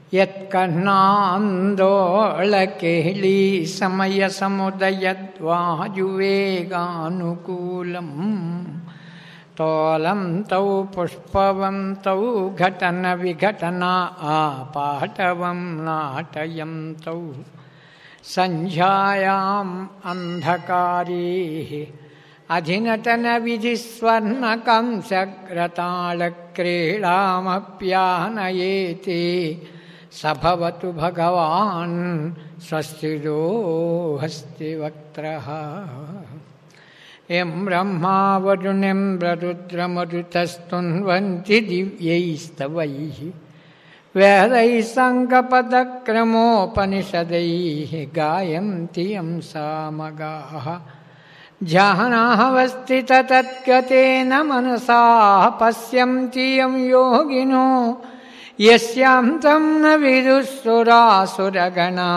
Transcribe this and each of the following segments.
యత్కర్ణాందోళకేళీ సమయ సముదయద్వాయువేగానుకూలం తోలం తౌ పుష్పవంతౌ ఘటన విఘటన ఆపాటవం నాటయం తౌ సంధ్యాయాం అంధకారే అధినటన విధిస్వర్ణకంసగ్రతాళక్రీడామప్యానయేతే సభవతు భగవాన్ స్వస్తిరో హస్తివక్త్రः ఎం బ్రహ్మావరుణం ప్రరుద్రమరుతస్తున్వంతి దివ్యైస్తవైः వేదైः सङ्गपदक्रमोपनिषदैः गायन्ति यं सामगाः ध्यानावस्थित तद्गतेन मनसा पश्यन्ति यं योगिनो यस्यां तं न विदुःसुरासुरगणा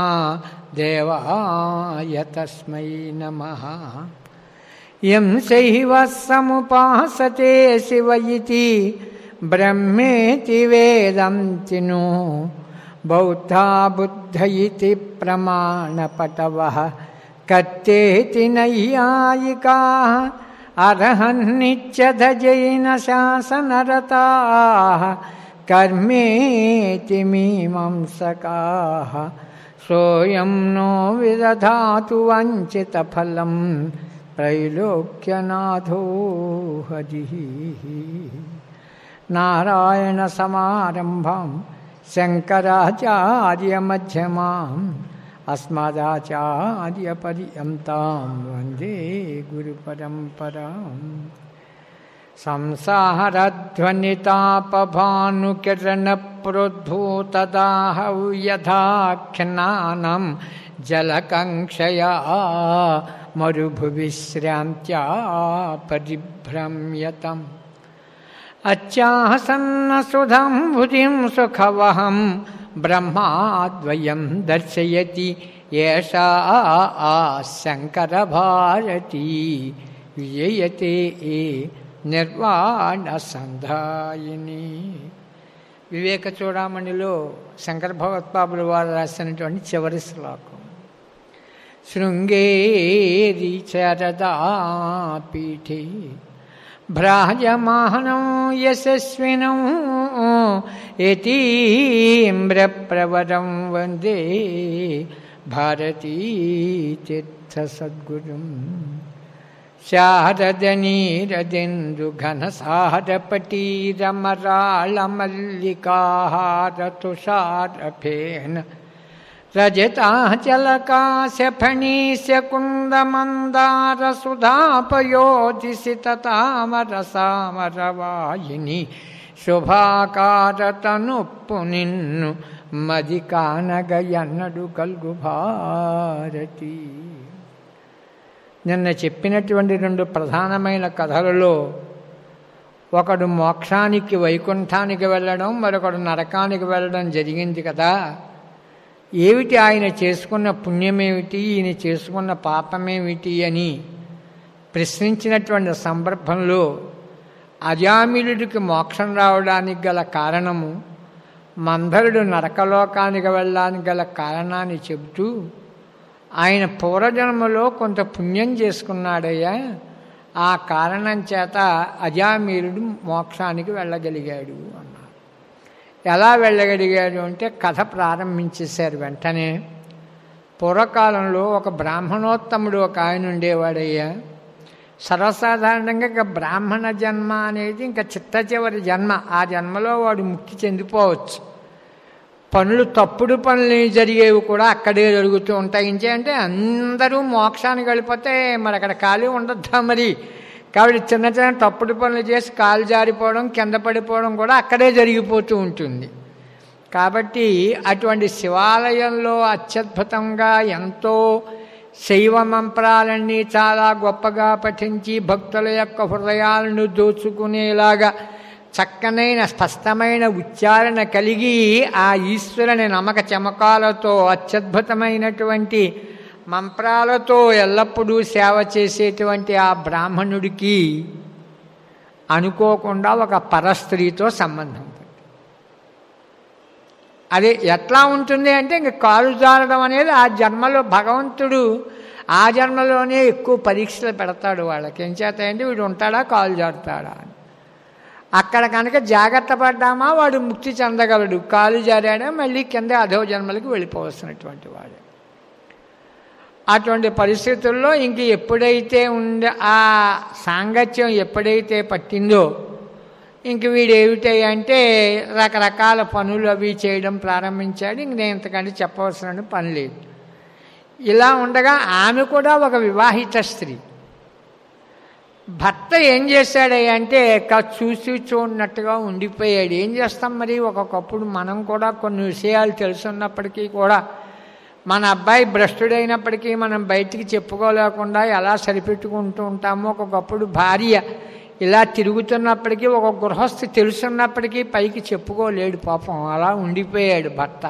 देवाय तस्मै नमः यं शैव समुपासते शिव इति ब्रह्मेति वेदन्ति नो बौद्धा बुद्ध इति प्रमाणपटवः कत्तेति नैयायिकाः अर्हन्नित्यधजैनशासनरताः कर्मेति मीमांसकाः सोऽयं नो विदधातु वञ्चितफलं त्रैलोक्यनाथो हरिः नारायणसमारम्भां शङ्कराचार्यमध्यमाम् अस्मदाचार्यपर्यन्तां वन्दे गुरुपरम्पराम् संसारध्वनितापभानुकिरणप्रोद्भूतदाहौ यथाख्यानं जलकङ्क्षया मरुभुविश्रान्त्या परिभ्रम्यतम् अच्चासन्नसुधं भुजिं सुखवहं ब्रह्माद्वयं दर्शयति एषा शङ्करभारती विजयते నిర్వాణసంధాయిని వివేక చూడామణిలో శంకర భగవత్పాదుల వారు రాసినటువంటి చివరి శ్లోకం శృంగేరి చరదాపీఠే భ్రాజమానం యశస్వినం యతీమ్రప్రవరం వందే భారతీ తీర్థసద్గురుం शारदनीरदिन्दुघनसारपटीरमराळमल्लिकाहारतुषारफेन रजताचलकाशफणीस्य कुन्दमन्दारसुधापयोधिसि ततामरसामरवायिनि శుభాకారతనుప్పు మది కానగయన్నడు కల్గు భారతి నిన్న చెప్పినటువంటి రెండు ప్రధానమైన కథలలో ఒకడు మోక్షానికి వైకుంఠానికి వెళ్ళడం మరొకడు నరకానికి వెళ్ళడం జరిగింది కదా ఏమిటి ఆయన చేసుకున్న పుణ్యమేమిటి ఈయన చేసుకున్న పాపమేమిటి అని ప్రశ్నించినటువంటి సందర్భంలో అజామిలుడికి మోక్షం రావడానికి గల కారణము మందరుడు నరకలోకానికి వెళ్ళడానికి గల కారణాన్ని చెబుతూ ఆయన పూర్వజన్మలో కొంత పుణ్యం చేసుకున్నాడయ్యా ఆ కారణం చేత అజామీరుడు మోక్షానికి వెళ్ళగలిగాడు అన్నారు ఎలా వెళ్ళగలిగాడు అంటే కథ ప్రారంభించేశారు వెంటనే పూర్వకాలంలో ఒక బ్రాహ్మణోత్తముడు ఒక ఆయన ఉండేవాడయ్యా సర్వసాధారణంగా ఇక బ్రాహ్మణ జన్మ అనేది ఇంకా చిట్ట చివరి జన్మ ఆ జన్మలో వాడు ముక్తి చెందిపోవచ్చు పనులు తప్పుడు పనులు జరిగేవి కూడా అక్కడే జరుగుతూ ఉంటాయి అంటే అందరూ మోక్షానికి వెళ్ళిపోతే మరి అక్కడ ఖాళీ ఉండద్దా మరి కాబట్టి చిన్న చిన్న తప్పుడు పనులు చేసి కాలు జారిపోవడం కింద పడిపోవడం కూడా అక్కడే జరిగిపోతూ ఉంటుంది కాబట్టి అటువంటి శివాలయంలో అత్యద్భుతంగా ఎంతో శైవ మంత్రాలన్నీ చాలా గొప్పగా పఠించి భక్తుల యొక్క హృదయాలను దోచుకునేలాగా చక్కనైన స్పష్టమైన ఉచ్చారణ కలిగి ఆ ఈశ్వరుని నమ్మక చమకాలతో అత్యద్భుతమైనటువంటి మంత్రాలతో ఎల్లప్పుడూ సేవ చేసేటువంటి ఆ బ్రాహ్మణుడికి అనుకోకుండా ఒక పరస్త్రీతో సంబంధం అది ఎట్లా ఉంటుంది అంటే ఇంక కాలు జారడం అనేది ఆ జన్మలో భగవంతుడు ఆ జన్మలోనే ఎక్కువ పరీక్షలు పెడతాడు వాళ్ళకి ఏం చేత అంటే వీడు ఉంటాడా కాలు జారుతాడా అని అక్కడ కనుక జాగ్రత్త పడ్డామా వాడు ముక్తి చెందగలడు కాలు జారాడా మళ్ళీ కింద అధో జన్మలకు వెళ్ళిపోవలసినటువంటి వాడు అటువంటి పరిస్థితుల్లో ఇంక ఎప్పుడైతే ఉండే ఆ సాంగత్యం ఎప్పుడైతే పట్టిందో ఇంక వీడు ఏమిటాయి అంటే రకరకాల పనులు అవి చేయడం ప్రారంభించాడు ఇంక నేను ఇంతకంటే చెప్పవలసిన పని లేదు ఇలా ఉండగా ఆమె కూడా ఒక వివాహిత స్త్రీ భర్త ఏం చేశాడయ్య అంటే చూసి చూడనట్టుగా ఉండిపోయాడు ఏం చేస్తాం మరి ఒక్కొక్కప్పుడు మనం కూడా కొన్ని విషయాలు తెలుసున్నప్పటికీ కూడా మన అబ్బాయి భ్రష్టుడైనప్పటికీ మనం బయటికి చెప్పుకోలేకుండా ఎలా సరిపెట్టుకుంటూ ఉంటామో ఒక్కొక్కప్పుడు భార్య ఇలా తిరుగుతున్నప్పటికీ ఒక గృహస్థి తెలుసున్నప్పటికీ పైకి చెప్పుకోలేడు పాపం అలా ఉండిపోయాడు భర్త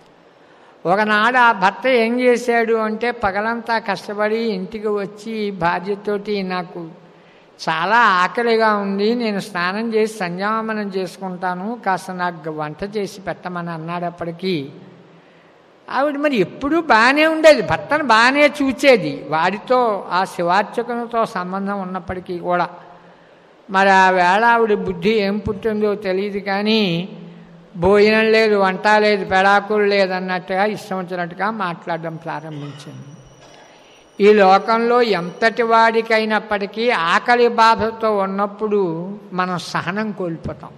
ఒకనాడు ఆ భర్త ఏం చేశాడు అంటే పగలంతా కష్టపడి ఇంటికి వచ్చి భార్యతోటి నాకు చాలా ఆకలిగా ఉంది నేను స్నానం చేసి సంధ్యావమనం చేసుకుంటాను కాస్త నాకు వంట చేసి పెట్టమని అన్నాడప్పటికీ ఆవిడ మరి ఎప్పుడూ బాగానే ఉండేది భర్తను బాగానే చూచేది వాడితో ఆ శివార్చకునితో సంబంధం ఉన్నప్పటికీ కూడా మరి ఆ వేళ ఆవిడ బుద్ధి ఏం పుట్టిందో తెలియదు కానీ భోజనం లేదు వంట లేదు పెడాకులు లేదన్నట్టుగా ఇష్టం వచ్చినట్టుగా మాట్లాడడం ప్రారంభించింది ఈ లోకంలో ఎంతటి వాడికైనప్పటికీ ఆకలి బాధతో ఉన్నప్పుడు మనం సహనం కోల్పోతాం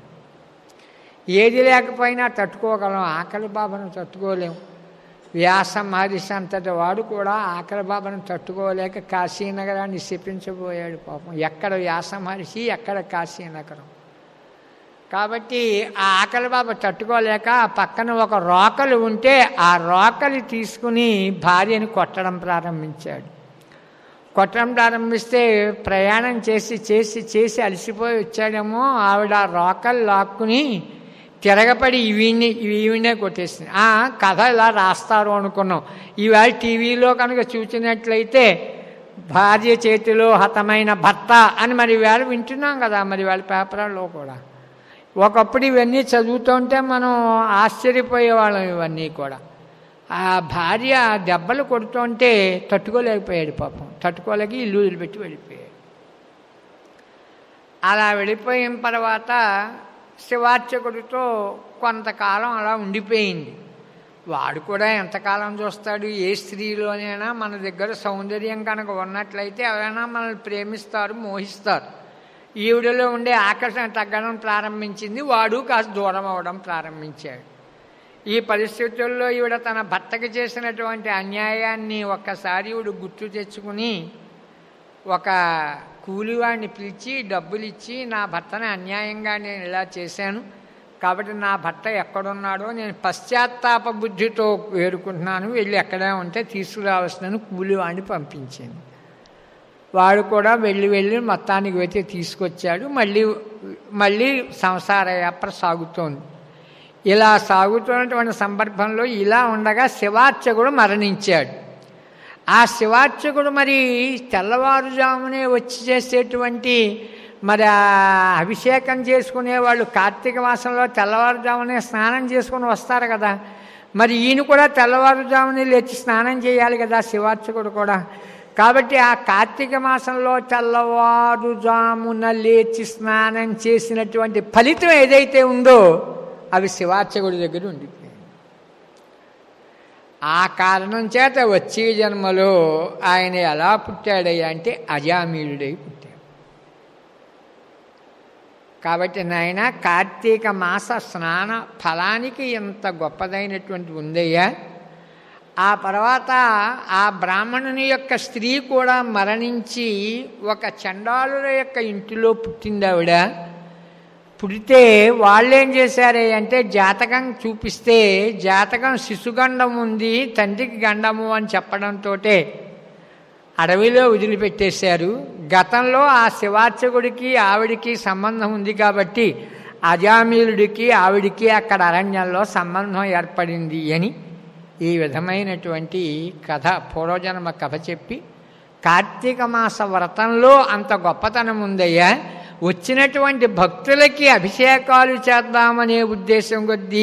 ఏది లేకపోయినా తట్టుకోగలం ఆకలి బాధను తట్టుకోలేం వ్యాస మహర్షి అంతటి వాడు కూడా ఆకలి బాధను తట్టుకోలేక కాశీనగరాన్ని శపించబోయాడు పాపం ఎక్కడ వ్యాస మహర్షి ఎక్కడ కాశీనగరం కాబట్టి ఆ ఆకలి బాబ తట్టుకోలేక ఆ పక్కన ఒక రోకలు ఉంటే ఆ రోకలి తీసుకుని భార్యని కొట్టడం ప్రారంభించాడు కొట్టడం ప్రారంభిస్తే ప్రయాణం చేసి చేసి చేసి అలసిపోయి వచ్చాడేమో ఆవిడ ఆ రోకలు లాక్కుని తిరగపడి ఈవిని ఈవినే కొట్టేసింది ఆ కథ ఇలా రాస్తారు అనుకున్నాం ఈవేళ టీవీలో కనుక చూసినట్లయితే భార్య చేతిలో హతమైన భర్త అని మరి వేళ వింటున్నాం కదా మరి వాళ్ళ పేపర్లో కూడా ఒకప్పుడు ఇవన్నీ చదువుతుంటే మనం ఆశ్చర్యపోయేవాళ్ళం ఇవన్నీ కూడా ఆ భార్య దెబ్బలు కొడుతుంటే తట్టుకోలేకపోయాడు పాపం తట్టుకోలేక ఇల్లు వదిలిపెట్టి వెళ్ళిపోయాడు అలా వెళ్ళిపోయిన తర్వాత శివార్చకుడితో కొంతకాలం అలా ఉండిపోయింది వాడు కూడా ఎంతకాలం చూస్తాడు ఏ స్త్రీలోనైనా మన దగ్గర సౌందర్యం కనుక ఉన్నట్లయితే ఎవరైనా మనల్ని ప్రేమిస్తారు మోహిస్తారు ఈవిడలో ఉండే ఆకర్షణ తగ్గడం ప్రారంభించింది వాడు కాస్త దూరం అవ్వడం ప్రారంభించాడు ఈ పరిస్థితుల్లో ఈవిడ తన భర్తకి చేసినటువంటి అన్యాయాన్ని ఒక్కసారి ఈవిడ గుర్తు తెచ్చుకుని ఒక కూలివాడిని పిలిచి డబ్బులు ఇచ్చి నా భర్తని అన్యాయంగా నేను ఇలా చేశాను కాబట్టి నా భర్త ఎక్కడున్నాడో నేను పశ్చాత్తాప బుద్ధితో వేడుకుంటున్నాను వెళ్ళి ఎక్కడే ఉంటే తీసుకురావాల్సిన కూలివాడిని పంపించింది వాడు కూడా వెళ్ళి వెళ్ళి మొత్తానికి వెతి తీసుకొచ్చాడు మళ్ళీ మళ్ళీ సంసార యాత్ర సాగుతోంది ఇలా సాగుతున్నటువంటి సందర్భంలో ఇలా ఉండగా శివార్చకుడు మరణించాడు ఆ శివార్చకుడు మరి తెల్లవారుజామునే వచ్చి చేసేటువంటి మరి ఆ అభిషేకం చేసుకునే వాళ్ళు కార్తీక మాసంలో తెల్లవారుజామునే స్నానం చేసుకుని వస్తారు కదా మరి ఈయన కూడా తెల్లవారుజామునే లేచి స్నానం చేయాలి కదా శివార్చకుడు కూడా కాబట్టి ఆ కార్తీక మాసంలో తెల్లవారుజామున లేచి స్నానం చేసినటువంటి ఫలితం ఏదైతే ఉందో అవి శివార్చకుడి దగ్గర ఉండిపోయాయి ఆ కారణం చేత వచ్చే జన్మలో ఆయన ఎలా పుట్టాడయ్యా అంటే అజామీయుడై పుట్టాడు కాబట్టి నాయన కార్తీక మాస స్నాన ఫలానికి ఎంత గొప్పదైనటువంటి ఉందయ్యా ఆ తర్వాత ఆ బ్రాహ్మణుని యొక్క స్త్రీ కూడా మరణించి ఒక చండాలుల యొక్క ఇంటిలో పుట్టింది ఆవిడ పుడితే వాళ్ళేం చేశారే అంటే జాతకం చూపిస్తే జాతకం శిశుగండం ఉంది తండ్రికి గండము అని చెప్పడంతో అడవిలో వదిలిపెట్టేశారు గతంలో ఆ శివార్చకుడికి ఆవిడికి సంబంధం ఉంది కాబట్టి అజామీలుడికి ఆవిడికి అక్కడ అరణ్యంలో సంబంధం ఏర్పడింది అని ఈ విధమైనటువంటి కథ పూర్వజన్మ కథ చెప్పి కార్తీక మాస వ్రతంలో అంత గొప్పతనం ఉందయ్యా వచ్చినటువంటి భక్తులకి అభిషేకాలు చేద్దామనే ఉద్దేశం కొద్దీ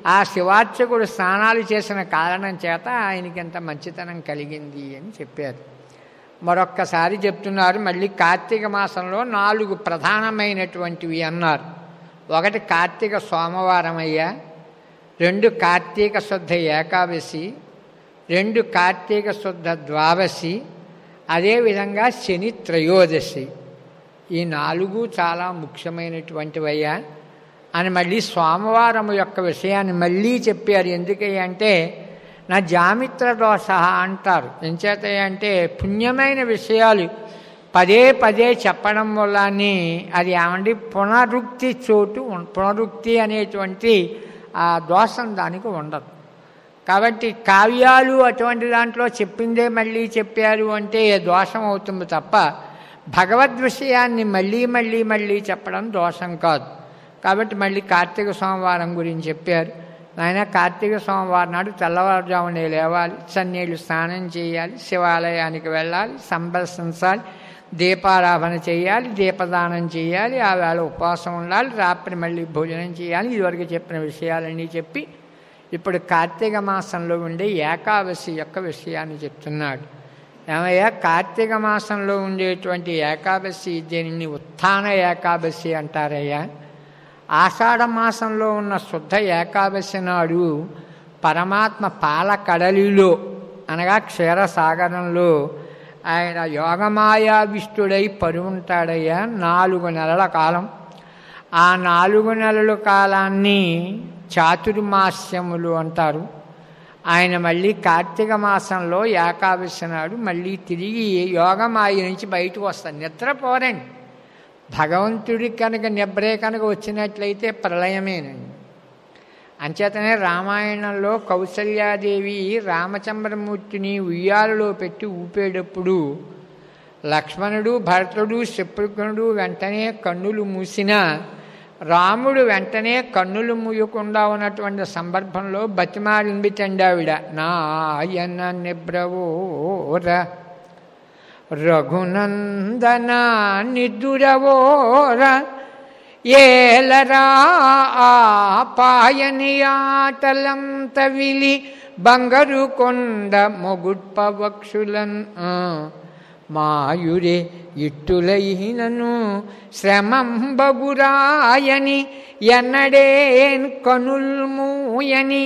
ఆ శివార్చకుడు స్నానాలు చేసిన కారణం చేత ఆయనకి ఎంత మంచితనం కలిగింది అని చెప్పారు మరొక్కసారి చెప్తున్నారు మళ్ళీ కార్తీక మాసంలో నాలుగు ప్రధానమైనటువంటివి అన్నారు ఒకటి కార్తీక సోమవారం అయ్యా రెండు కార్తీక శుద్ధ ఏకాదశి రెండు కార్తీక శుద్ధ ద్వాదశి అదేవిధంగా శని త్రయోదశి ఈ నాలుగు చాలా ముఖ్యమైనటువంటివయ్యా అని మళ్ళీ సోమవారం యొక్క విషయాన్ని మళ్ళీ చెప్పారు ఎందుకంటే నా జామిత్ర దోష అంటారు ఎంచేత అంటే పుణ్యమైన విషయాలు పదే పదే చెప్పడం వల్లనే అది ఏమండి పునరుక్తి చోటు ఉం- పునరుక్తి అనేటువంటి ఆ దోషం దానికి ఉండదు కాబట్టి కావ్యాలు అటువంటి దాంట్లో చెప్పిందే మళ్ళీ చెప్పారు అంటే దోషం అవుతుంది తప్ప భగవద్ విషయాన్ని మళ్ళీ మళ్ళీ మళ్ళీ చెప్పడం దోషం కాదు కాబట్టి మళ్ళీ కార్తీక సోమవారం గురించి చెప్పారు నాయన కార్తీక సోమవారం నాడు తెల్లవారుజామునే లేవాలి చన్నీళ్ళు స్నానం చేయాలి శివాలయానికి వెళ్ళాలి సందర్శించాలి దీపారాధన చేయాలి దీపదానం చేయాలి ఆ వేళ ఉపవాసం ఉండాలి రాత్రి మళ్ళీ భోజనం చేయాలి ఇదివరకు చెప్పిన విషయాలన్నీ చెప్పి ఇప్పుడు కార్తీక మాసంలో ఉండే ఏకాదశి యొక్క విషయాన్ని చెప్తున్నాడు ఏమయ్యా కార్తీక మాసంలో ఉండేటువంటి ఏకాదశి దీనిని ఉత్థాన ఏకాదశి అంటారయ్యా ఆషాఢ మాసంలో ఉన్న శుద్ధ ఏకాదశి నాడు పరమాత్మ పాల కడలిలో అనగా క్షీరసాగరంలో ఆయన యోగమాయావిష్టుడై పరుంటాడయ్యా నాలుగు నెలల కాలం ఆ నాలుగు నెలల కాలాన్ని చాతుర్మాస్యములు అంటారు ఆయన మళ్ళీ కార్తీక మాసంలో ఏకాదశి నాడు మళ్ళీ తిరిగి యోగమాయ నుంచి బయటకు వస్తాడు నిద్రపోరండి భగవంతుడి కనుక నిబ్రే కనుక వచ్చినట్లయితే ప్రళయమేనండి అంచేతనే రామాయణంలో కౌసల్యాదేవి రామచంద్రమూర్తిని ఉయ్యాలలో పెట్టి ఊపేటప్పుడు లక్ష్మణుడు భరతుడు శత్రుఘ్నుడు వెంటనే కన్నులు మూసినా రాముడు వెంటనే కన్నులు మూయకుండా ఉన్నటువంటి సందర్భంలో బతిమారింది చండావిడ నాయన నిబ్రవోర రఘునందన నిదురవోర ఏలరా పాయని ఆటలంత విలి బంగరు కొండ మొగుడ్పవక్షులన్ ఆ, మాయురే ఇట్టులైనను శ్రమంబగురాయని ఎన్నడేన్ కనుల్మూయని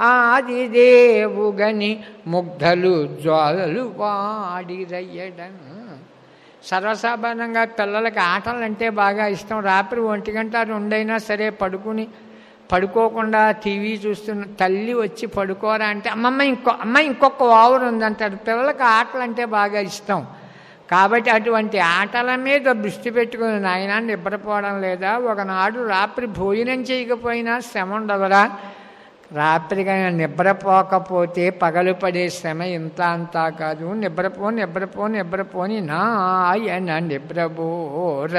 ఆదిదేవుగని ముగ్ధలు జ్వాలలు వాడిరయ్యడన్ సర్వసాధారణంగా పిల్లలకి ఆటలు అంటే బాగా ఇష్టం రాత్రి ఒంటి గంట రెండైనా సరే పడుకుని పడుకోకుండా టీవీ చూస్తున్న తల్లి వచ్చి పడుకోరా అంటే అమ్మమ్మ ఇంకో అమ్మ ఇంకొక ఓవర్ ఉందంటారు పిల్లలకి ఆటలు అంటే బాగా ఇష్టం కాబట్టి అటువంటి ఆటల మీద దృష్టి పెట్టుకుని నాయన నిద్రపోవడం లేదా ఒకనాడు రాత్రి భోజనం చేయకపోయినా శ్రమ ఉండదురా రాత్రిగా నిద్రపోకపోతే పగలు పడే శ్రమ ఇంత అంతా కాదు నిద్రపో నిద్రపో నిద్రపోని నా ఆయన నిద్రబోర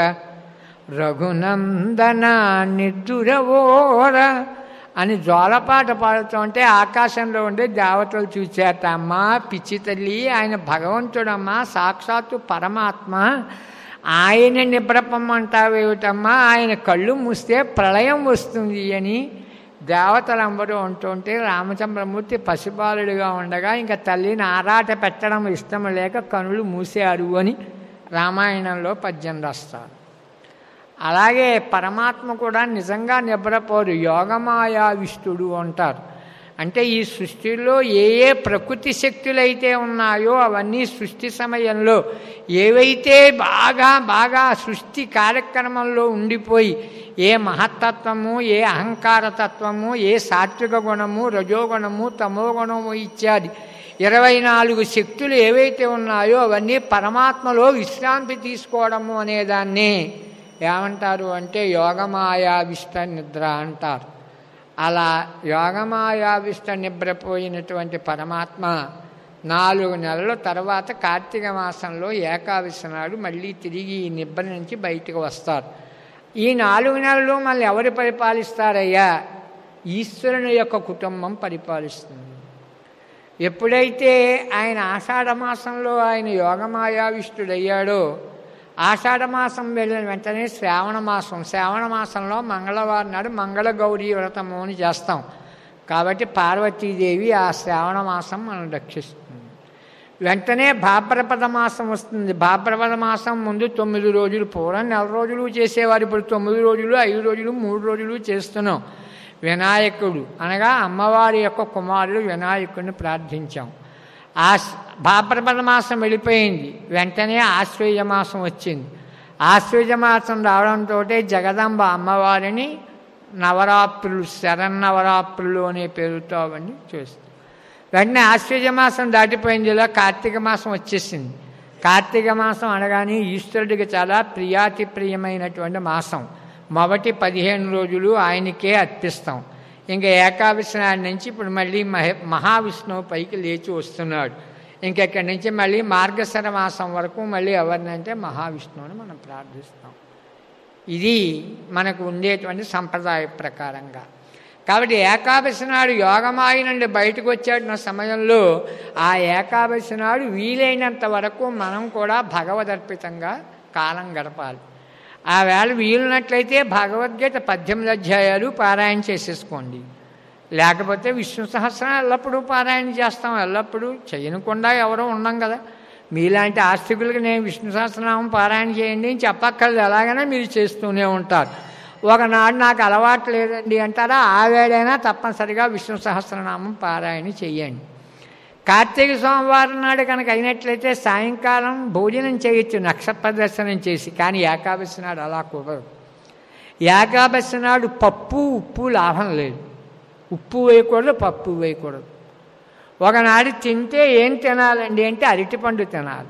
రఘునందన నిద్దురవోర అని జోలపాట పాడుతుంటే ఆకాశంలో ఉండే దేవతలు చూచేట అమ్మా పిచ్చి తల్లి ఆయన భగవంతుడమ్మా సాక్షాత్తు పరమాత్మ ఆయన నిబ్రపమ్మంటావేమిటమ్మా ఆయన కళ్ళు మూస్తే ప్రళయం వస్తుంది అని దేవతలందరూ ఉంటుంటే రామచంద్రమూర్తి పసిబాలుడిగా ఉండగా ఇంకా తల్లిని ఆరాట పెట్టడం ఇష్టం లేక కనులు మూసారు అని రామాయణంలో పద్యం రాస్తారు అలాగే పరమాత్మ కూడా నిజంగా నిద్రపోరు యోగమాయావిష్టుడు అంటారు అంటే ఈ సృష్టిలో ఏ ఏ ప్రకృతి శక్తులైతే ఉన్నాయో అవన్నీ సృష్టి సమయంలో ఏవైతే బాగా బాగా సృష్టి కార్యక్రమంలో ఉండిపోయి ఏ మహత్తత్వము ఏ అహంకారతత్వము ఏ సాత్విక గుణము రజోగుణము తమోగుణము ఇత్యాది ఇరవై నాలుగు శక్తులు ఏవైతే ఉన్నాయో అవన్నీ పరమాత్మలో విశ్రాంతి తీసుకోవడము అనేదాన్ని ఏమంటారు అంటే యోగమాయావిష్ట నిద్ర అంటారు అలా యోగమాయావిష్ట నిద్రపోయినటువంటి పరమాత్మ నాలుగు నెలల తర్వాత కార్తీక మాసంలో ఏకాదశి నాడు మళ్ళీ తిరిగి ఈ నిద్ర నుంచి బయటకు వస్తారు ఈ నాలుగు నెలలు మళ్ళీ ఎవరు పరిపాలిస్తారయ్యా ఈశ్వరుని యొక్క కుటుంబం పరిపాలిస్తుంది ఎప్పుడైతే ఆయన ఆషాఢ మాసంలో ఆయన యోగమాయావిష్టుడయ్యాడో ఆషాఢ మాసం వెళ్ళిన వెంటనే శ్రావణ మాసం శ్రావణ మాసంలో మంగళవారం నాడు మంగళ గౌరీ వ్రతము అని చేస్తాం కాబట్టి పార్వతీదేవి ఆ శ్రావణ మాసం మనం రక్షిస్తుంది వెంటనే భాద్రపద మాసం వస్తుంది భాద్రపద మాసం ముందు తొమ్మిది రోజులు పూర్వం నెల రోజులు చేసేవారు ఇప్పుడు తొమ్మిది రోజులు ఐదు రోజులు మూడు రోజులు చేస్తున్నాం వినాయకుడు అనగా అమ్మవారి యొక్క కుమారుడు వినాయకుడిని ప్రార్థించాం ఆ భాద్రపద మాసం వెళ్ళిపోయింది వెంటనే ఆశ్వేయ మాసం వచ్చింది ఆశ్వేయ మాసం రావడంతో జగదంబ అమ్మవారిని నవరాత్రులు శరన్నవరాత్రులు అనే పేరుతో అవన్నీ చేస్తాం వెంటనే ఆశ్వేజ మాసం దాటిపోయింది ఇలా కార్తీక మాసం వచ్చేసింది కార్తీక మాసం అనగానే ఈశ్వరుడికి చాలా ప్రియాతి ప్రియమైనటువంటి మాసం మొదటి పదిహేను రోజులు ఆయనకే అర్పిస్తాం ఇంకా ఏకాదశి నాటి నుంచి ఇప్పుడు మళ్ళీ మహ మహావిష్ణువు పైకి లేచి వస్తున్నాడు ఇంకెక్కడి నుంచి మళ్ళీ మార్గశర మాసం వరకు మళ్ళీ ఎవరినంటే మహావిష్ణువుని మనం ప్రార్థిస్తాం ఇది మనకు ఉండేటువంటి సంప్రదాయ ప్రకారంగా కాబట్టి ఏకాదశి నాడు యోగమాయి నుండి బయటకు వచ్చేట సమయంలో ఆ ఏకాదశి నాడు వీలైనంత వరకు మనం కూడా భగవదర్పితంగా కాలం గడపాలి ఆ వేళ వీలున్నట్లయితే భగవద్గీత పద్దెనిమిది అధ్యాయాలు పారాయణ చేసేసుకోండి లేకపోతే విష్ణు సహస్రం ఎల్లప్పుడూ పారాయణ చేస్తాం ఎల్లప్పుడూ చేయనకుండా ఎవరో ఉన్నాం కదా మీలాంటి ఆస్తికులకి నేను విష్ణు సహస్రనామం పారాయణ చేయండి అని చెప్పక్కర్లేదు ఎలాగైనా మీరు చేస్తూనే ఉంటారు ఒకనాడు నాకు అలవాటు లేదండి అంటారా ఆ వేడైనా తప్పనిసరిగా విష్ణు సహస్రనామం పారాయణ చెయ్యండి కార్తీక సోమవారం నాడు కనుక అయినట్లయితే సాయంకాలం భోజనం చేయొచ్చు నక్షత్ర దర్శనం చేసి కానీ ఏకాదశి నాడు అలా కుదరదు ఏకాదశి నాడు పప్పు ఉప్పు లాభం లేదు ఉప్పు వేయకూడదు పప్పు వేయకూడదు ఒకనాడు తింటే ఏం తినాలండి అంటే అరటిపండు తినాలి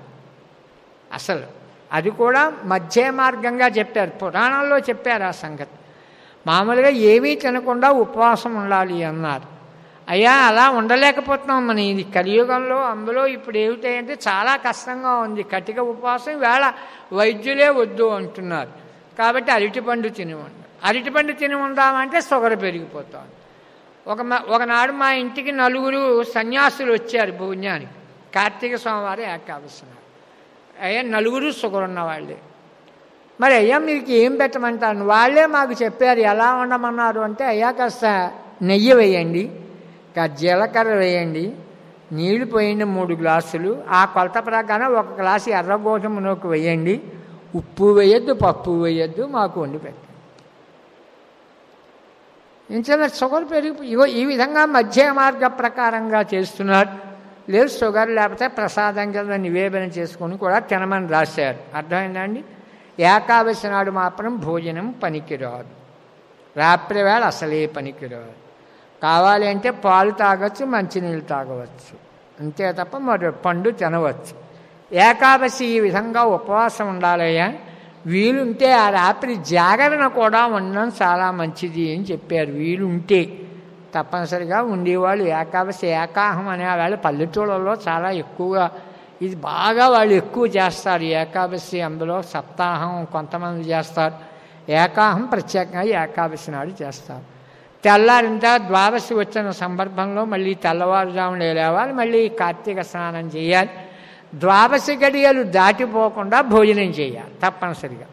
అసలు అది కూడా మధ్య మార్గంగా చెప్పారు పురాణంలో చెప్పారు ఆ సంగతి మామూలుగా ఏమీ తినకుండా ఉపవాసం ఉండాలి అన్నారు అయ్యా అలా ఉండలేకపోతున్నాం మన ఇది కలియుగంలో అందులో ఇప్పుడు ఏమిటంటే చాలా కష్టంగా ఉంది కటిక ఉపవాసం వేళ వైద్యులే వద్దు అంటున్నారు కాబట్టి అరటిపండు తిని ఉండాలి అరటిపండు తిని ఉందామంటే షుగర్ పెరిగిపోతుంది ఒక ఒకనాడు మా ఇంటికి నలుగురు సన్యాసులు వచ్చారు భోజనానికి కార్తీక సోమవారం ఏకాదశి నాడు అయ్యా నలుగురు షుగర్ ఉన్నవాళ్ళే మరి అయ్యా మీకు ఏం పెట్టమంటాను వాళ్ళే మాకు చెప్పారు ఎలా ఉండమన్నారు అంటే అయ్యా కాస్త నెయ్యి వేయండి కాస్త జీలకర్ర వేయండి నీళ్లు పోయండి మూడు గ్లాసులు ఆ కొలత ప్రకారం ఒక గ్లాసు ఎర్ర గోధుమ నూకు వేయండి ఉప్పు వేయొద్దు పప్పు వేయొద్దు మాకు వండి పెట్టండి ఇంచిన షుగర్ పెరిగి ఇగో ఈ విధంగా మధ్య మార్గ ప్రకారంగా చేస్తున్నారు లేదు షుగర్ లేకపోతే ప్రసాదం కింద నివేదన చేసుకొని కూడా తినమని రాశారు అర్థమైందండి ఏకాదశి నాడు మాత్రం భోజనం పనికిరాదు రాత్రి వేళ అసలే పనికిరాదు కావాలి అంటే పాలు తాగొచ్చు మంచినీళ్ళు తాగవచ్చు అంతే తప్ప మరి పండు తినవచ్చు ఏకాదశి ఈ విధంగా ఉపవాసం ఉండాలయ్యా వీలుంటే ఆ రాత్రి జాగరణ కూడా ఉండడం చాలా మంచిది అని చెప్పారు వీలుంటే తప్పనిసరిగా ఉండేవాళ్ళు ఏకాదశి ఏకాహం అనే వాళ్ళు పల్లెటూళ్ళలో చాలా ఎక్కువగా ఇది బాగా వాళ్ళు ఎక్కువ చేస్తారు ఏకాదశి అందులో సప్తాహం కొంతమంది చేస్తారు ఏకాహం ప్రత్యేకంగా ఏకాదశి నాడు చేస్తారు తెల్లారింత ద్వాదశి వచ్చిన సందర్భంలో మళ్ళీ తెల్లవారుజామున లేవాలి మళ్ళీ కార్తీక స్నానం చేయాలి ద్వాదశి గడియలు దాటిపోకుండా భోజనం చేయాలి తప్పనిసరిగా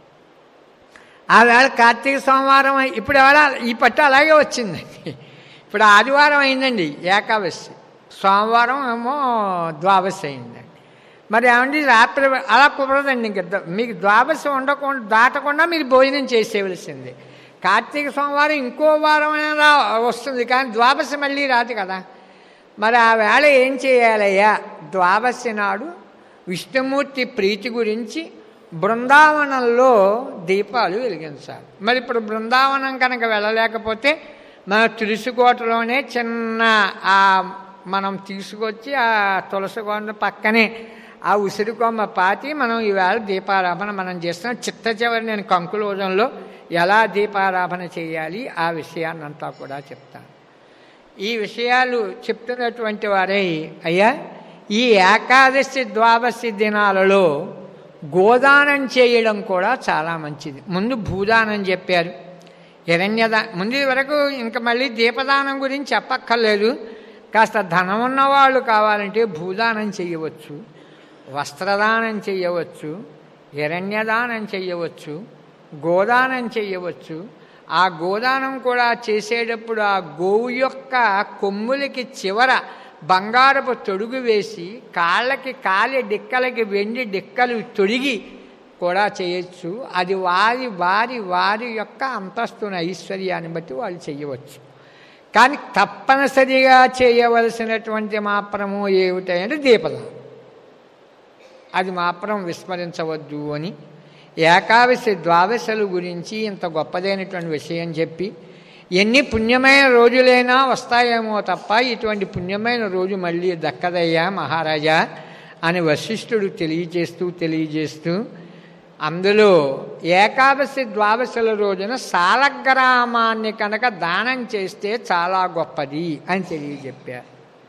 ఆ వేళ కార్తీక సోమవారం ఇప్పుడు ఎవడ ఈ పట్టు అలాగే వచ్చిందండి ఇప్పుడు ఆదివారం అయిందండి ఏకాదశి సోమవారం ఏమో ద్వాదశి అయిందండి మరి ఏమండి రాత్రి అలా కుదరదండి ఇంక మీకు ద్వాదశి ఉండకుండా దాటకుండా మీరు భోజనం చేసేవలసిందే కార్తీక సోమవారం ఇంకో వారం రా వస్తుంది కానీ ద్వాదశి మళ్ళీ రాదు కదా మరి ఆ వేళ ఏం చేయాలయ్యా ద్వాదశి నాడు విష్ణుమూర్తి ప్రీతి గురించి బృందావనంలో దీపాలు వెలిగించాలి మరి ఇప్పుడు బృందావనం కనుక వెళ్ళలేకపోతే మన తులసికోటలోనే చిన్న ఆ మనం తీసుకొచ్చి ఆ తులసి కోట పక్కనే ఆ ఉసిరికొమ్మ పాతి మనం ఈవేళ దీపారాధన మనం చేస్తున్నాం చిత్త చివరి నేను కంకులోజంలో ఎలా దీపారాధన చేయాలి ఆ విషయాన్నంతా కూడా చెప్తాను ఈ విషయాలు చెప్తున్నటువంటి వారే అయ్యా ఈ ఏకాదశి ద్వాదశి దినాలలో గోదానం చేయడం కూడా చాలా మంచిది ముందు భూదానం చెప్పారు హిరణ్యదా ముందు వరకు ఇంకా మళ్ళీ దీపదానం గురించి చెప్పక్కర్లేదు కాస్త ధనం ఉన్నవాళ్ళు కావాలంటే భూదానం చేయవచ్చు వస్త్రదానం చేయవచ్చు హిరణ్యదానం చేయవచ్చు గోదానం చేయవచ్చు ఆ గోదానం కూడా చేసేటప్పుడు ఆ గోవు యొక్క కొమ్ములకి చివర బంగారపు తొడుగు వేసి కాళ్ళకి కాలి డిక్కలకి వెండి డిక్కలు తొడిగి కూడా చేయొచ్చు అది వారి వారి వారి యొక్క అంతస్తున్న ఐశ్వర్యాన్ని బట్టి వాళ్ళు చేయవచ్చు కానీ తప్పనిసరిగా చేయవలసినటువంటి మాత్రము ఏమిటంటే దీపదానం అది మాత్రం విస్మరించవద్దు అని ఏకాదశి ద్వాదశలు గురించి ఇంత గొప్పదైనటువంటి విషయం చెప్పి ఎన్ని పుణ్యమైన రోజులైనా వస్తాయేమో తప్ప ఇటువంటి పుణ్యమైన రోజు మళ్ళీ దక్కదయ్యా మహారాజా అని వశిష్ఠుడు తెలియజేస్తూ తెలియజేస్తూ అందులో ఏకాదశి ద్వాదశల రోజున సాలగ్రామాన్ని కనుక దానం చేస్తే చాలా గొప్పది అని తెలియజెప్పారు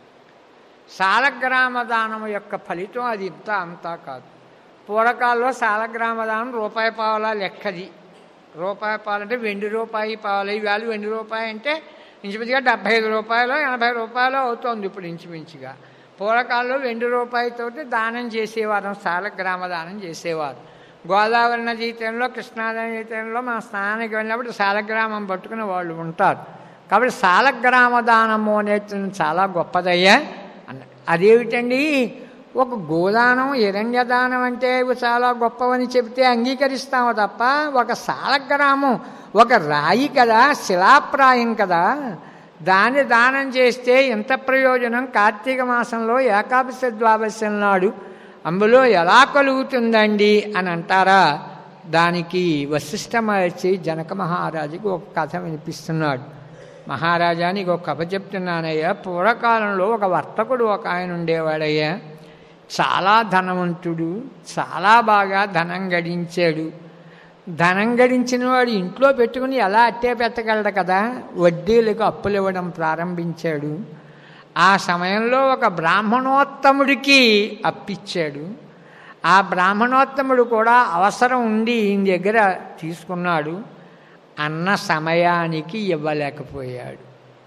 సాలగ్రామ దానం యొక్క ఫలితం అది ఇంత అంతా కాదు పూర్వకాల్లో సాలగ్రామ దానం రూపాయి పావల లెక్కది రూపాయి పాలు అంటే వెండి రూపాయి పావల ఇవాళ వెండి రూపాయి అంటే ఇంచుమించుగా డెబ్బై ఐదు రూపాయలు ఎనభై రూపాయలు అవుతోంది ఇప్పుడు ఇంచుమించుగా పూర్వకాలంలో వెండి రూపాయితోటి దానం చేసేవారు సాలగ్రామ దానం చేసేవారు గోదావరి నదీ తీరంలో కృష్ణానదీ తీరంలో మన స్నానానికి వెళ్ళినప్పుడు సాలగ్రామం పట్టుకునే వాళ్ళు ఉంటారు కాబట్టి సాలగ్రామ దానము అనేది చాలా గొప్పదయ్యా అన్న అదేమిటండి ఒక గోదానం హిరణ్యదానం అంటే ఇవి చాలా గొప్పవని చెబితే అంగీకరిస్తాము తప్ప ఒక సాలగ్రామం ఒక రాయి కదా శిలాప్రాయం కదా దాన్ని దానం చేస్తే ఎంత ప్రయోజనం కార్తీక మాసంలో ఏకాదశి ద్వాదశం నాడు అందులో ఎలా కలుగుతుందండి అని అంటారా దానికి వశిష్ఠ మహర్షి జనక మహారాజుకి ఒక కథ వినిపిస్తున్నాడు మహారాజా నీకు ఒక కథ చెప్తున్నానయ్యా పూర్వకాలంలో ఒక వర్తకుడు ఒక ఆయన ఉండేవాడయ్యా చాలా ధనవంతుడు చాలా బాగా ధనం గడించాడు ధనం గడించిన వాడు ఇంట్లో పెట్టుకుని ఎలా అట్టే పెట్టగలడు కదా వడ్డీలకు అప్పులు ఇవ్వడం ప్రారంభించాడు ఆ సమయంలో ఒక బ్రాహ్మణోత్తముడికి అప్పిచ్చాడు ఆ బ్రాహ్మణోత్తముడు కూడా అవసరం ఉండి ఈయన దగ్గర తీసుకున్నాడు అన్న సమయానికి ఇవ్వలేకపోయాడు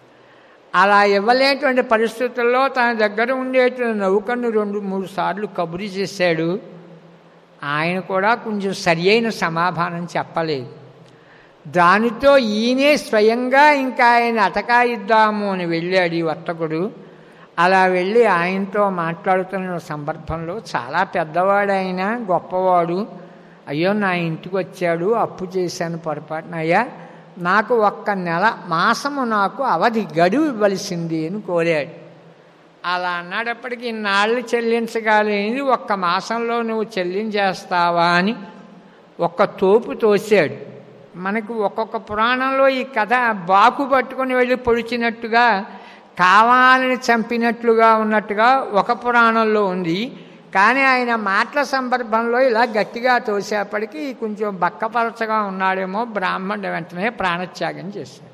అలా ఇవ్వలేటువంటి పరిస్థితుల్లో తన దగ్గర ఉండేటువంటి నౌకను రెండు మూడు సార్లు కబురు చేశాడు ఆయన కూడా కొంచెం సరి అయిన సమాధానం చెప్పలేదు దానితో ఈయనే స్వయంగా ఇంకా ఆయన అటకాయిద్దాము అని వెళ్ళాడు ఈ వర్తకుడు అలా వెళ్ళి ఆయనతో మాట్లాడుతున్న సందర్భంలో చాలా పెద్దవాడు ఆయన గొప్పవాడు అయ్యో నా ఇంటికి వచ్చాడు అప్పు చేశాను పొరపాటున అయ్యా నాకు ఒక్క నెల మాసము నాకు అవధి గడువు ఇవ్వలసింది అని కోరాడు అలా అన్నప్పటికీ ఇన్నాళ్ళు చెల్లించగలిగింది ఒక్క మాసంలో నువ్వు చెల్లించేస్తావా అని ఒక్క తోపు తోసాడు మనకు ఒక్కొక్క పురాణంలో ఈ కథ బాకు పట్టుకొని వెళ్ళి పొడిచినట్టుగా కావాలని చంపినట్లుగా ఉన్నట్టుగా ఒక పురాణంలో ఉంది కానీ ఆయన మాటల సందర్భంలో ఇలా గట్టిగా తోసేపటికి కొంచెం బక్కపరచగా ఉన్నాడేమో బ్రాహ్మణుడు వెంటనే ప్రాణత్యాగం చేశాడు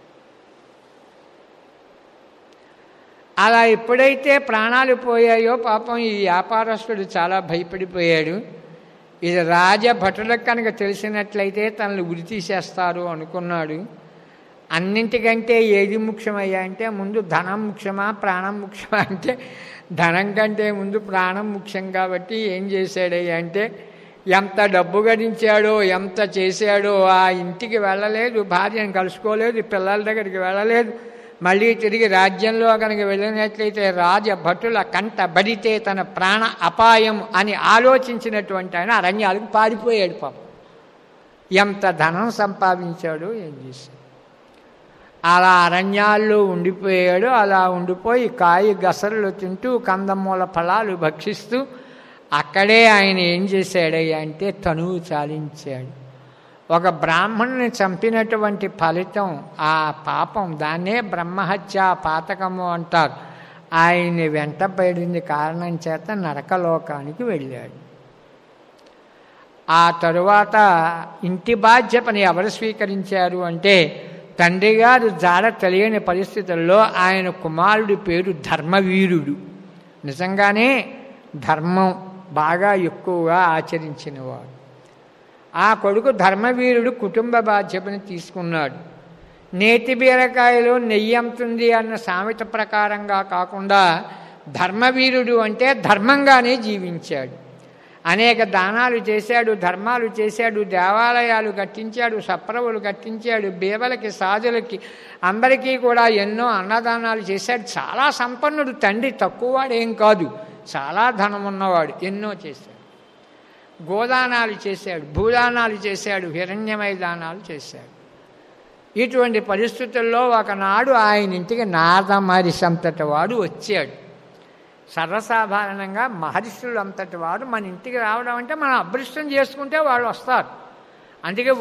అలా ఎప్పుడైతే ప్రాణాలు పోయాయో పాపం ఈ వ్యాపారస్తుడు చాలా భయపడిపోయాడు ఇది రాజభటులకు కనుక తెలిసినట్లయితే తనను ఉరి తీసేస్తారు అనుకున్నాడు అన్నింటికంటే ఏది ముఖ్యమయ్యా అంటే ముందు ధనం ముఖ్యమా ప్రాణం ముఖ్యమా అంటే ధనం కంటే ముందు ప్రాణం ముఖ్యం కాబట్టి ఏం చేశాడయ్యా అంటే ఎంత డబ్బు గడించాడో ఎంత చేశాడో ఆ ఇంటికి వెళ్ళలేదు భార్యను కలుసుకోలేదు పిల్లల దగ్గరికి వెళ్ళలేదు మళ్ళీ తిరిగి రాజ్యంలో కనుక వెళ్ళినట్లయితే రాజభటుల కంట బడితే తన ప్రాణ అపాయం అని ఆలోచించినటువంటి ఆయన అరణ్యాలకు పారిపోయాడు పాపం ఎంత ధనం సంపాదించాడో ఏం చేశాడు అలా అరణ్యాల్లో ఉండిపోయాడు అలా ఉండిపోయి కాయ గసరులు తింటూ కందమూల ఫలాలు భక్షిస్తూ అక్కడే ఆయన ఏం చేశాడయ్యా అంటే తనువు చాలించాడు ఒక బ్రాహ్మణుని చంపినటువంటి ఫలితం ఆ పాపం దాన్నే బ్రహ్మహత్య పాతకము అంటారు ఆయన్ని వెంటబడింది కారణం చేత నరకలోకానికి వెళ్ళాడు ఆ తరువాత ఇంటి బాధ్యతని ఎవరు స్వీకరించారు అంటే తండ్రి గారు జాడ తెలియని పరిస్థితుల్లో ఆయన కుమారుడి పేరు ధర్మవీరుడు నిజంగానే ధర్మం బాగా ఎక్కువగా ఆచరించినవాడు ఆ కొడుకు ధర్మవీరుడు కుటుంబ బాధ్యతని తీసుకున్నాడు నేతి బీరకాయలో నెయ్యి అమ్ముతుంది అన్న సామెత ప్రకారంగా కాకుండా ధర్మవీరుడు అంటే ధర్మంగానే జీవించాడు అనేక దానాలు చేశాడు ధర్మాలు చేశాడు దేవాలయాలు కట్టించాడు సప్రవులు కట్టించాడు బేవలకి సాధులకి అందరికీ కూడా ఎన్నో అన్నదానాలు చేశాడు చాలా సంపన్నుడు తండ్రి తక్కువవాడేం కాదు చాలా ధనం ఉన్నవాడు ఎన్నో చేశాడు గోదానాలు చేశాడు భూదానాలు చేశాడు హిరణ్యమయ దానాలు చేశాడు ఇటువంటి పరిస్థితుల్లో ఒకనాడు ఆయన ఇంటికి నాదమరిషి అంతటి వాడు వచ్చాడు సర్వసాధారణంగా మహర్షులు అంతటి వాడు మన ఇంటికి రావడం అంటే మనం అదృష్టం చేసుకుంటే వాళ్ళు వస్తారు అందుకే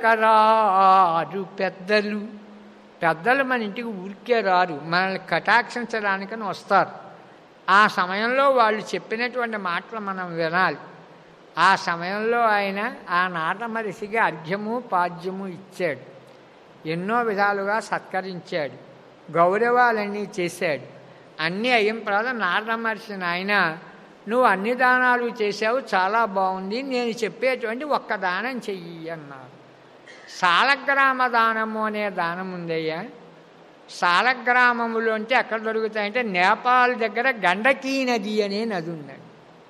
ఊరకరారు పెద్దలు పెద్దలు మన ఇంటికి ఊరికే రారు మనల్ని కటాక్షించడానికని వస్తారు ఆ సమయంలో వాళ్ళు చెప్పినటువంటి మాటలు మనం వినాలి ఆ సమయంలో ఆయన ఆ నాటమరిషికి అర్ఘ్యము పాద్యము ఇచ్చాడు ఎన్నో విధాలుగా సత్కరించాడు గౌరవాలన్నీ చేశాడు అన్నీ అయిన తర్వాత నారదమర్శి నాయన నువ్వు అన్ని దానాలు చేసావు చాలా బాగుంది నేను చెప్పేటువంటి ఒక్క దానం చెయ్యి అన్నారు సాలగ్రామ దానము అనే దానం ఉందయ్యా సాలగ్రామములు అంటే ఎక్కడ దొరుకుతాయంటే నేపాల్ దగ్గర గండకీ నది అనే నది ఉందండి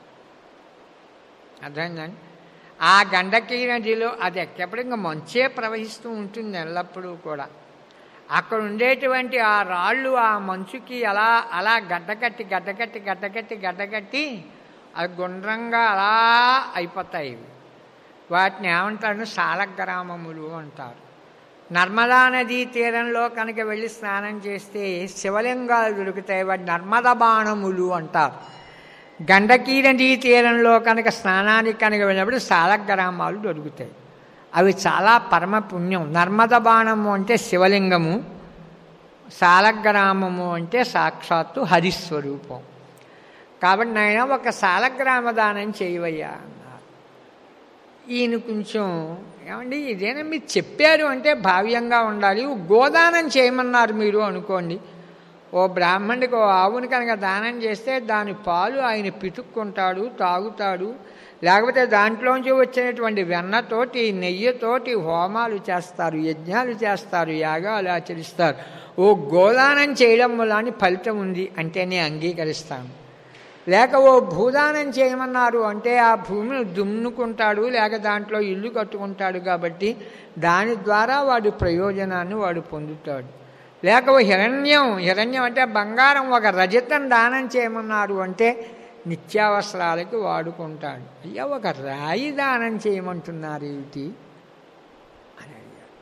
అర్థమైందండి ఆ గండకీ నదిలో అది ఎక్కప్పుడు ఇంకా మంచే ప్రవహిస్తూ ఉంటుంది ఎల్లప్పుడూ కూడా అక్కడ ఉండేటువంటి ఆ రాళ్ళు ఆ మంచుకి అలా అలా గడ్డకట్టి గడ్డకట్టి గడ్డకట్టి గడ్డకట్టి అది గుండ్రంగా అలా అయిపోతాయి ఇవి వాటిని ఏమంటారు సాలగ్రామములు అంటారు నర్మదా నదీ తీరంలో కనుక వెళ్ళి స్నానం చేస్తే శివలింగాలు దొరుకుతాయి వాటి నర్మద బాణములు అంటారు గండకీ నదీ తీరంలో కనుక స్నానానికి కనుక వెళ్ళినప్పుడు సాలగ్రామాలు దొరుకుతాయి అవి చాలా పరమ పుణ్యం నర్మద బాణము అంటే శివలింగము సాలగ్రామము అంటే సాక్షాత్తు హరిస్వరూపం కాబట్టి నాయన ఒక సాలగ్రామ దానం చేయవయ్యా అన్నారు ఈయన కొంచెం ఏమండి ఇదేనా మీరు చెప్పారు అంటే భావ్యంగా ఉండాలి గోదానం చేయమన్నారు మీరు అనుకోండి ఓ బ్రాహ్మణుడికి ఓ ఆవుని కనుక దానం చేస్తే దాని పాలు ఆయన పితుక్కుంటాడు తాగుతాడు లేకపోతే దాంట్లోంచి వచ్చినటువంటి వెన్నతోటి నెయ్యితోటి హోమాలు చేస్తారు యజ్ఞాలు చేస్తారు యాగాలు ఆచరిస్తారు ఓ గోదానం చేయడం వల్ల ఫలితం ఉంది అంటే నేను అంగీకరిస్తాను లేక ఓ భూదానం చేయమన్నారు అంటే ఆ భూమిని దున్నుకుంటాడు లేక దాంట్లో ఇల్లు కట్టుకుంటాడు కాబట్టి దాని ద్వారా వాడు ప్రయోజనాన్ని వాడు పొందుతాడు లేక ఓ హిరణ్యం హిరణ్యం అంటే బంగారం ఒక రజతం దానం చేయమన్నారు అంటే నిత్యావసరాలకి వాడుకుంటాడు అయ్యా ఒక రాయి దానం చేయమంటున్నారు ఏమిటి అని అడిగాడు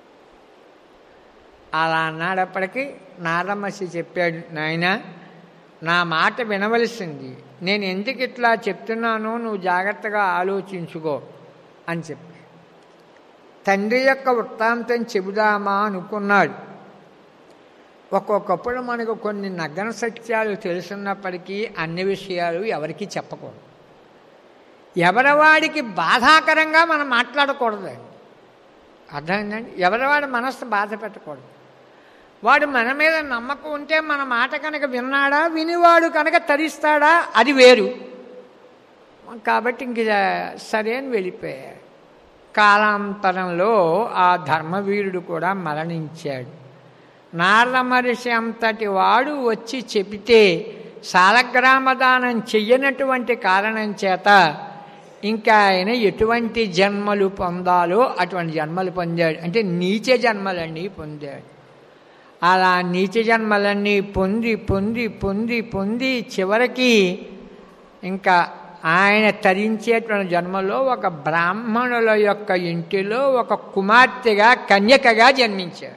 అలా అన్నాడప్పటికీ నారమసి చెప్పాడు నాయన నా మాట వినవలసింది నేను ఎందుకు ఇట్లా చెప్తున్నానో నువ్వు జాగ్రత్తగా ఆలోచించుకో అని చెప్పి తండ్రి యొక్క వృత్తాంతం చెబుదామా అనుకున్నాడు ఒక్కొక్కప్పుడు మనకు కొన్ని నగ్న సత్యాలు తెలుసున్నప్పటికీ అన్ని విషయాలు ఎవరికి చెప్పకూడదు ఎవరివాడికి బాధాకరంగా మనం మాట్లాడకూడదండి అర్థమైందండి ఎవరివాడి మనస్సు బాధ పెట్టకూడదు వాడు మన మీద నమ్మకం ఉంటే మన మాట కనుక విన్నాడా వినివాడు కనుక తరిస్తాడా అది వేరు కాబట్టి ఇంక సరే అని వెళ్ళిపోయాడు కాలాంతరంలో ఆ ధర్మవీరుడు కూడా మరణించాడు నారద మహర్షి అంతటి వాడు వచ్చి చెబితే సాలగ్రామదానం చెయ్యనటువంటి కారణం చేత ఇంకా ఆయన ఎటువంటి జన్మలు పొందాలో అటువంటి జన్మలు పొందాడు అంటే నీచ జన్మలన్నీ పొందాడు అలా నీచ జన్మలన్నీ పొంది పొంది పొంది పొంది చివరికి ఇంకా ఆయన తరించేటువంటి జన్మలో ఒక బ్రాహ్మణుల యొక్క ఇంటిలో ఒక కుమార్తెగా కన్యకగా జన్మించాడు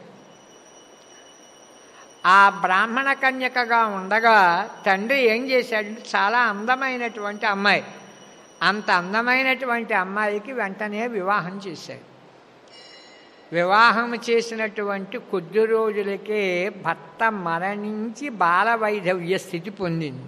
ఆ బ్రాహ్మణ కన్యకగా ఉండగా తండ్రి ఏం చేశాడంటే చాలా అందమైనటువంటి అమ్మాయి అంత అందమైనటువంటి అమ్మాయికి వెంటనే వివాహం చేశాడు వివాహం చేసినటువంటి కొద్ది రోజులకే భర్త మరణించి బాలవైధవ్య స్థితి పొందింది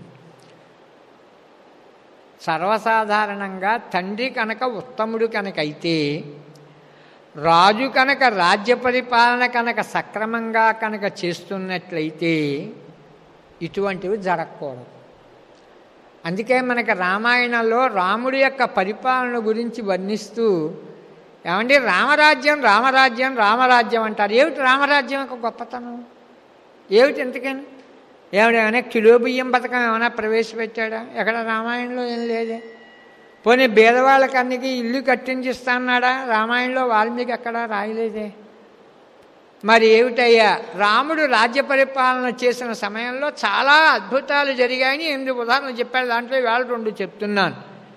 సర్వసాధారణంగా తండ్రి కనుక ఉత్తముడు కనుక అయితే రాజు కనుక రాజ్య పరిపాలన కనుక సక్రమంగా కనుక చేస్తున్నట్లయితే ఇటువంటివి జరగకూడదు అందుకే మనకి రామాయణంలో రాముడి యొక్క పరిపాలన గురించి వర్ణిస్తూ ఏమండి రామరాజ్యం రామరాజ్యం రామరాజ్యం అంటారు ఏమిటి రామరాజ్యం యొక్క గొప్పతనం ఏమిటి ఎందుకని ఏమిటి ఏమైనా కిలో బియ్యం పథకం ఏమైనా ప్రవేశపెట్టాడా ఎక్కడ రామాయణంలో ఏం లేదే పోనీ బీదవాళ్ళకి అన్నికి ఇల్లు కట్టించిస్తాన్నాడా రామాయణంలో వాల్మీకి అక్కడ రాయలేదే మరి ఏమిటయ్యా రాముడు రాజ్య పరిపాలన చేసిన సమయంలో చాలా అద్భుతాలు జరిగాయని ఎనిమిది ఉదాహరణలు చెప్పాడు దాంట్లో వేళ రెండు చెప్తున్నాను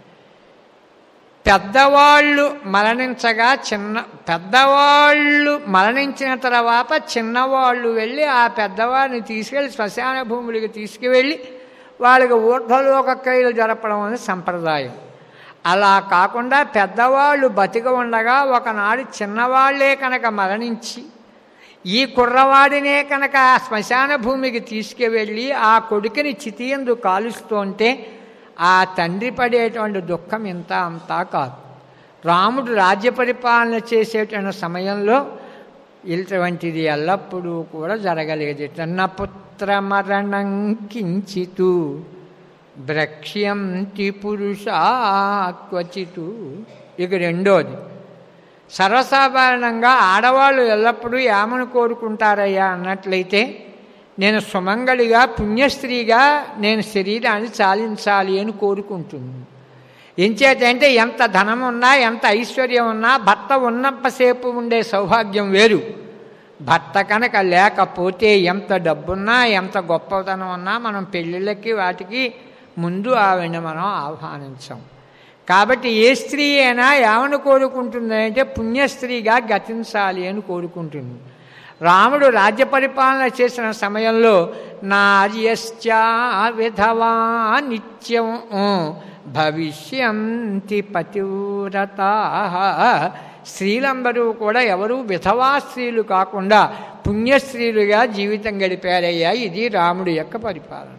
పెద్దవాళ్ళు మరణించగా చిన్న పెద్దవాళ్ళు మరణించిన తర్వాత చిన్నవాళ్ళు వెళ్ళి ఆ పెద్దవాడిని తీసుకెళ్ళి శ్మశాన భూములకి తీసుకువెళ్ళి వాళ్ళకి ఊర్ధ్వలోక క్రియలు జరపడం అనేది సంప్రదాయం అలా కాకుండా పెద్దవాళ్ళు బతిక ఉండగా ఒకనాడు చిన్నవాళ్లే కనుక మరణించి ఈ కుర్రవాడినే కనుక ఆ శ్మశాన భూమికి తీసుకువెళ్ళి ఆ కొడుకుని చితియందు కాలుస్తుంటే ఆ తండ్రి పడేటువంటి దుఃఖం ఇంత అంతా కాదు రాముడు రాజ్య పరిపాలన చేసేటువంటి సమయంలో ఇటువంటిది ఎల్లప్పుడూ కూడా జరగలేదు తన పుత్ర మరణం కించితు ద్రక్ష్యంతి పురుషా క్వచితు ఇక రెండోది సర్వసాధారణంగా ఆడవాళ్ళు ఎల్లప్పుడూ ఏమని కోరుకుంటారయ్యా అన్నట్లయితే నేను సుమంగళిగా పుణ్యస్త్రీగా నేను శరీరాన్ని చాలించాలి అని కోరుకుంటుంది ఎంచేతంటే ఎంత ధనం ఉన్నా ఎంత ఐశ్వర్యం ఉన్నా భర్త ఉన్నంతసేపు ఉండే సౌభాగ్యం వేరు భర్త కనుక లేకపోతే ఎంత డబ్బున్నా ఎంత గొప్పతనం ఉన్నా మనం పెళ్ళిళ్ళకి వాటికి ముందు ఆవిడ మనం ఆహ్వానించాం కాబట్టి ఏ స్త్రీ అయినా ఏమని కోరుకుంటుంది అంటే పుణ్యస్త్రీగా గతించాలి అని కోరుకుంటుంది రాముడు రాజ్య పరిపాలన చేసిన సమయంలో నార్యశ్చా విధవా నిత్యం భవిష్యంతి పతివ్రత స్త్రీలందరూ కూడా ఎవరు విధవా స్త్రీలు కాకుండా పుణ్యస్త్రీలుగా జీవితం గడిపారయ్యా ఇది రాముడి యొక్క పరిపాలన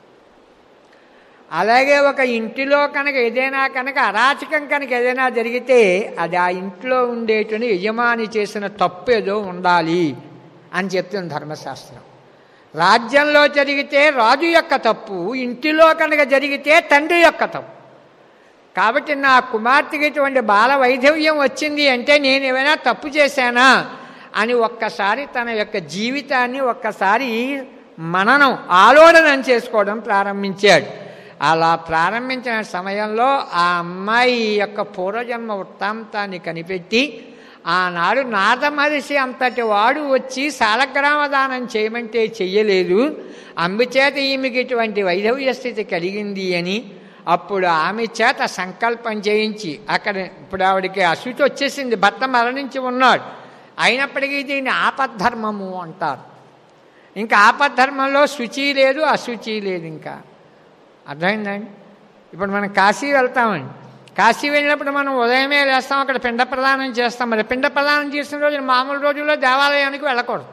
అలాగే ఒక ఇంటిలో కనుక ఏదైనా కనుక అరాచకం కనుక ఏదైనా జరిగితే అది ఆ ఇంట్లో ఉండేటువంటి యజమాని చేసిన తప్పు ఏదో ఉండాలి అని చెప్తుంది ధర్మశాస్త్రం రాజ్యంలో జరిగితే రాజు యొక్క తప్పు ఇంటిలో కనుక జరిగితే తండ్రి యొక్క తప్పు కాబట్టి నా కుమార్తెకి ఇటువంటి బాల వైధవ్యం వచ్చింది అంటే నేను ఏమైనా తప్పు చేశానా అని ఒక్కసారి తన యొక్క జీవితాన్ని ఒక్కసారి మననం ఆలోడనం చేసుకోవడం ప్రారంభించాడు అలా ప్రారంభించిన సమయంలో ఆ అమ్మాయి యొక్క పూర్వజన్మ వృత్తాంతాన్ని కనిపెట్టి ఆనాడు నాద మహర్షి అంతటి వాడు వచ్చి సాలగ్రామ దానం చేయమంటే చెయ్యలేదు అందుచేత ఈమెకి ఇటువంటి వైధవ్య స్థితి కలిగింది అని అప్పుడు ఆమె చేత సంకల్పం చేయించి అక్కడ ఇప్పుడు ఆవిడకి అశుచి వచ్చేసింది భర్త మరణించి ఉన్నాడు అయినప్పటికీ దీన్ని ఆపద్ధర్మము అంటారు ఇంకా ఆపద్ధర్మంలో శుచి లేదు అశుచి లేదు ఇంకా అర్థమైందండి ఇప్పుడు మనం కాశీ వెళ్తామండి కాశీ వెళ్ళినప్పుడు మనం ఉదయమే లేస్తాం అక్కడ పిండ ప్రదానం చేస్తాం మరి పిండ ప్రదానం చేసిన రోజు మామూలు రోజుల్లో దేవాలయానికి వెళ్ళకూడదు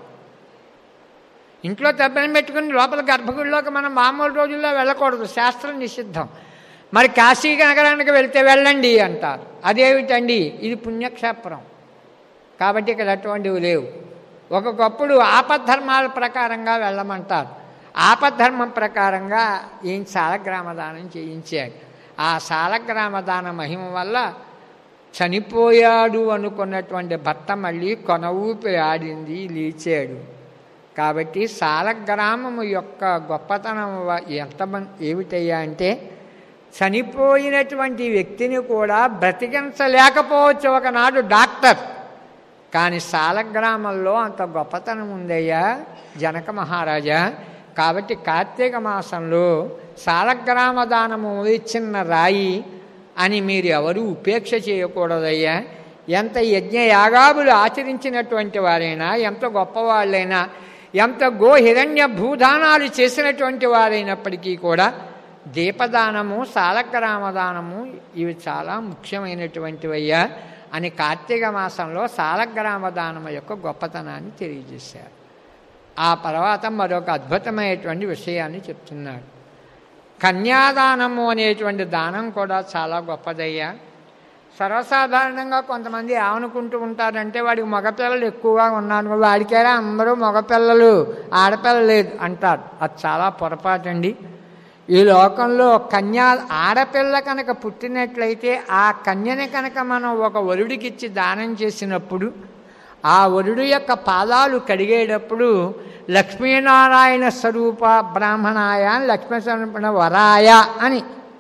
ఇంట్లో దెబ్బని పెట్టుకుని లోపల గర్భగుడిలోకి మనం మామూలు రోజుల్లో వెళ్ళకూడదు శాస్త్రం నిషిద్ధం మరి కాశీ నగరానికి వెళ్తే వెళ్ళండి అంటారు అదేమిటండి ఇది పుణ్యక్షేత్రం కాబట్టి ఇక్కడ అటువంటివి లేవు ఒక్కొక్కప్పుడు ఆపద్ధర్మాల ప్రకారంగా వెళ్ళమంటారు ఆపద్ధర్మం ప్రకారంగా ఏం సాలగ్రామదానం చేయించాడు ఆ సాలగ్రామదాన మహిమ వల్ల చనిపోయాడు అనుకున్నటువంటి భర్త మళ్ళీ కొన ఊపిరి ఆడింది లేచాడు కాబట్టి సాలగ్రామము యొక్క గొప్పతనం ఎంత ఏమిటయ్యా అంటే చనిపోయినటువంటి వ్యక్తిని కూడా బ్రతికించలేకపోవచ్చు ఒకనాడు డాక్టర్ కానీ సాలగ్రామంలో అంత గొప్పతనం ఉందయ్యా జనక మహారాజా కాబట్టి కార్తీక మాసంలో సాలగ్రామ దానము చిన్న రాయి అని మీరు ఎవరు ఉపేక్ష చేయకూడదయ్యా ఎంత యజ్ఞ యాగాములు ఆచరించినటువంటి వారైనా ఎంత గొప్పవాళ్ళైనా ఎంత గో హిరణ్య భూదానాలు చేసినటువంటి వారైనప్పటికీ కూడా దీపదానము సాలగ్రామదానము ఇవి చాలా ముఖ్యమైనటువంటివయ్యా అని కార్తీక మాసంలో సాలగ్రామదానము యొక్క గొప్పతనాన్ని తెలియజేశారు ఆ తర్వాత మరొక అద్భుతమైనటువంటి విషయాన్ని చెప్తున్నాడు కన్యాదానము అనేటువంటి దానం కూడా చాలా గొప్పదయ్యా సర్వసాధారణంగా కొంతమంది ఏమనుకుంటూ ఉంటారంటే వాడికి మగపిల్లలు ఎక్కువగా ఉన్నారు వాడికేరా అందరూ మగపిల్లలు ఆడపిల్ల లేదు అంటారు అది చాలా పొరపాటండి ఈ లోకంలో కన్యా ఆడపిల్ల కనుక పుట్టినట్లయితే ఆ కన్యని కనుక మనం ఒక వరుడికిచ్చి దానం చేసినప్పుడు ఆ వరుడు యొక్క పాదాలు కడిగేటప్పుడు లక్ష్మీనారాయణ స్వరూప బ్రాహ్మణాయ లక్ష్మీ స్వరూప వరాయ అని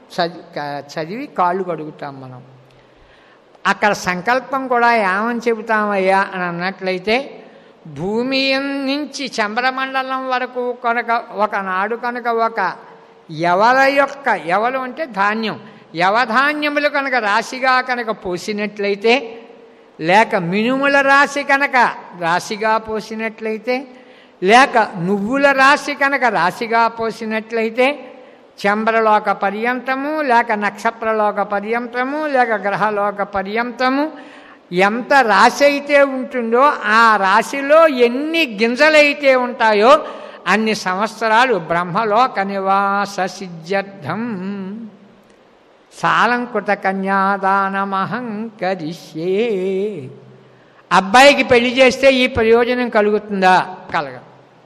చదివి చదివి కాళ్ళు కడుగుతాం మనం అక్కడ సంకల్పం కూడా ఏమని చెబుతామయ్యా అని అన్నట్లయితే భూమి నుంచి చంద్రమండలం వరకు కనుక ఒకనాడు కనుక ఒక ఎవల యొక్క ఎవలు అంటే ధాన్యం యవధాన్యములు కనుక రాశిగా కనుక పోసినట్లయితే లేక మినుముల రాశి కనుక రాశిగా పోసినట్లయితే లేక నువ్వుల రాశి కనుక రాశిగా పోసినట్లయితే చంద్రలోక పర్యంతము లేక నక్షత్రలోక పర్యంతము లేక గ్రహలోక పర్యంతము ఎంత రాశి అయితే ఉంటుందో ఆ రాశిలో ఎన్ని గింజలైతే ఉంటాయో అన్ని సంవత్సరాలు బ్రహ్మలోక నివాస సిద్ధ్యర్థం సాలంకృత కన్యాదానమహం కరిష్యే అబ్బాయికి పెళ్లి చేస్తే ఈ ప్రయోజనం కలుగుతుందా కలగ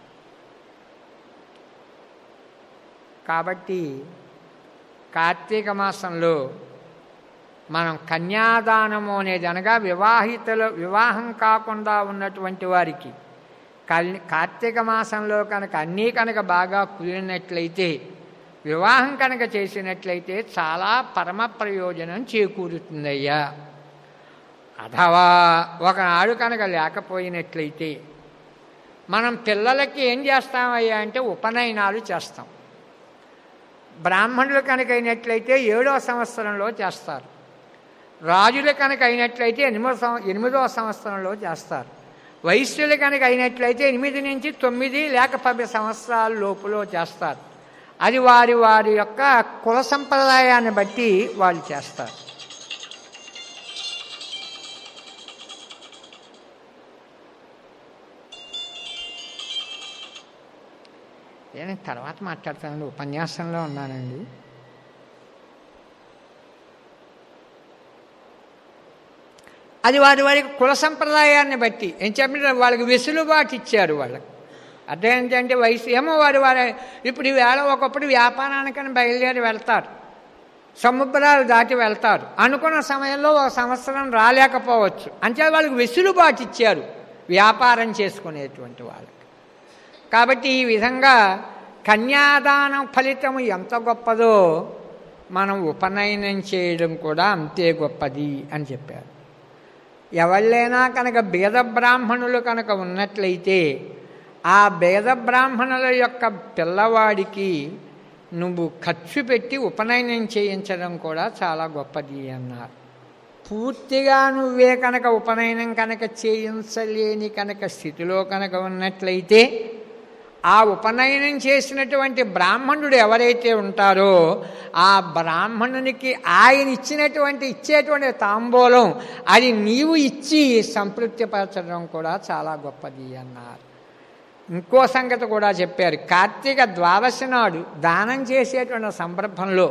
కాబట్టి కార్తీక మాసంలో మనం కన్యాదానము అనేది అనగా వివాహితలు వివాహం కాకుండా ఉన్నటువంటి వారికి కల్ కార్తీక మాసంలో కనుక అన్నీ కనుక బాగా కుదిరినట్లయితే వివాహం కనుక చేసినట్లయితే చాలా పరమ ప్రయోజనం చేకూరుతుందయ్యా అథవా ఒకనాడు కనుక లేకపోయినట్లయితే మనం పిల్లలకి ఏం చేస్తామయ్యా అంటే ఉపనయనాలు చేస్తాం బ్రాహ్మణులు కనుక అయినట్లయితే ఏడో సంవత్సరంలో చేస్తారు రాజులు కనుక అయినట్లయితే ఎనిమిదో సం ఎనిమిదవ సంవత్సరంలో చేస్తారు వైశ్యులు కనుక అయినట్లయితే ఎనిమిది నుంచి తొమ్మిది లేక పది సంవత్సరాల లోపులో చేస్తారు అది వారి వారి యొక్క కుల సంప్రదాయాన్ని బట్టి వాళ్ళు చేస్తారు నేను తర్వాత మాట్లాడతానండి ఉపన్యాసంలో ఉన్నానండి అది వారి వారి కుల సంప్రదాయాన్ని బట్టి ఏం చెప్పిన వాళ్ళకి వెసులుబాటు ఇచ్చారు వాళ్ళకి అదేంటంటే వయసు ఏమో వారు వారి ఇప్పుడు ఈవేళ ఒకప్పుడు వ్యాపారానికని బయలుదేరి వెళ్తారు సముద్రాలు దాటి వెళ్తారు అనుకున్న సమయంలో ఒక సంవత్సరం రాలేకపోవచ్చు అంటే వాళ్ళకి వెసులుబాటు ఇచ్చారు వ్యాపారం చేసుకునేటువంటి వాళ్ళకి కాబట్టి ఈ విధంగా కన్యాదానం ఫలితం ఎంత గొప్పదో మనం ఉపనయనం చేయడం కూడా అంతే గొప్పది అని చెప్పారు ఎవళ్ళైనా కనుక బేద బ్రాహ్మణులు కనుక ఉన్నట్లయితే ఆ బేద బ్రాహ్మణుల యొక్క పిల్లవాడికి నువ్వు ఖర్చు పెట్టి ఉపనయనం చేయించడం కూడా చాలా గొప్పది అన్నారు పూర్తిగా నువ్వే కనుక ఉపనయనం కనుక చేయించలేని కనుక స్థితిలో కనుక ఉన్నట్లయితే ఆ ఉపనయనం చేసినటువంటి బ్రాహ్మణుడు ఎవరైతే ఉంటారో ఆ బ్రాహ్మణునికి ఆయన ఇచ్చినటువంటి ఇచ్చేటువంటి తాంబూలం అది నీవు ఇచ్చి సంతృప్తిపరచడం కూడా చాలా గొప్పది అన్నారు ఇంకో సంగతి కూడా చెప్పారు కార్తీక ద్వాదశి నాడు దానం చేసేటువంటి సందర్భంలో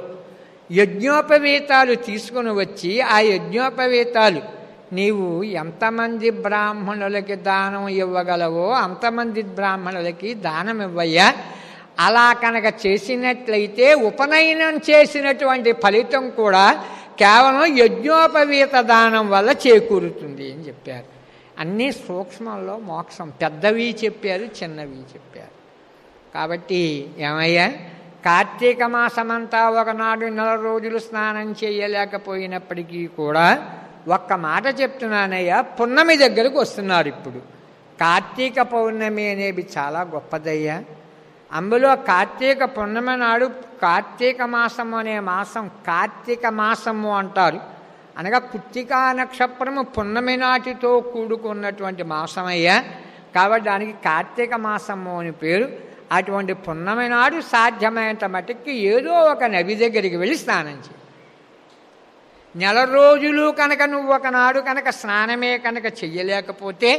యజ్ఞోపవీతాలు తీసుకుని వచ్చి ఆ యజ్ఞోపవీతాలు నీవు ఎంతమంది బ్రాహ్మణులకి దానం ఇవ్వగలవో అంతమంది బ్రాహ్మణులకి దానం ఇవ్వయ్యా అలా కనుక చేసినట్లయితే ఉపనయనం చేసినటువంటి ఫలితం కూడా కేవలం యజ్ఞోపవీత దానం వల్ల చేకూరుతుంది అని చెప్పారు అన్నీ సూక్ష్మంలో మోక్షం పెద్దవి చెప్పారు చిన్నవి చెప్పారు కాబట్టి ఏమయ్యా కార్తీక మాసమంతా ఒకనాడు నెల రోజులు స్నానం చేయలేకపోయినప్పటికీ కూడా ఒక్క మాట చెప్తున్నానయ్యా పున్నమి దగ్గరకు వస్తున్నారు ఇప్పుడు కార్తీక పౌర్ణమి అనేది చాలా గొప్పదయ్యా అందులో కార్తీక పౌర్ణమి నాడు కార్తీక మాసము అనే మాసం కార్తీక మాసము అంటారు అనగా పుత్తికా నక్షత్రము పున్నమి నాటితో కూడుకున్నటువంటి మాసమయ్యా కాబట్టి దానికి కార్తీక మాసము అని పేరు అటువంటి పున్నమి నాడు సాధ్యమైనంత మటుకి ఏదో ఒక నది దగ్గరికి వెళ్ళి స్నానం చేయి నెల రోజులు కనుక నువ్వు ఒకనాడు కనుక స్నానమే కనుక చెయ్యలేకపోతే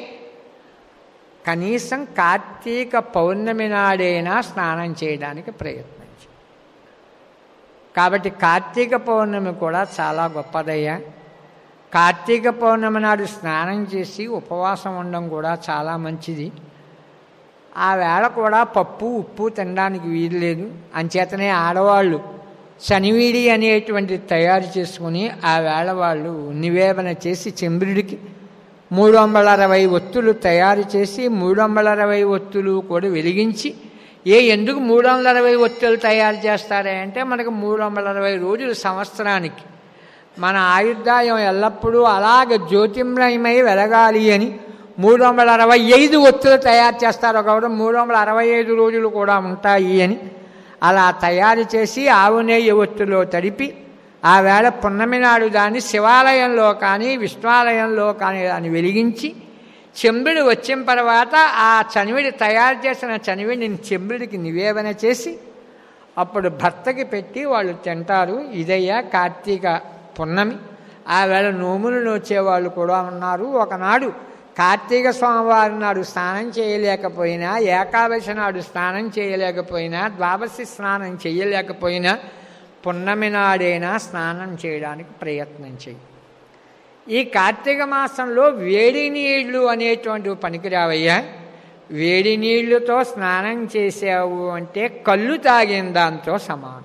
కనీసం కార్తీక పౌర్ణమి నాడైనా స్నానం చేయడానికి ప్రయత్నించు కాబట్టి కార్తీక పౌర్ణమి కూడా చాలా గొప్పదయ్యా కార్తీక పౌర్ణమి నాడు స్నానం చేసి ఉపవాసం ఉండడం కూడా చాలా మంచిది ఆ వేళ కూడా పప్పు ఉప్పు తినడానికి వీలు అంచేతనే ఆడవాళ్ళు శనివీడి అనేటువంటి తయారు చేసుకుని ఆ వేళ వాళ్ళు నివేదన చేసి చంద్రుడికి మూడు వందల అరవై ఒత్తులు తయారు చేసి మూడు వందల అరవై ఒత్తులు కూడా వెలిగించి ఏ ఎందుకు మూడు వందల అరవై ఒత్తులు తయారు చేస్తారే అంటే మనకు మూడు వందల అరవై రోజులు సంవత్సరానికి మన ఆయుర్దాయం ఎల్లప్పుడూ అలాగ జ్యోతిర్మయమై వెలగాలి అని మూడు వందల అరవై ఐదు ఒత్తులు తయారు చేస్తారు ఒకప్పుడు మూడు వందల అరవై ఐదు రోజులు కూడా ఉంటాయి అని అలా తయారు చేసి ఆవు నెయ్యి ఒత్తులో తడిపి ఆ వేళ పున్నమి నాడు దాన్ని శివాలయంలో కానీ విష్ణాలయంలో కానీ దాన్ని వెలిగించి చెంబుడు వచ్చిన తర్వాత ఆ చనివిడి తయారు చేసిన చనివిడిని చెంబుడికి నివేదన చేసి అప్పుడు భర్తకి పెట్టి వాళ్ళు తింటారు ఇదయ్యా కార్తీక పున్నమి ఆ వేళ నోములు నోచేవాళ్ళు కూడా ఉన్నారు ఒకనాడు కార్తీక స్వామివారి నాడు స్నానం చేయలేకపోయినా ఏకాదశి నాడు స్నానం చేయలేకపోయినా ద్వాదశి స్నానం చేయలేకపోయినా పున్నమి నాడైనా స్నానం చేయడానికి ప్రయత్నం చేయి ఈ కార్తీక మాసంలో వేడి నీళ్లు అనేటువంటివి పనికిరావయ్యా వేడి నీళ్లతో స్నానం చేసావు అంటే కళ్ళు తాగిన దాంతో సమానం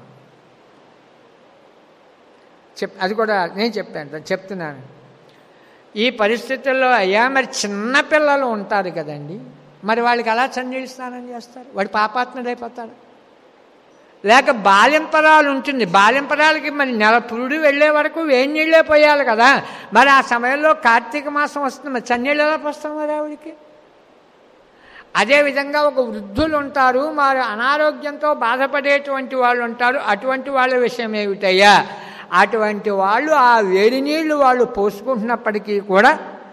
చెప్ అది కూడా నేను చెప్పాను చెప్తున్నాను ఈ పరిస్థితుల్లో అయ్యా మరి చిన్నపిల్లలు ఉంటారు కదండి మరి వాళ్ళకి అలా చన్నీళ్ళు స్నానం చేస్తారు వాడు పాపాత్ముడైపోతాడు లేక బాలింపరాలు ఉంటుంది బాలింపరాలకి మరి నెల పురుడు వెళ్ళే వరకు వేడి నీళ్ళే పోయాలి కదా మరి ఆ సమయంలో కార్తీక మాసం వస్తుంది మరి చన్నీళ్ళు ఎలా పోస్తాం మరి ఆవిడికి అదేవిధంగా ఒక వృద్ధులు ఉంటారు మరి అనారోగ్యంతో బాధపడేటువంటి వాళ్ళు ఉంటారు అటువంటి వాళ్ళ విషయం ఏమిటయ్యా అటువంటి వాళ్ళు ఆ వేడి నీళ్లు వాళ్ళు పోసుకుంటున్నప్పటికీ కూడా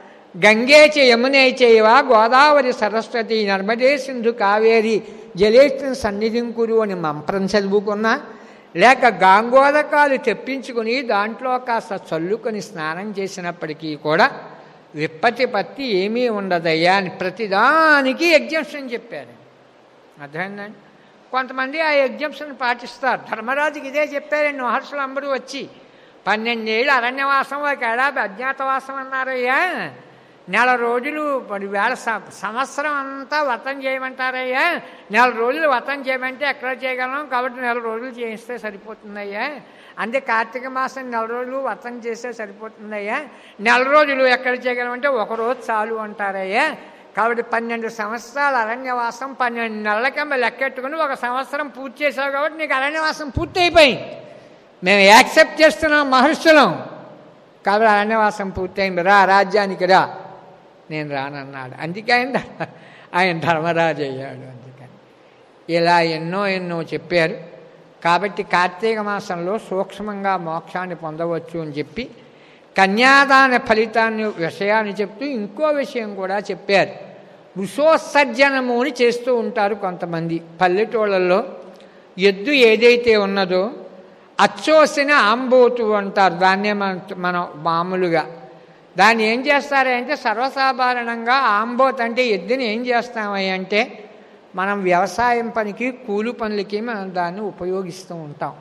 గంగేచ యమునే చేయవా గోదావరి సరస్వతి నర్మదే సింధు కావేరి జలేష్ఠం సన్నిధింకురు అని మంత్రం చదువుకున్నా లేక గాంగోదకాలు తెప్పించుకుని దాంట్లో కాస్త చల్లుకొని స్నానం చేసినప్పటికీ కూడా విప్పతి పత్తి ఏమీ ఉండదయ్యా అని ప్రతిదానికి ఎగ్జంప్షన్ చెప్పారు అర్థమైందండి కొంతమంది ఆ ఎగ్జంప్షన్ పాటిస్తారు ధర్మరాజుకి ఇదే చెప్పారండి మహర్షులు అందరూ వచ్చి పన్నెండేళ్ళు అరణ్యవాసం ఒక ఏడాది అజ్ఞాతవాసం అన్నారయ్యా నెల రోజులు మరి వేళ సంవత్సరం అంతా వ్రతం చేయమంటారయ్యా నెల రోజులు వ్రతం చేయమంటే ఎక్కడ చేయగలం కాబట్టి నెల రోజులు చేయిస్తే సరిపోతుందయ్యా అంతే కార్తీక మాసం నెల రోజులు వ్రతం చేస్తే సరిపోతుందయ్యా నెల రోజులు ఎక్కడ చేయగలమంటే ఒక రోజు చాలు అంటారయ్యా కాబట్టి పన్నెండు సంవత్సరాలు అరణ్యవాసం పన్నెండు నెలలకమ్మ లెక్కెట్టుకుని ఒక సంవత్సరం పూర్తి చేసావు కాబట్టి నీకు అరణ్యవాసం పూర్తి అయిపోయింది మేము యాక్సెప్ట్ చేస్తున్నాం మహర్షులం కాబట్టి అరణ్యవాసం పూర్తయింది రా రాజ్యానికి రా నేను రానన్నాడు అందుకే ఆయన ఆయన ధర్మరాజు అయ్యాడు అందుకని ఇలా ఎన్నో ఎన్నో చెప్పారు కాబట్టి కార్తీక మాసంలో సూక్ష్మంగా మోక్షాన్ని పొందవచ్చు అని చెప్పి కన్యాదాన ఫలితాన్ని విషయాన్ని చెప్తూ ఇంకో విషయం కూడా చెప్పారు వృషోత్సర్జనము అని చేస్తూ ఉంటారు కొంతమంది పల్లెటూళ్ళల్లో ఎద్దు ఏదైతే ఉన్నదో అచ్చోసిన ఆంబోతు అంటారు దాన్నే మన మనం మామూలుగా దాన్ని ఏం చేస్తారంటే సర్వసాధారణంగా ఆంబోత్ అంటే ఎద్దుని ఏం చేస్తామని అంటే మనం వ్యవసాయం పనికి కూలి పనులకి మనం దాన్ని ఉపయోగిస్తూ ఉంటాం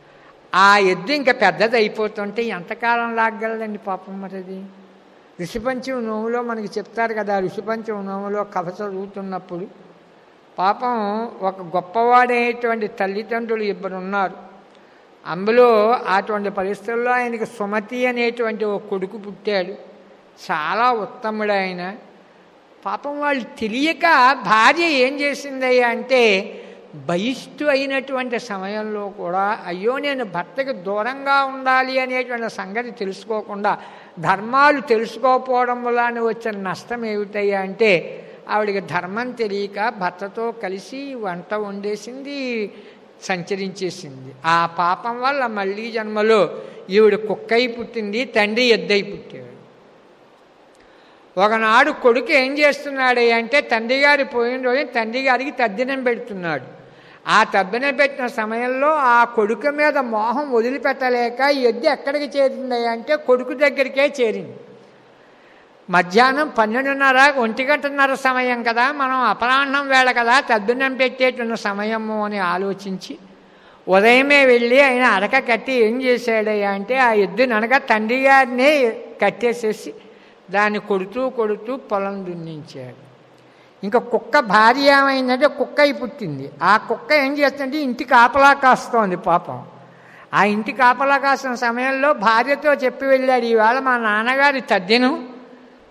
ఆ ఎద్దు ఇంకా పెద్దది అయిపోతుంటే ఎంతకాలం లాగలదండి పాపం మరిది ఋషిపంచం నోములో మనకి చెప్తారు కదా ఋషిపంచం నోములో కథ చదువుతున్నప్పుడు పాపం ఒక గొప్పవాడైనటువంటి తల్లిదండ్రులు ఇద్దరు ఉన్నారు అందులో అటువంటి పరిస్థితుల్లో ఆయనకి సుమతి అనేటువంటి ఒక కొడుకు పుట్టాడు చాలా ఉత్తముడు ఆయన పాపం వాళ్ళు తెలియక భార్య ఏం చేసిందయ్యా అంటే బహిష్టు అయినటువంటి సమయంలో కూడా అయ్యో నేను భర్తకి దూరంగా ఉండాలి అనేటువంటి సంగతి తెలుసుకోకుండా ధర్మాలు తెలుసుకోకపోవడం వల్ల వచ్చిన నష్టం ఏమిటయ్యా అంటే ఆవిడికి ధర్మం తెలియక భర్తతో కలిసి వంట వండేసింది సంచరించేసింది ఆ పాపం వల్ల మళ్ళీ జన్మలో ఈవిడ కుక్కై పుట్టింది తండ్రి ఎద్దై పుట్టాడు ఒకనాడు కొడుకు ఏం చేస్తున్నాడు అంటే తండ్రి గారి పోయిన రోజు తండ్రి గారికి తద్దినం పెడుతున్నాడు ఆ తద్దినం పెట్టిన సమయంలో ఆ కొడుకు మీద మోహం వదిలిపెట్టలేక ఎద్దు ఎక్కడికి చేరింది అంటే కొడుకు దగ్గరికే చేరింది మధ్యాహ్నం పన్నెండున్నర ఒంటి గంటన్నర సమయం కదా మనం అపరాహ్నం వేళ కదా తద్దినం పెట్టేటున్న సమయము అని ఆలోచించి ఉదయమే వెళ్ళి ఆయన అరక కట్టి ఏం చేశాడయ్యా అంటే ఆ ఎద్దుని అనగా తండ్రి గారినే కట్టేసేసి దాన్ని కొడుతూ కొడుతూ పొలం దున్నించాడు ఇంకా కుక్క భార్య ఏమైందంటే కుక్క అయి పుట్టింది ఆ కుక్క ఏం చేస్తుందంటే ఇంటి కాపలా కాస్తోంది పాపం ఆ ఇంటి కాపలా కాసిన సమయంలో భార్యతో చెప్పి వెళ్ళాడు ఈవేళ మా నాన్నగారి తద్దినం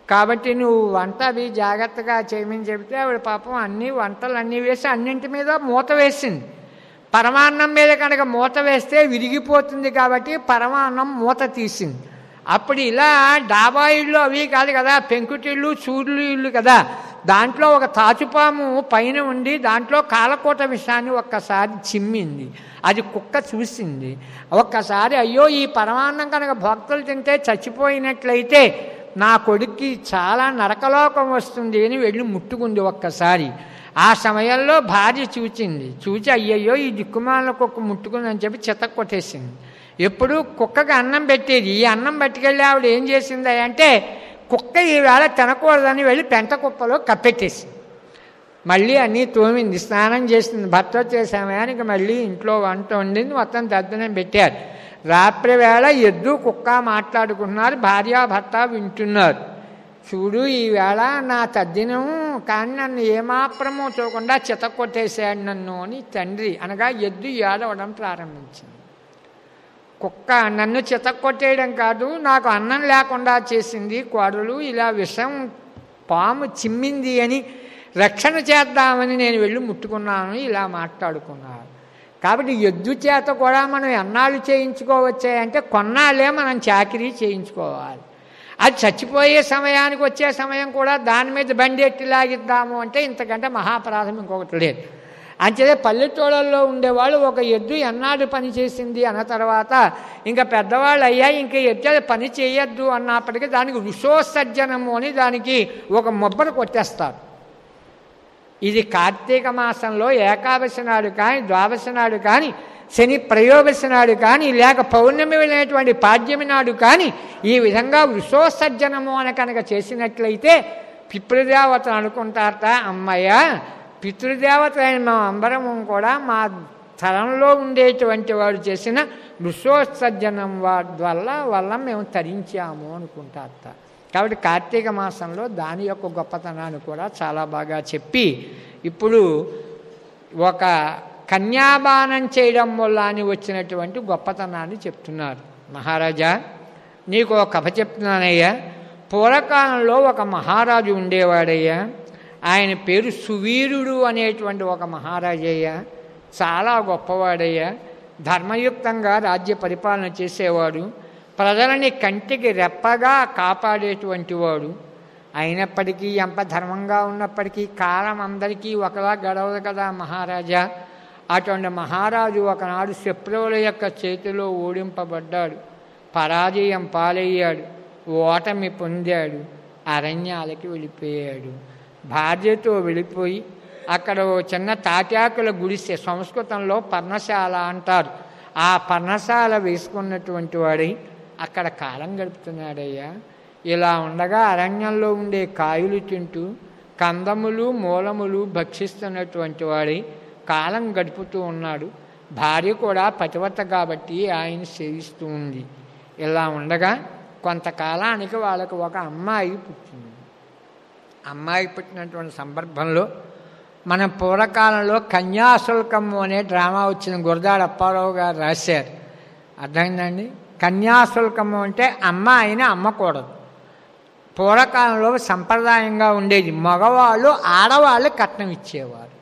కాబట్టి నువ్వు వంట అవి జాగ్రత్తగా చేయమని చెబితే ఆవిడ పాపం అన్ని వంటలు అన్నీ వేసి అన్నింటి మీద మూత వేసింది పరమాన్నం మీద కనుక మూత వేస్తే విరిగిపోతుంది కాబట్టి పరమాన్నం మూత తీసింది అప్పుడు ఇలా డాబా ఇళ్ళు అవి కాదు కదా పెంకుటిళ్ళు చూర్లు ఇళ్ళు కదా దాంట్లో ఒక తాచుపాము పైన ఉండి దాంట్లో కాలకోట విషయాన్ని ఒక్కసారి చిమ్మింది అది కుక్క చూసింది ఒక్కసారి అయ్యో ఈ పరమాన్నం కనుక భక్తులు తింటే చచ్చిపోయినట్లయితే నా కొడుక్కి చాలా నరకలోకం వస్తుంది అని వెళ్ళి ముట్టుకుంది ఒక్కసారి ఆ సమయంలో భార్య చూచింది చూచి అయ్యయ్యో ఈ దిక్కుమాల కుక్క ముట్టుకుందని చెప్పి చెత్త కొట్టేసింది ఎప్పుడు కుక్కకి అన్నం పెట్టేది ఈ అన్నం పట్టుకెళ్ళి ఆవిడ ఏం చేసింది అంటే కుక్క ఈవేళ తినకూడదని వెళ్ళి పెంట కుప్పలో కప్పెట్టేసింది మళ్ళీ అన్నీ తోమింది స్నానం చేసింది భర్త వచ్చే సమయానికి మళ్ళీ ఇంట్లో వంట వండింది మొత్తం దద్దనం పెట్టారు రాత్రి వేళ ఎద్దు కుక్క మాట్లాడుకున్నారు భార్యాభర్త వింటున్నారు చూడు ఈవేళ నా తద్దినం కానీ నన్ను ఏమాత్రమో చూడకుండా చిత కొట్టేశాడు నన్ను అని తండ్రి అనగా ఎద్దు ఏడవడం ప్రారంభించింది కుక్క నన్ను చితక్కొట్టేయడం కాదు నాకు అన్నం లేకుండా చేసింది కోడలు ఇలా విషం పాము చిమ్మింది అని రక్షణ చేద్దామని నేను వెళ్ళి ముట్టుకున్నాను ఇలా మాట్లాడుకున్నారు కాబట్టి ఎద్దు చేత కూడా మనం ఎన్నాళ్ళు చేయించుకోవచ్చే అంటే కొన్నాళ్ళే మనం చాకరీ చేయించుకోవాలి అది చచ్చిపోయే సమయానికి వచ్చే సమయం కూడా దాని మీద బండి ఎట్టి లాగిద్దాము అంటే ఇంతకంటే మహాపరాధం ఇంకొకటి లేదు అంచేదే పల్లెటూళ్ళల్లో ఉండేవాళ్ళు ఒక ఎద్దు ఎన్నాడు పని చేసింది అన్న తర్వాత ఇంకా పెద్దవాళ్ళు అయ్యా ఇంకా ఎద్దు పని చేయొద్దు అన్నప్పటికీ దానికి ఋషోసర్జనము అని దానికి ఒక మొబ్బను కొట్టేస్తారు ఇది కార్తీక మాసంలో ఏకాదశి నాడు కానీ ద్వాదశి నాడు కానీ శని ప్రయోగశి నాడు కానీ లేక పౌర్ణమి వెళ్ళినటువంటి పాడ్యమి నాడు కానీ ఈ విధంగా వృషోసర్జనము అని కనుక చేసినట్లయితే పితృదేవతలు అనుకుంటారట అమ్మయ్య పితృదేవత అయిన మా అంబరము కూడా మా తరంలో ఉండేటువంటి వాడు చేసిన వృషోత్సర్జనం వాడి వల్ల వల్ల మేము తరించాము అనుకుంటారట కాబట్టి కార్తీక మాసంలో దాని యొక్క గొప్పతనాన్ని కూడా చాలా బాగా చెప్పి ఇప్పుడు ఒక కన్యాబానం చేయడం వల్ల అని వచ్చినటువంటి గొప్పతనాన్ని చెప్తున్నారు మహారాజా నీకు ఒక కథ చెప్తున్నానయ్యా పూర్వకాలంలో ఒక మహారాజు ఉండేవాడయ్యా ఆయన పేరు సువీరుడు అనేటువంటి ఒక మహారాజయ్య చాలా గొప్పవాడయ్యా ధర్మయుక్తంగా రాజ్య పరిపాలన చేసేవాడు ప్రజలని కంటికి రెప్పగా కాపాడేటువంటి వాడు అయినప్పటికీ ఎంత ధర్మంగా ఉన్నప్పటికీ కాలం అందరికీ ఒకలా గడవదు కదా మహారాజా అటువంటి మహారాజు ఒకనాడు శత్రువుల యొక్క చేతిలో ఓడింపబడ్డాడు పరాజయం పాలయ్యాడు ఓటమి పొందాడు అరణ్యాలకి వెళ్ళిపోయాడు భార్యతో వెళ్ళిపోయి అక్కడ ఓ చిన్న తాటాకుల గుడిసె సంస్కృతంలో పర్ణశాల అంటారు ఆ పర్ణశాల వేసుకున్నటువంటి వాడై అక్కడ కాలం గడుపుతున్నాడయ్యా ఇలా ఉండగా అరణ్యంలో ఉండే కాయలు తింటూ కందములు మూలములు భక్షిస్తున్నటువంటి వాడై కాలం గడుపుతూ ఉన్నాడు భార్య కూడా పతివత కాబట్టి ఆయన సేవిస్తూ ఉంది ఇలా ఉండగా కొంతకాలానికి వాళ్ళకు ఒక అమ్మాయి పుట్టింది అమ్మాయి పుట్టినటువంటి సందర్భంలో మన పూర్వకాలంలో కన్యాశుల్కము అనే డ్రామా వచ్చిన గురదాడ అప్పారావు గారు రాశారు అర్థమైందండి కన్యాశుల్కము అంటే అమ్మాయిని అమ్మకూడదు పూర్వకాలంలో సంప్రదాయంగా ఉండేది మగవాళ్ళు ఆడవాళ్ళు కట్నం ఇచ్చేవారు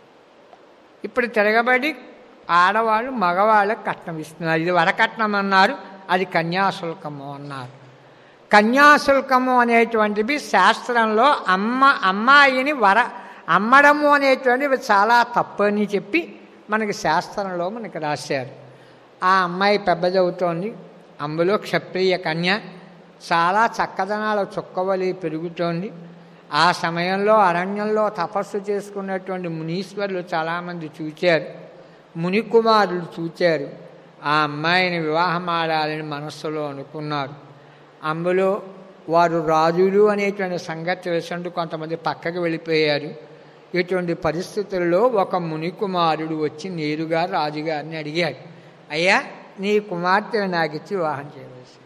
ఇప్పుడు తిరగబడి ఆడవాళ్ళు మగవాళ్ళకి కట్నం ఇస్తున్నారు ఇది వరకట్నం అన్నారు అది కన్యాశుల్కము అన్నారు కన్యాశుల్కము అనేటువంటివి శాస్త్రంలో అమ్మ అమ్మాయిని వర అమ్మడము అనేటువంటివి చాలా తప్పు అని చెప్పి మనకి శాస్త్రంలో మనకి రాశారు ఆ అమ్మాయి పెద్దదవుతోంది అందులో క్షత్రియ కన్య చాలా చక్కదనాల చుక్కవలి పెరుగుతోంది ఆ సమయంలో అరణ్యంలో తపస్సు చేసుకున్నటువంటి మునీశ్వరులు చాలామంది చూచారు మునికుమారులు చూచారు ఆ అమ్మాయిని వివాహం ఆడాలని మనస్సులో అనుకున్నారు అందులో వారు రాజులు అనేటువంటి సంగతి తెలిసిండు కొంతమంది పక్కకి వెళ్ళిపోయారు ఇటువంటి పరిస్థితుల్లో ఒక మునికుమారుడు వచ్చి నేరుగా రాజుగారిని అడిగాడు అయ్యా నీ కుమార్తెను నాకు ఇచ్చి వివాహం చేయవలసింది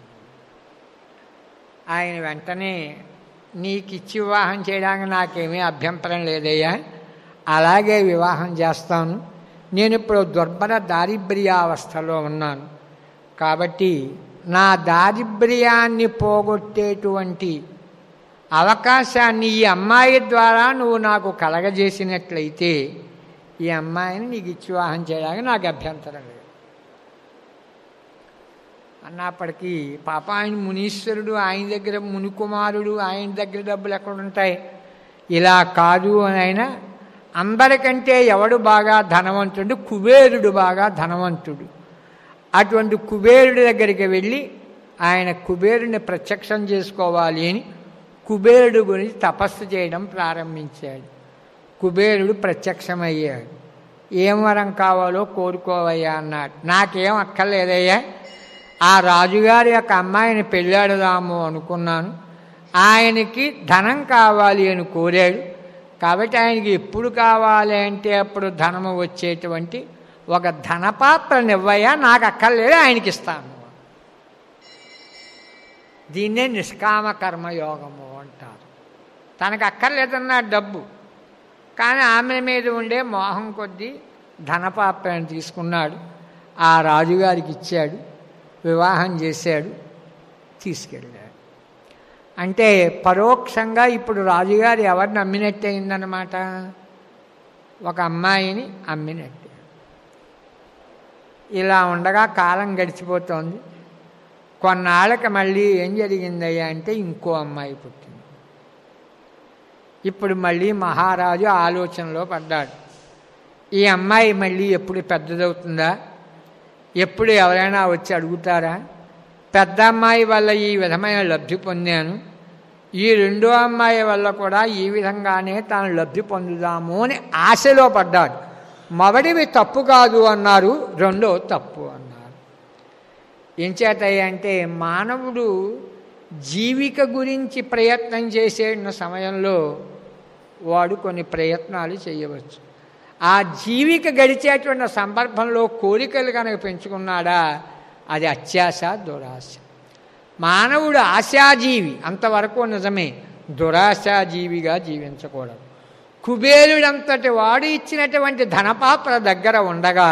ఆయన వెంటనే నీకు ఇచ్చి వివాహం చేయడానికి నాకేమీ అభ్యంతరం లేదయ్యా అలాగే వివాహం చేస్తాను నేను ఇప్పుడు దుర్భర దారిద్ర్యావస్థలో ఉన్నాను కాబట్టి నా దారిద్ర్యాన్ని పోగొట్టేటువంటి అవకాశాన్ని ఈ అమ్మాయి ద్వారా నువ్వు నాకు కలగజేసినట్లయితే ఈ అమ్మాయిని నీకు ఇచ్చి వివాహం చేయడానికి నాకు అభ్యంతరం లేదు అన్నప్పటికీ పాప ఆయన మునీశ్వరుడు ఆయన దగ్గర మునికుమారుడు ఆయన దగ్గర డబ్బులు ఎక్కడ ఉంటాయి ఇలా కాదు అని ఆయన అందరికంటే ఎవడు బాగా ధనవంతుడు కుబేరుడు బాగా ధనవంతుడు అటువంటి కుబేరుడి దగ్గరికి వెళ్ళి ఆయన కుబేరుని ప్రత్యక్షం చేసుకోవాలి అని కుబేరుడు గురించి తపస్సు చేయడం ప్రారంభించాడు కుబేరుడు ప్రత్యక్షమయ్యాడు ఏం వరం కావాలో కోరుకోవయ్యా అన్నాడు నాకేం అక్కర్లేదయ్యా ఆ రాజుగారి యొక్క అమ్మాయిని పెళ్ళాడుదాము అనుకున్నాను ఆయనకి ధనం కావాలి అని కోరాడు కాబట్టి ఆయనకి ఎప్పుడు కావాలి అంటే అప్పుడు ధనము వచ్చేటువంటి ఒక ధనపాత్రనివ్వయ్యా నాకు అక్కర్లేదు ఆయనకి ఇస్తాను దీన్నే నిష్కామ కర్మయోగము అంటారు తనకు అక్కర్లేదన్న డబ్బు కానీ ఆమె మీద ఉండే మోహం కొద్దీ ధనపాత్రను తీసుకున్నాడు ఆ రాజుగారికి ఇచ్చాడు వివాహం చేశాడు తీసుకెళ్ళాడు అంటే పరోక్షంగా ఇప్పుడు రాజుగారు ఎవరిని అమ్మినట్టే అయిందనమాట ఒక అమ్మాయిని అమ్మినట్టే ఇలా ఉండగా కాలం గడిచిపోతోంది కొన్నాళ్ళకి మళ్ళీ ఏం జరిగిందయ్యా అంటే ఇంకో అమ్మాయి పుట్టింది ఇప్పుడు మళ్ళీ మహారాజు ఆలోచనలో పడ్డాడు ఈ అమ్మాయి మళ్ళీ ఎప్పుడు పెద్దదవుతుందా ఎప్పుడు ఎవరైనా వచ్చి అడుగుతారా పెద్ద అమ్మాయి వల్ల ఈ విధమైన లబ్ధి పొందాను ఈ రెండో అమ్మాయి వల్ల కూడా ఈ విధంగానే తాను లబ్ధి పొందుదాము అని ఆశలో పడ్డాడు మొదటివి తప్పు కాదు అన్నారు రెండో తప్పు అన్నారు ఏం చేతాయంటే మానవుడు జీవిక గురించి ప్రయత్నం చేసే సమయంలో వాడు కొన్ని ప్రయత్నాలు చేయవచ్చు ఆ జీవిక గడిచేటువంటి సందర్భంలో కోరికలు కనుక పెంచుకున్నాడా అది అత్యాశ దురాశ మానవుడు ఆశాజీవి అంతవరకు నిజమే దురాశాజీవిగా జీవించకూడదు కుబేరుడంతటి వాడు ఇచ్చినటువంటి ధనపాత్ర దగ్గర ఉండగా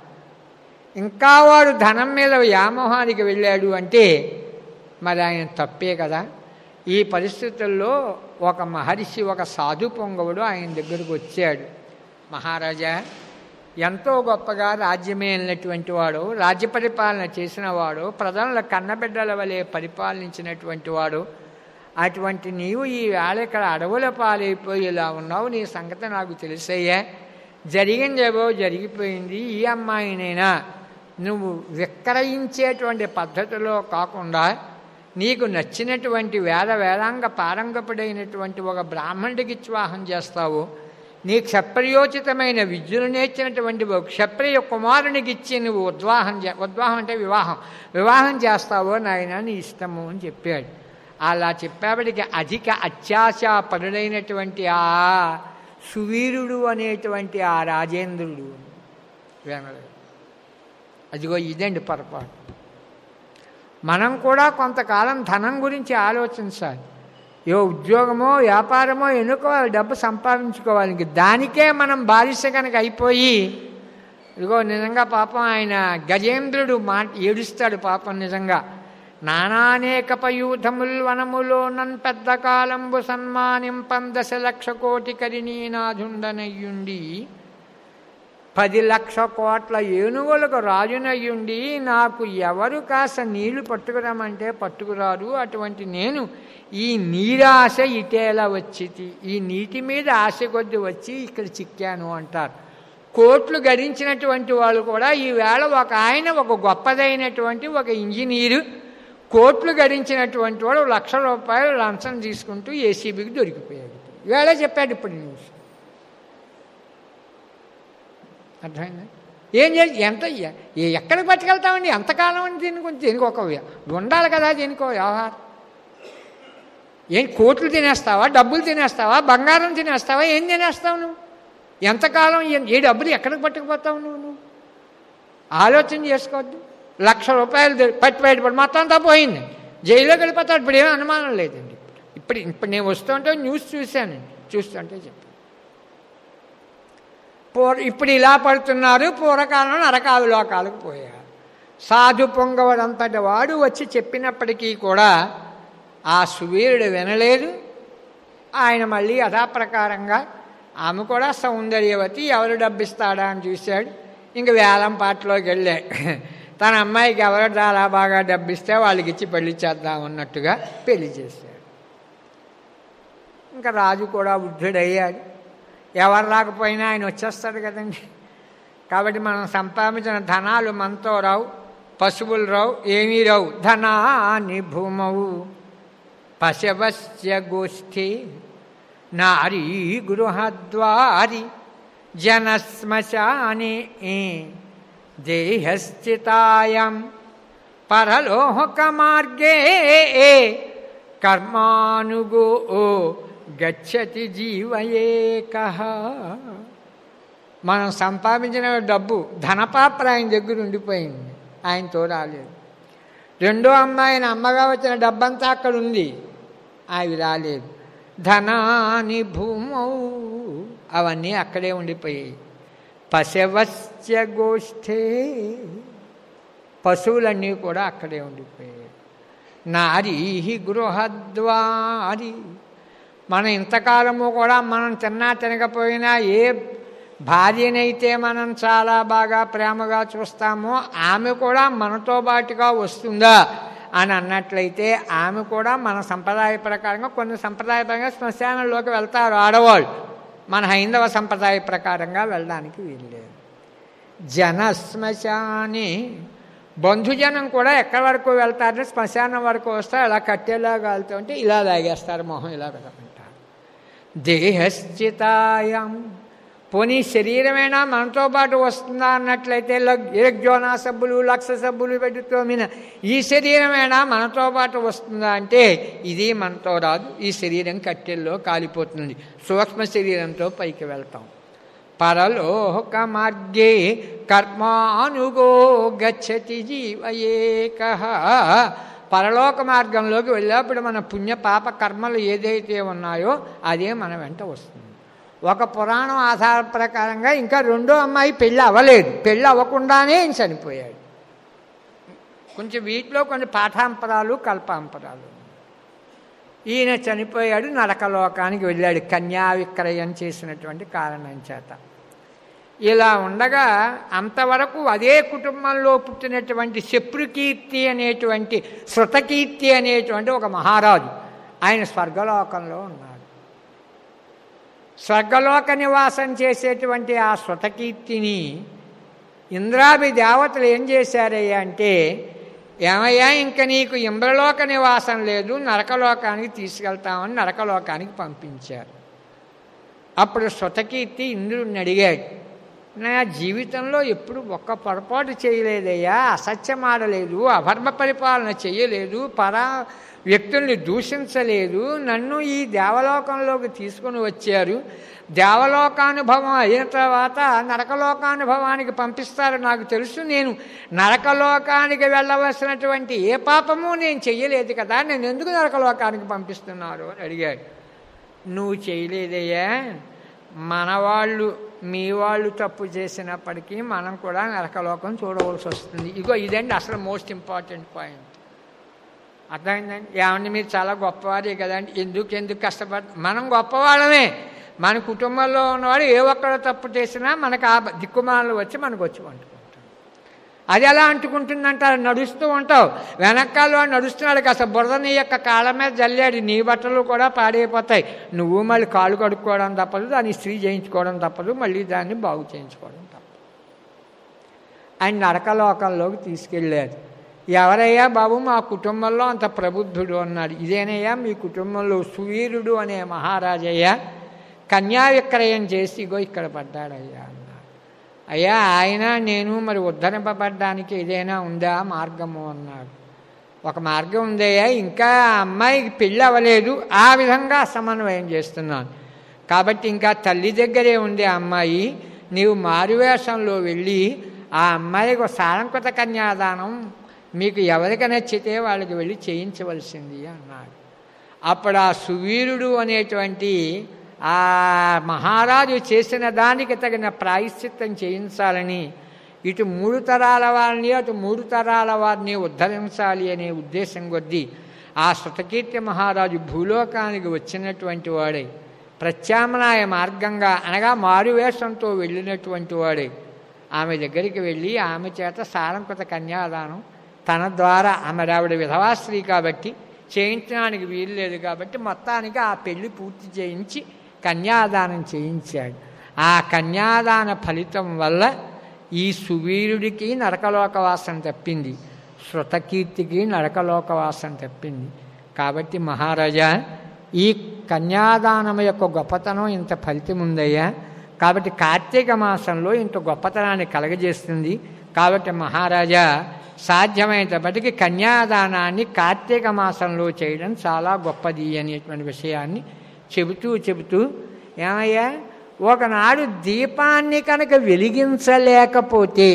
ఇంకా వాడు ధనం మీద వ్యామోహానికి వెళ్ళాడు అంటే మరి ఆయన తప్పే కదా ఈ పరిస్థితుల్లో ఒక మహర్షి ఒక సాధు పొంగవుడు ఆయన దగ్గరకు వచ్చాడు మహారాజా ఎంతో గొప్పగా రాజ్యమే వెళ్ళినటువంటి వాడు రాజ్య పరిపాలన చేసిన వాడు ప్రజల కన్నబిడ్డల వలె పరిపాలించినటువంటి వాడు అటువంటి నీవు ఈ వేళ ఇక్కడ అడవుల పాలైపోయి ఇలా ఉన్నావు నీ సంగతి నాకు తెలిసయ్యా జరిగిందేవో జరిగిపోయింది ఈ అమ్మాయినైనా నువ్వు విక్రయించేటువంటి పద్ధతిలో కాకుండా నీకు నచ్చినటువంటి వేద వేదాంగ పారంగపుడైనటువంటి ఒక బ్రాహ్మణుడికి వివాహం చేస్తావు నీ క్షత్రియోచితమైన విద్యను నేర్చినటువంటి ఒక క్షత్రియ కుమారునికి ఇచ్చి నువ్వు ఉద్వాహం చే ఉద్వాహం అంటే వివాహం వివాహం చేస్తావో నాయన నీ ఇష్టము అని చెప్పాడు అలా చెప్పేప్పటికి అధిక అత్యాశ పరుడైనటువంటి ఆ సువీరుడు అనేటువంటి ఆ రాజేంద్రుడు వినలేదు అదిగో ఇదండి పొరపాటు మనం కూడా కొంతకాలం ధనం గురించి ఆలోచించాలి ఏ ఉద్యోగమో వ్యాపారమో ఎన్నుకోవాలి డబ్బు సంపాదించుకోవాలి ఇంక దానికే మనం బాలిస కనుక అయిపోయి ఇదిగో నిజంగా పాపం ఆయన గజేంద్రుడు మా ఏడుస్తాడు పాపం నిజంగా నానానేక పయూధముల్ వనములో నన్ పెద్ద కాలంబు సన్మానింపం దశ లక్ష కోటి కరిణీనాథుండనయ్యుండి పది లక్ష కోట్ల ఏనుగులకు రాజునయ్యుండి నాకు ఎవరు కాస్త నీళ్లు పట్టుకురామంటే పట్టుకురారు అటువంటి నేను ఈ నీరాశ ఇటేలా వచ్చింది ఈ నీటి మీద ఆశ కొద్ది వచ్చి ఇక్కడ చిక్కాను అంటారు కోట్లు గడించినటువంటి వాళ్ళు కూడా ఈవేళ ఒక ఆయన ఒక గొప్పదైనటువంటి ఒక ఇంజనీరు కోట్లు గడించినటువంటి వాడు లక్ష రూపాయలు లంచం తీసుకుంటూ ఏసీబీకి దొరికిపోయాడు ఈవేళ చెప్పాడు ఇప్పుడు న్యూస్ అర్థమైందా ఏం చేసి ఎంత ఎ- ఎక్కడికి పట్టుకెళ్తామండి ఎంతకాలం అండి దీనికి కొంచెం దీనికి ఒక వ్య- ఉండాలి కదా దీనికి ఒక వ్యవహారం ఏం కోట్లు తినేస్తావా డబ్బులు తినేస్తావా బంగారం తినేస్తావా ఏం తినేస్తావు నువ్వు ఎంతకాలం ఏ- ఏ డబ్బులు ఎక్కడికి పట్టుకుపోతావు నువ్వు నువ్వు ఆలోచన చేసుకోవద్దు లక్ష రూపాయలు ద- పట్టి బయటపడి మొత్తం అంతా పోయింది జైల్లోకి వెళ్ళిపోతాడు ఇప్పుడు ఏమీ అనుమానం లేదండి ఇప్పుడు ఇప్పుడు నేను వస్తుంటే న్యూస్ చూశానండి చూస్తుంటే చెప్పాను పూర్ ఇప్పుడు ఇలా పడుతున్నారు పూర్వకాలంలో నరకాలు లోకాలకు పోయారు సాధు పొంగవడంతటి వాడు వచ్చి చెప్పినప్పటికీ కూడా ఆ సువీరుడు వినలేదు ఆయన మళ్ళీ యథాప్రకారంగా ఆమె కూడా సౌందర్యవతి ఎవరు డబ్బిస్తాడా అని చూశాడు ఇంక వేలం పాటలోకి వెళ్ళాడు తన అమ్మాయికి ఎవరు చాలా బాగా డబ్బిస్తే వాళ్ళకి ఇచ్చి పెళ్లి చేద్దాం అన్నట్టుగా పెళ్లి చేశాడు ఇంకా రాజు కూడా వృద్ధుడయ్యాడు ఎవరు రాకపోయినా ఆయన వచ్చేస్తాడు కదండి కాబట్టి మనం సంపాదించిన ధనాలు మనతో రావు పశువులు రావు ఏమీ రావు ధనాని భూమవు పశవస్య గోష్ఠి నారీ గృహద్వారి జనశ్మశాని దేహస్థితాయం పరలోక మార్గే కర్మానుగో గచ్చతి జీవయేక మనం సంపాదించిన డబ్బు ధనపాత్ర ఆయన దగ్గర ఉండిపోయింది ఆయనతో రాలేదు రెండో అమ్మాయిన అమ్మగా వచ్చిన డబ్బంతా అక్కడ ఉంది అవి రాలేదు ధనాని భూమౌ అవన్నీ అక్కడే ఉండిపోయాయి పశవస్య గోష్ఠే పశువులన్నీ కూడా అక్కడే ఉండిపోయాయి నారీ గృహద్వారి మనం ఇంతకాలము కూడా మనం తిన్నా తినకపోయినా ఏ భార్యనైతే మనం చాలా బాగా ప్రేమగా చూస్తామో ఆమె కూడా మనతో పాటుగా వస్తుందా అని అన్నట్లయితే ఆమె కూడా మన సంప్రదాయ ప్రకారంగా కొన్ని సంప్రదాయపరంగా శ్మశానంలోకి వెళ్తారు ఆడవాళ్ళు మన హైందవ సంప్రదాయ ప్రకారంగా వెళ్ళడానికి వీల్లేదు జన శ్మశాని బంధుజనం కూడా ఎక్కడి వరకు వెళ్తారంటే శ్మశానం వరకు వస్తారు అలా కట్టేలాగా వెళ్తూ ఉంటే ఇలా లాగేస్తారు మొహం ఇలా పెట్టుకుంటారు దేహశ్చితాయం పోనీ శరీరమైనా మనతో పాటు వస్తుందా అన్నట్లయితే ఇరగ్జోనా సబ్బులు లక్ష సబ్బులు పెట్టుతోమిన ఈ శరీరమైనా మనతో పాటు వస్తుందా అంటే ఇది మనతో రాదు ఈ శరీరం కట్టెల్లో కాలిపోతుంది సూక్ష్మ శరీరంతో పైకి వెళ్తాం పరలోక మార్గే కర్మానుగో గచ్చతి జీవయేక పరలోక మార్గంలోకి వెళ్ళేప్పుడు మన పుణ్య పాప కర్మలు ఏదైతే ఉన్నాయో అదే మన వెంట వస్తుంది ఒక పురాణం ఆధార ప్రకారంగా ఇంకా రెండో అమ్మాయి పెళ్ళి అవ్వలేదు పెళ్ళి అవ్వకుండానే ఆయన చనిపోయాడు కొంచెం వీటిలో కొన్ని పాఠాంపరాలు కల్పాంపరాలు ఈయన చనిపోయాడు నరకలోకానికి వెళ్ళాడు కన్యా విక్రయం చేసినటువంటి కారణం చేత ఇలా ఉండగా అంతవరకు అదే కుటుంబంలో పుట్టినటువంటి శత్రుకీర్తి అనేటువంటి శృతకీర్తి అనేటువంటి ఒక మహారాజు ఆయన స్వర్గలోకంలో ఉన్నాడు స్వర్గలోక నివాసం చేసేటువంటి ఆ శృతకీర్తిని ఇంద్రాభి దేవతలు ఏం చేశారయ్యా అంటే ఏమయ్యా ఇంక నీకు ఇంద్రలోక నివాసం లేదు నరకలోకానికి తీసుకెళ్తామని నరకలోకానికి పంపించారు అప్పుడు శృతకీర్తి ఇంద్రుడిని అడిగాడు నా జీవితంలో ఎప్పుడు ఒక్క పొరపాటు చేయలేదయ్యా అసత్యం ఆడలేదు అధర్మ పరిపాలన చేయలేదు పరా వ్యక్తుల్ని దూషించలేదు నన్ను ఈ దేవలోకంలోకి తీసుకుని వచ్చారు దేవలోకానుభవం అయిన తర్వాత నరకలోకానుభవానికి పంపిస్తారు నాకు తెలుసు నేను నరకలోకానికి వెళ్ళవలసినటువంటి ఏ పాపము నేను చెయ్యలేదు కదా నేను ఎందుకు నరకలోకానికి పంపిస్తున్నారు అని అడిగాడు నువ్వు చేయలేదయ్యా మన వాళ్ళు మీ వాళ్ళు తప్పు చేసినప్పటికీ మనం కూడా నరకలోకం చూడవలసి వస్తుంది ఇగో ఇదండి అసలు మోస్ట్ ఇంపార్టెంట్ పాయింట్ అర్థమైందండి ఏమండి మీరు చాలా గొప్పవారే కదండి ఎందుకు ఎందుకు కష్టపడ మనం గొప్పవాళ్ళమే మన కుటుంబంలో ఉన్నవాడు ఏ ఒక్కరు తప్పు చేసినా మనకు ఆ దిక్కుమాలు వచ్చి మనకు వచ్చి వండుకుంటాం అది ఎలా అంటుకుంటుందంటారు నడుస్తూ ఉంటావు వెనకాల వాడు నడుస్తున్నాడు కాస్త బురద నీ యొక్క కాళ్ళ మీద జల్లాడు నీ బట్టలు కూడా పాడైపోతాయి నువ్వు మళ్ళీ కాళ్ళు కడుక్కోవడం తప్పదు దాన్ని స్త్రీ చేయించుకోవడం తప్పదు మళ్ళీ దాన్ని బాగు చేయించుకోవడం తప్పదు ఆయన నరకలోకంలోకి తీసుకెళ్ళారు ఎవరయ్యా బాబు మా కుటుంబంలో అంత ప్రబుద్ధుడు అన్నాడు ఇదేనయ్యా మీ కుటుంబంలో సువీరుడు అనే మహారాజయ్య కన్యా విక్రయం చేసి ఇగో ఇక్కడ పడ్డాడయ్యా అన్నాడు అయ్యా ఆయన నేను మరి ఉద్ధరింపబడ్డానికి ఏదైనా ఉందా మార్గము అన్నాడు ఒక మార్గం ఉందయ్యా ఇంకా ఆ అమ్మాయికి పెళ్ళి అవ్వలేదు ఆ విధంగా సమన్వయం చేస్తున్నాను కాబట్టి ఇంకా తల్లి దగ్గరే ఉంది ఆ అమ్మాయి నీవు మారువేషంలో వెళ్ళి ఆ అమ్మాయికి ఒక సాలంకృత కన్యాదానం మీకు ఎవరికి నచ్చితే వాళ్ళకి వెళ్ళి చేయించవలసింది అన్నాడు అప్పుడు ఆ సువీరుడు అనేటువంటి ఆ మహారాజు చేసిన దానికి తగిన ప్రాయశ్చిత్తం చేయించాలని ఇటు మూడు తరాల వారిని అటు మూడు తరాల వారిని ఉద్ధరించాలి అనే ఉద్దేశం కొద్దీ ఆ శృతకీర్తి మహారాజు భూలోకానికి వచ్చినటువంటి వాడే ప్రత్యామ్నాయ మార్గంగా అనగా మారువేషంతో వెళ్ళినటువంటి వాడే ఆమె దగ్గరికి వెళ్ళి ఆమె చేత సారంకృత కన్యాదానం తన ద్వారా ఆమె ఆవిడ విధవా స్త్రీ కాబట్టి చేయించడానికి వీలు లేదు కాబట్టి మొత్తానికి ఆ పెళ్లి పూర్తి చేయించి కన్యాదానం చేయించాడు ఆ కన్యాదాన ఫలితం వల్ల ఈ సువీరుడికి నరకలోకవాసం తప్పింది శృతకీర్తికి నరకలోకవాసం తప్పింది కాబట్టి మహారాజా ఈ కన్యాదానం యొక్క గొప్పతనం ఇంత ఫలితం ఉందయ్యా కాబట్టి కార్తీక మాసంలో ఇంత గొప్పతనాన్ని కలగజేస్తుంది కాబట్టి మహారాజా సాధ్యమైనప్పటికీ కన్యాదానాన్ని కార్తీక మాసంలో చేయడం చాలా గొప్పది అనేటువంటి విషయాన్ని చెబుతూ చెబుతూ ఏమయ్యా ఒకనాడు దీపాన్ని కనుక వెలిగించలేకపోతే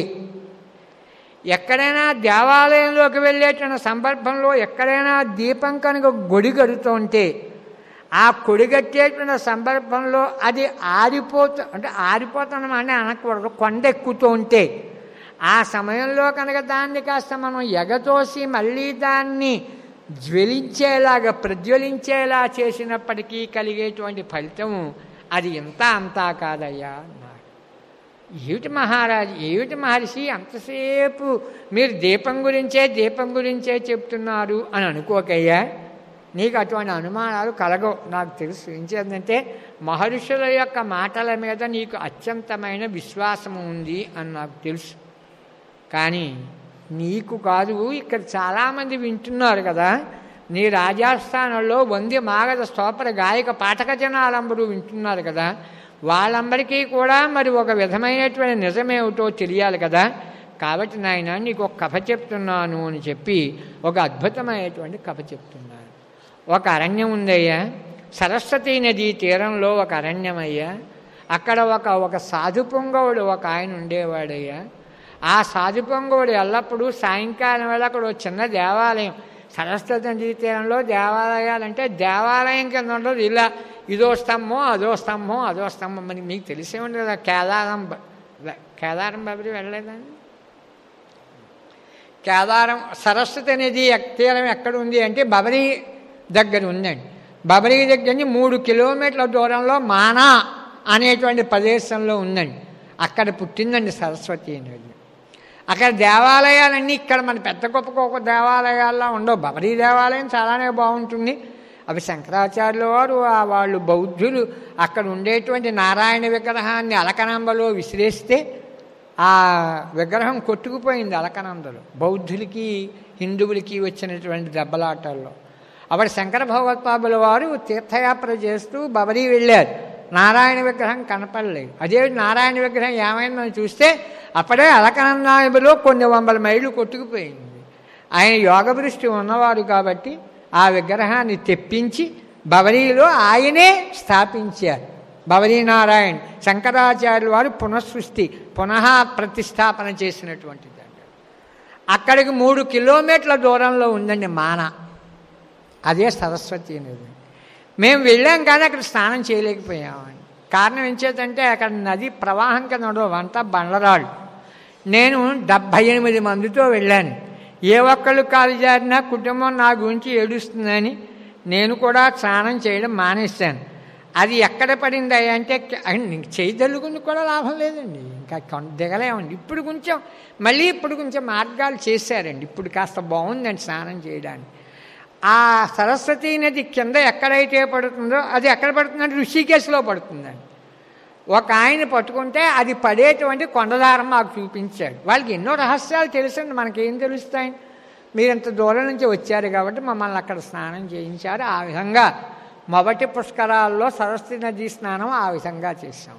ఎక్కడైనా దేవాలయంలోకి వెళ్ళేటువంటి సందర్భంలో ఎక్కడైనా దీపం కనుక గొడిగడుతుంటే ఆ కొడిగట్టేటువంటి సందర్భంలో అది ఆరిపోతు అంటే ఆరిపోతున్నాం అని అనకూడదు కొండ ఎక్కుతూ ఉంటే ఆ సమయంలో కనుక దాన్ని కాస్త మనం ఎగతోసి మళ్ళీ దాన్ని జ్వలించేలాగా ప్రజ్వలించేలా చేసినప్పటికీ కలిగేటువంటి ఫలితము అది ఇంత అంతా కాదయ్యా అన్నారు ఏమిటి మహారాజు ఏమిటి మహర్షి అంతసేపు మీరు దీపం గురించే దీపం గురించే చెప్తున్నారు అని అనుకోకయ్యా నీకు అటువంటి అనుమానాలు కలగవు నాకు తెలుసు ఏం చేద్దంటే మహర్షుల యొక్క మాటల మీద నీకు అత్యంతమైన విశ్వాసము ఉంది అని నాకు తెలుసు కానీ నీకు కాదు ఇక్కడ చాలామంది వింటున్నారు కదా నీ రాజస్థానంలో వంది మాగధ స్తోపర గాయక పాఠక జనాలందరూ వింటున్నారు కదా వాళ్ళందరికీ కూడా మరి ఒక విధమైనటువంటి నిజమేమిటో తెలియాలి కదా కాబట్టి నాయన నీకు ఒక కథ చెప్తున్నాను అని చెప్పి ఒక అద్భుతమైనటువంటి కథ చెప్తున్నాను ఒక అరణ్యం ఉందయ్యా సరస్వతీ నదీ తీరంలో ఒక అరణ్యం అయ్యా అక్కడ ఒక ఒక సాధు పొంగవుడు ఒక ఆయన ఉండేవాడయ్యా ఆ సాధు పొంగవుడు ఎల్లప్పుడూ సాయంకాలం వేళ అక్కడ ఒక చిన్న దేవాలయం సరస్వతి నదీ తీరంలో దేవాలయాలంటే దేవాలయం కింద ఉండదు ఇలా ఇదో స్తంభం అదో స్తంభం అదో స్తంభం మరి మీకు తెలిసే ఉంది కదా కేదారం బ- కేదారం బాబరి వెళ్ళలేదండి కేదారం సరస్వతి అనేది ఎక్- తీరం ఎక్కడ ఉంది అంటే బబరి దగ్గర ఉందండి బబరి దగ్గర నుంచి మూడు కిలోమీటర్ల దూరంలో మానా అనేటువంటి ప్రదేశంలో ఉందండి అక్కడ పుట్టిందండి సరస్వతి నది అక్కడ దేవాలయాలన్నీ ఇక్కడ మన పెద్ద గొప్ప గొప్ప దేవాలయాల్లో ఉండవు బబరీ దేవాలయం చాలానే బాగుంటుంది అవి శంకరాచార్యుల వారు ఆ వాళ్ళు బౌద్ధులు అక్కడ ఉండేటువంటి నారాయణ విగ్రహాన్ని అలకనంబలో విసిరేస్తే ఆ విగ్రహం కొట్టుకుపోయింది అలకనందలో బౌద్ధులకి హిందువులకి వచ్చినటువంటి దెబ్బలాటల్లో అప్పుడు శంకర భగవత్పాదుల వారు తీర్థయాత్ర చేస్తూ బబరీ వెళ్ళారు నారాయణ విగ్రహం కనపడలేదు అదే నారాయణ విగ్రహం ఏమైందని చూస్తే అప్పుడే అలకనందాయబులో కొన్ని వందల మైళ్ళు కొట్టుకుపోయింది ఆయన యోగ దృష్టి ఉన్నవారు కాబట్టి ఆ విగ్రహాన్ని తెప్పించి బబరీలో ఆయనే స్థాపించారు బబరీనారాయణ శంకరాచార్యుల వారు పునఃసృష్టి పునః ప్రతిష్టాపన చేసినటువంటిది అక్కడికి మూడు కిలోమీటర్ల దూరంలో ఉందండి మాన అదే సరస్వతి నది మేము వెళ్ళాం కానీ అక్కడ స్నానం చేయలేకపోయామని కారణం ఏం చేతంటే అక్కడ నది ప్రవాహం కింద ఉండవు అంతా బండరాళ్ళు నేను డెబ్భై ఎనిమిది మందితో వెళ్ళాను ఏ ఒక్కళ్ళు కాలు జారినా కుటుంబం నా గురించి ఏడుస్తుందని నేను కూడా స్నానం చేయడం మానేశాను అది ఎక్కడ పడింది అంటే చేయదలుగుని కూడా లాభం లేదండి ఇంకా కొం- దిగలేమండి ఇప్పుడు కొంచెం మళ్ళీ ఇప్పుడు కొంచెం మార్గాలు చేశారండి ఇప్పుడు కాస్త బాగుందండి స్నానం చేయడానికి ఆ సరస్వతీ నది కింద ఎక్కడైతే పడుతుందో అది ఎక్కడ పడుతుందంటే ఋషికేశ్లో పడుతుందండి ఒక ఆయన పట్టుకుంటే అది పడేటువంటి కొండదారం మాకు చూపించాడు వాళ్ళకి ఎన్నో రహస్యాలు తెలుసండి మనకేం తెలుస్తాయి మీరు ఇంత దూరం నుంచి వచ్చారు కాబట్టి మమ్మల్ని అక్కడ స్నానం చేయించారు ఆ విధంగా మొదటి పుష్కరాల్లో సరస్వతి నదీ స్నానం ఆ విధంగా చేశాము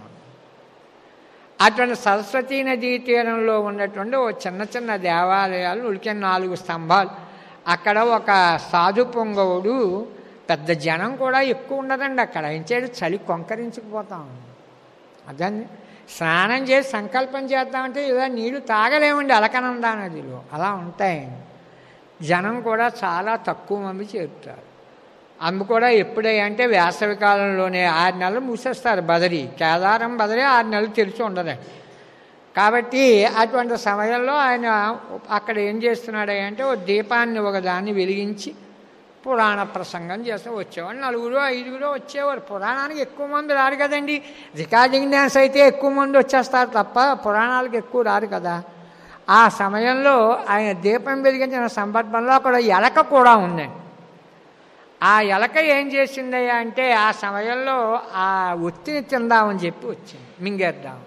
అటువంటి సరస్వతీ నదీ తీరంలో ఉన్నటువంటి ఓ చిన్న చిన్న దేవాలయాలు ఉడికే నాలుగు స్తంభాలు అక్కడ ఒక సాధు పొంగవుడు పెద్ద జనం కూడా ఎక్కువ ఉండదండి అక్కడ ఏం చేయడు చలి కొంకరించుకుపోతాం అదండి స్నానం చేసి సంకల్పం చేద్దామంటే ఇలా నీళ్లు తాగలేమండి అలకనందా నదిలో అలా ఉంటాయండి జనం కూడా చాలా తక్కువ మంది చేరుతారు అందు కూడా ఎప్పుడై అంటే వేసవి కాలంలోనే ఆరు నెలలు మూసేస్తారు బదరి కేదారం బదరి ఆరు నెలలు తెరిచి ఉండదు కాబట్టి అటువంటి సమయంలో ఆయన అక్కడ ఏం చేస్తున్నాడు అంటే ఓ దీపాన్ని ఒకదాన్ని వెలిగించి పురాణ ప్రసంగం చేస్తే వచ్చేవాడు నలుగురు ఐదుగురు వచ్చేవారు పురాణానికి ఎక్కువ మంది రారు కదండి రికార్డింగ్ డ్యాన్స్ అయితే ఎక్కువ మంది వచ్చేస్తారు తప్ప పురాణాలకు ఎక్కువ రారు కదా ఆ సమయంలో ఆయన దీపం వెలిగించిన సందర్భంలో అక్కడ ఎలక కూడా ఉందండి ఆ ఎలక ఏం చేసిందయ్యా అంటే ఆ సమయంలో ఆ ఒత్తిని తిందామని చెప్పి వచ్చింది మింగేద్దాం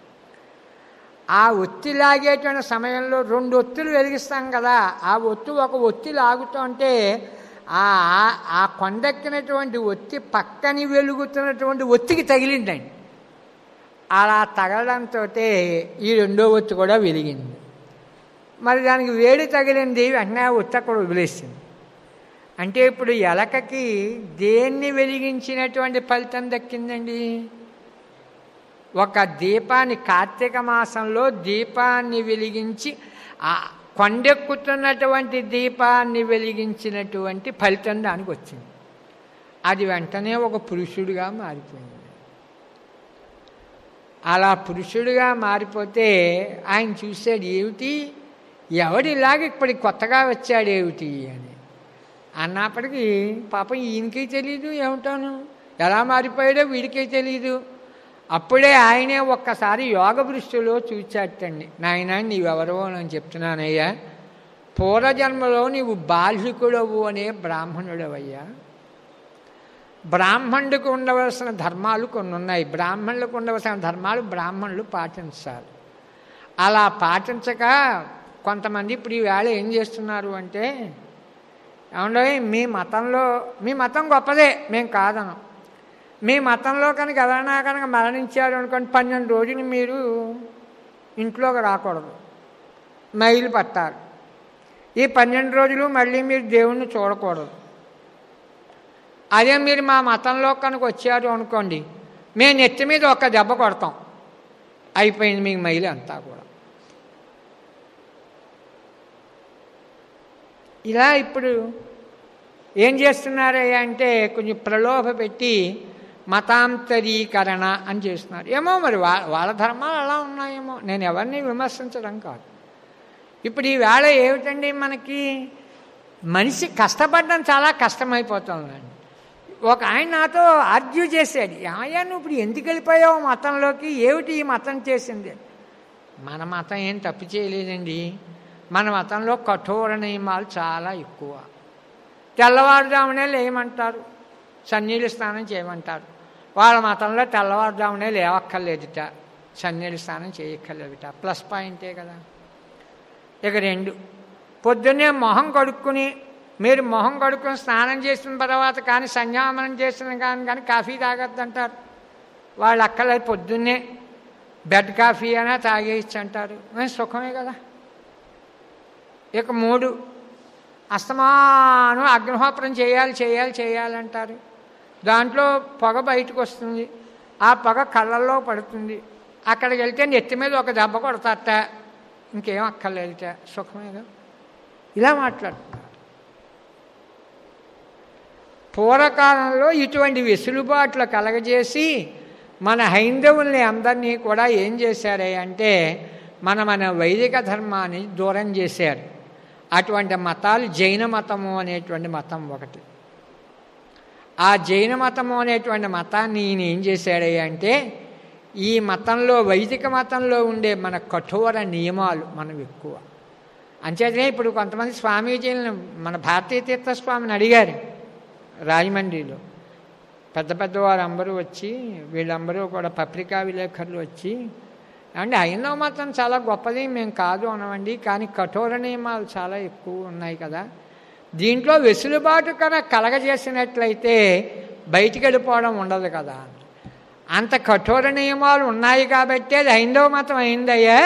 ఆ ఒత్తి లాగేటువంటి సమయంలో రెండు ఒత్తులు వెలిగిస్తాం కదా ఆ ఒత్తు ఒక ఒత్తి లాగుతుంటే ఆ ఆ కొండెక్కినటువంటి ఒత్తి పక్కని వెలుగుతున్నటువంటి ఒత్తికి తగిలిందండి అలా తగలడంతో ఈ రెండో ఒత్తి కూడా వెలిగింది మరి దానికి వేడి తగిలింది వెంటనే ఆ ఒత్తి అక్కడ వదిలేసింది అంటే ఇప్పుడు ఎలకకి దేన్ని వెలిగించినటువంటి ఫలితం దక్కిందండి ఒక దీపాన్ని కార్తీక మాసంలో దీపాన్ని వెలిగించి ఆ కొండెక్కుతున్నటువంటి దీపాన్ని వెలిగించినటువంటి ఫలితం దానికి వచ్చింది అది వెంటనే ఒక పురుషుడిగా మారిపోయింది అలా పురుషుడిగా మారిపోతే ఆయన చూశాడు ఏమిటి ఎవడిలాగ ఇప్పుడు కొత్తగా వచ్చాడు ఏమిటి అని అన్నప్పటికీ పాపం ఈయనకి తెలియదు ఏమిటాను ఎలా మారిపోయాడో వీడికే తెలియదు అప్పుడే ఆయనే ఒక్కసారి యోగ దృష్టిలో చూచాటండి నాయన నీవెవరో అని చెప్తున్నానయ్యా పూర్వజన్మలో నీవు బాల్యకుడవు అనే బ్రాహ్మణుడవయ్యా బ్రాహ్మణుడికి ఉండవలసిన ధర్మాలు కొన్ని ఉన్నాయి బ్రాహ్మణులకు ఉండవలసిన ధర్మాలు బ్రాహ్మణులు పాటించాలి అలా పాటించక కొంతమంది ఇప్పుడు ఈవేళ ఏం చేస్తున్నారు అంటే ఏమంటే మీ మతంలో మీ మతం గొప్పదే మేము కాదనం మీ మతంలో కనుక ఎవరైనా కనుక మరణించారు అనుకోండి పన్నెండు రోజులు మీరు ఇంట్లోకి రాకూడదు మైలు పట్టాలి ఈ పన్నెండు రోజులు మళ్ళీ మీరు దేవుణ్ణి చూడకూడదు అదే మీరు మా మతంలో కనుక వచ్చారు అనుకోండి మేము నెత్తి మీద ఒక దెబ్బ కొడతాం అయిపోయింది మీకు మైలు అంతా కూడా ఇలా ఇప్పుడు ఏం చేస్తున్నారయ్యా అంటే కొంచెం ప్రలోభ పెట్టి మతాంతరీకరణ అని చేస్తున్నారు ఏమో మరి వా వాళ్ళ ధర్మాలు అలా ఉన్నాయేమో నేను ఎవరిని విమర్శించడం కాదు ఇప్పుడు ఈ వేళ ఏమిటండి మనకి మనిషి కష్టపడడం చాలా కష్టమైపోతుందండి ఒక ఆయన నాతో ఆర్గ్యూ చేశాడు ఏమయ్యా నువ్వు ఇప్పుడు ఎందుకు వెళ్ళిపోయావు మతంలోకి ఏమిటి ఈ మతం చేసింది మన మతం ఏం తప్పు చేయలేదండి మన మతంలో కఠోర నియమాలు చాలా ఎక్కువ తెల్లవారుజామునే లేయమంటారు సన్నీళ్ళు స్నానం చేయమంటారు వాళ్ళ మతంలో తెల్లవారుజామునే లేవక్కర్లేదుట సన్నీళ్ళు స్నానం చేయక్కర్లేదుట ప్లస్ పాయింటే కదా ఇక రెండు పొద్దున్నే మొహం కడుక్కుని మీరు మొహం కడుక్కొని స్నానం చేసిన తర్వాత కానీ సంధ్యామనం చేసిన కానీ కానీ కాఫీ తాగొద్దంటారు వాళ్ళు అక్కర్లేదు పొద్దున్నే బెడ్ కాఫీ అయినా తాగేయచ్చు అంటారు సుఖమే కదా ఇక మూడు అస్తమానం అగ్నిహోత్రం చేయాలి చేయాలి చేయాలంటారు దాంట్లో పొగ బయటకు వస్తుంది ఆ పొగ కళ్ళల్లో పడుతుంది అక్కడికి వెళ్తే నెత్తి మీద ఒక దెబ్బ కొడతారట ఇంకేం అక్కర్లేదుట సుఖమేగా ఇలా మాట్లాడుతున్నారు పూర్వకాలంలో ఇటువంటి వెసులుబాట్లు కలగజేసి మన హైందవుల్ని అందరినీ కూడా ఏం చేశారే అంటే మన మన వైదిక ధర్మాన్ని దూరం చేశారు అటువంటి మతాలు జైన మతము అనేటువంటి మతం ఒకటి ఆ జైన మతము అనేటువంటి మతాన్ని ఈయన ఏం చేశాడయ్యా అంటే ఈ మతంలో వైదిక మతంలో ఉండే మన కఠోర నియమాలు మనం ఎక్కువ అంచేతనే ఇప్పుడు కొంతమంది స్వామీజీలను మన భారతీయ తీర్థ స్వామిని అడిగారు రాజమండ్రిలో పెద్ద పెద్దవారు అందరూ వచ్చి వీళ్ళందరూ కూడా పత్రికా విలేకరులు వచ్చి అంటే హైందవ మతం చాలా గొప్పది మేము కాదు అనవండి కానీ కఠోర నియమాలు చాలా ఎక్కువ ఉన్నాయి కదా దీంట్లో వెసులుబాటు కనుక కలగజేసినట్లయితే బయటికి వెళ్ళిపోవడం ఉండదు కదా అంత కఠోర నియమాలు ఉన్నాయి కాబట్టి అది హైందవ మతం అయిందయ్యా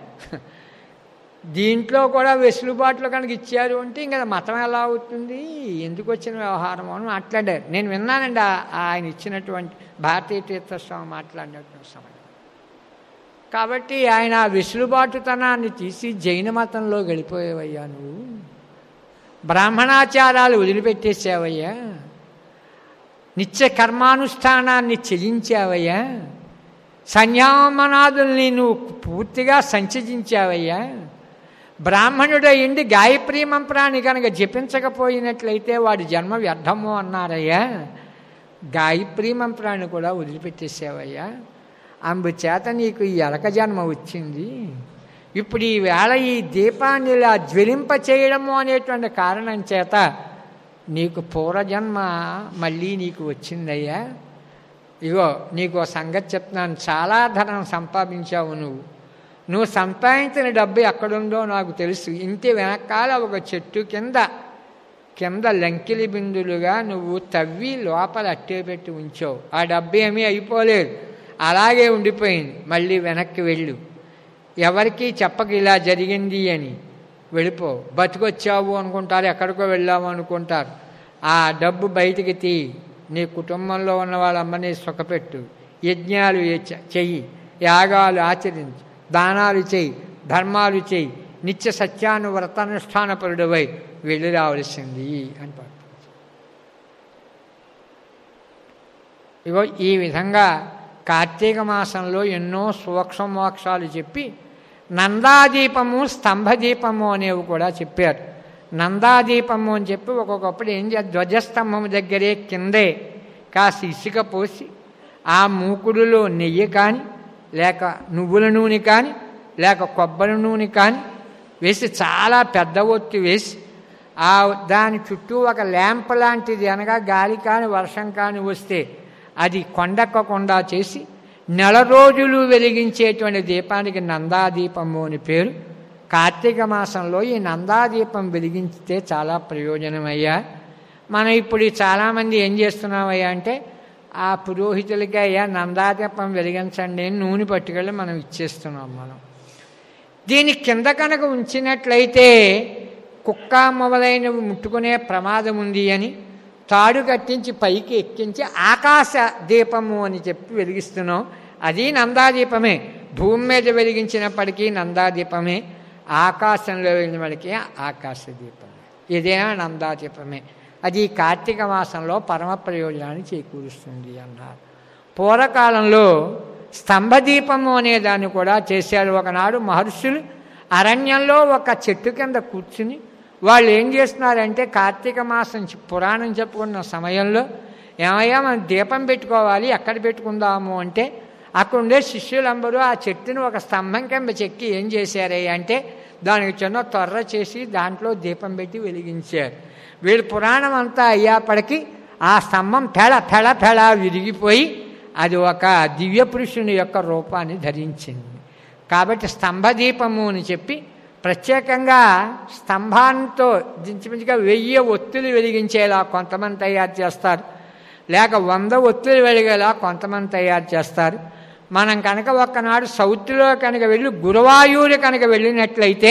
దీంట్లో కూడా వెసులుబాట్లు కనుక ఇచ్చారు అంటే ఇంకా మతం ఎలా అవుతుంది ఎందుకు వచ్చిన వ్యవహారం అని మాట్లాడారు నేను విన్నానండి ఆయన ఇచ్చినటువంటి భారతీయ తీర్థస్వామి మాట్లాడినటువంటి సమయం కాబట్టి ఆయన ఆ వెసులుబాటుతనాన్ని తీసి జైన మతంలో గడిపోయేవయ్యా నువ్వు బ్రాహ్మణాచారాలు వదిలిపెట్టేసావయ్యా నిత్య కర్మానుష్ఠానాన్ని చెల్లించావయ్యా సంయామనాదుల్ని నువ్వు పూర్తిగా సంచజించావయ్యా బ్రాహ్మణుడయ్యిండి గాయత్రీ మంత్రాన్ని కనుక జపించకపోయినట్లయితే వాడి జన్మ వ్యర్థము అన్నారయ్యా గాయత్రీ మంత్రాన్ని కూడా వదిలిపెట్టేసావయ్యా అందుచేత నీకు ఈ ఎలక జన్మ వచ్చింది ఇప్పుడు ఈ వేళ ఈ దీపాన్ని ఇలా జ్వలింప చేయడము అనేటువంటి కారణం చేత నీకు పూర్వజన్మ మళ్ళీ నీకు వచ్చిందయ్యా ఇగో నీకు ఓ సంగతి చెప్తున్నాను చాలా ధనం సంపాదించావు నువ్వు నువ్వు సంపాదించిన డబ్బు ఎక్కడుందో నాకు తెలుసు ఇంటి వెనకాల ఒక చెట్టు కింద కింద లంకిలి బిందులుగా నువ్వు తవ్వి లోపల అట్టే పెట్టి ఉంచావు ఆ డబ్బు ఏమీ అయిపోలేదు అలాగే ఉండిపోయింది మళ్ళీ వెనక్కి వెళ్ళు ఎవరికీ చెప్పక ఇలా జరిగింది అని వెళ్ళిపో బతికొచ్చావు అనుకుంటారు ఎక్కడికో వెళ్ళాము అనుకుంటారు ఆ డబ్బు బయటికి తీ నీ కుటుంబంలో ఉన్న వాళ్ళమ్మని సుఖపెట్టు యజ్ఞాలు చె- చెయ్యి యాగాలు ఆచరించు దానాలు చెయ్యి ధర్మాలు చెయ్యి నిత్య సత్యాను వ్రతానుష్ఠానపరుడువై వెళ్ళి రావలసింది అని పాడు ఇగో ఈ విధంగా కార్తీక మాసంలో ఎన్నో సూక్ష్మమోక్షాలు చెప్పి నందాదీపము స్తంభదీపము అనేవి కూడా చెప్పారు నందాదీపము అని చెప్పి ఒక్కొక్కప్పుడు ఏం చే ధ్వజస్తంభం దగ్గరే కిందే కాస్త ఇసుక పోసి ఆ మూకుడులో నెయ్యి కానీ లేక నువ్వుల నూనె కానీ లేక కొబ్బరి నూనె కానీ వేసి చాలా పెద్ద ఒత్తి వేసి ఆ దాని చుట్టూ ఒక ల్యాంప్ లాంటిది అనగా గాలి కానీ వర్షం కానీ వస్తే అది కొండెక్కకుండా చేసి నెల రోజులు వెలిగించేటువంటి దీపానికి నందాదీపము అని పేరు కార్తీక మాసంలో ఈ నందాదీపం వెలిగించితే చాలా ప్రయోజనమయ్యా మనం ఇప్పుడు ఈ చాలామంది ఏం చేస్తున్నామయ్యా అంటే ఆ పురోహితులకి అయ్యా నందాదీపం వెలిగించండి అని నూనె పట్టుకెళ్ళి మనం ఇచ్చేస్తున్నాం మనం దీని కింద కనుక ఉంచినట్లయితే కుక్క మొదలైనవి ముట్టుకునే ప్రమాదం ఉంది అని తాడు కట్టించి పైకి ఎక్కించి ఆకాశ దీపము అని చెప్పి వెలిగిస్తున్నాం అది నందాదీపమే భూమి మీద వెలిగించినప్పటికీ నందాదీపమే ఆకాశంలో వెళ్ళినప్పటికీ ఆకాశ దీపమే ఇదేనా నందాదీపమే అది ఈ కార్తీక మాసంలో పరమ ప్రయోజనాన్ని చేకూరుస్తుంది అన్నారు పూర్వకాలంలో స్తంభదీపము అనే దాన్ని కూడా చేశారు ఒకనాడు మహర్షులు అరణ్యంలో ఒక చెట్టు కింద కూర్చుని వాళ్ళు ఏం చేస్తున్నారంటే కార్తీక మాసం చి- పురాణం చెప్పుకున్న సమయంలో ఏమయ్యా మనం దీపం పెట్టుకోవాలి ఎక్కడ పెట్టుకుందాము అంటే అక్కడ ఉండే శిష్యులందరూ ఆ చెట్టును ఒక స్తంభం కింద చెక్కి ఏం చేశారయ్యా అంటే దానికి చిన్న తొర్ర చేసి దాంట్లో దీపం పెట్టి వెలిగించారు వీళ్ళు పురాణం అంతా అయ్యేప్పటికీ ఆ స్తంభం పెళ పెళ పెళ విరిగిపోయి అది ఒక దివ్య పురుషుని యొక్క రూపాన్ని ధరించింది కాబట్టి స్తంభదీపము అని చెప్పి ప్రత్యేకంగా స్తంభాంతో దించుమించుగా వెయ్యి ఒత్తులు వెలిగించేలా కొంతమంది తయారు చేస్తారు లేక వంద ఒత్తులు వెలిగేలా కొంతమంది తయారు చేస్తారు మనం కనుక ఒక్కనాడు సౌత్లో కనుక వెళ్ళి గురువాయూరు కనుక వెళ్ళినట్లయితే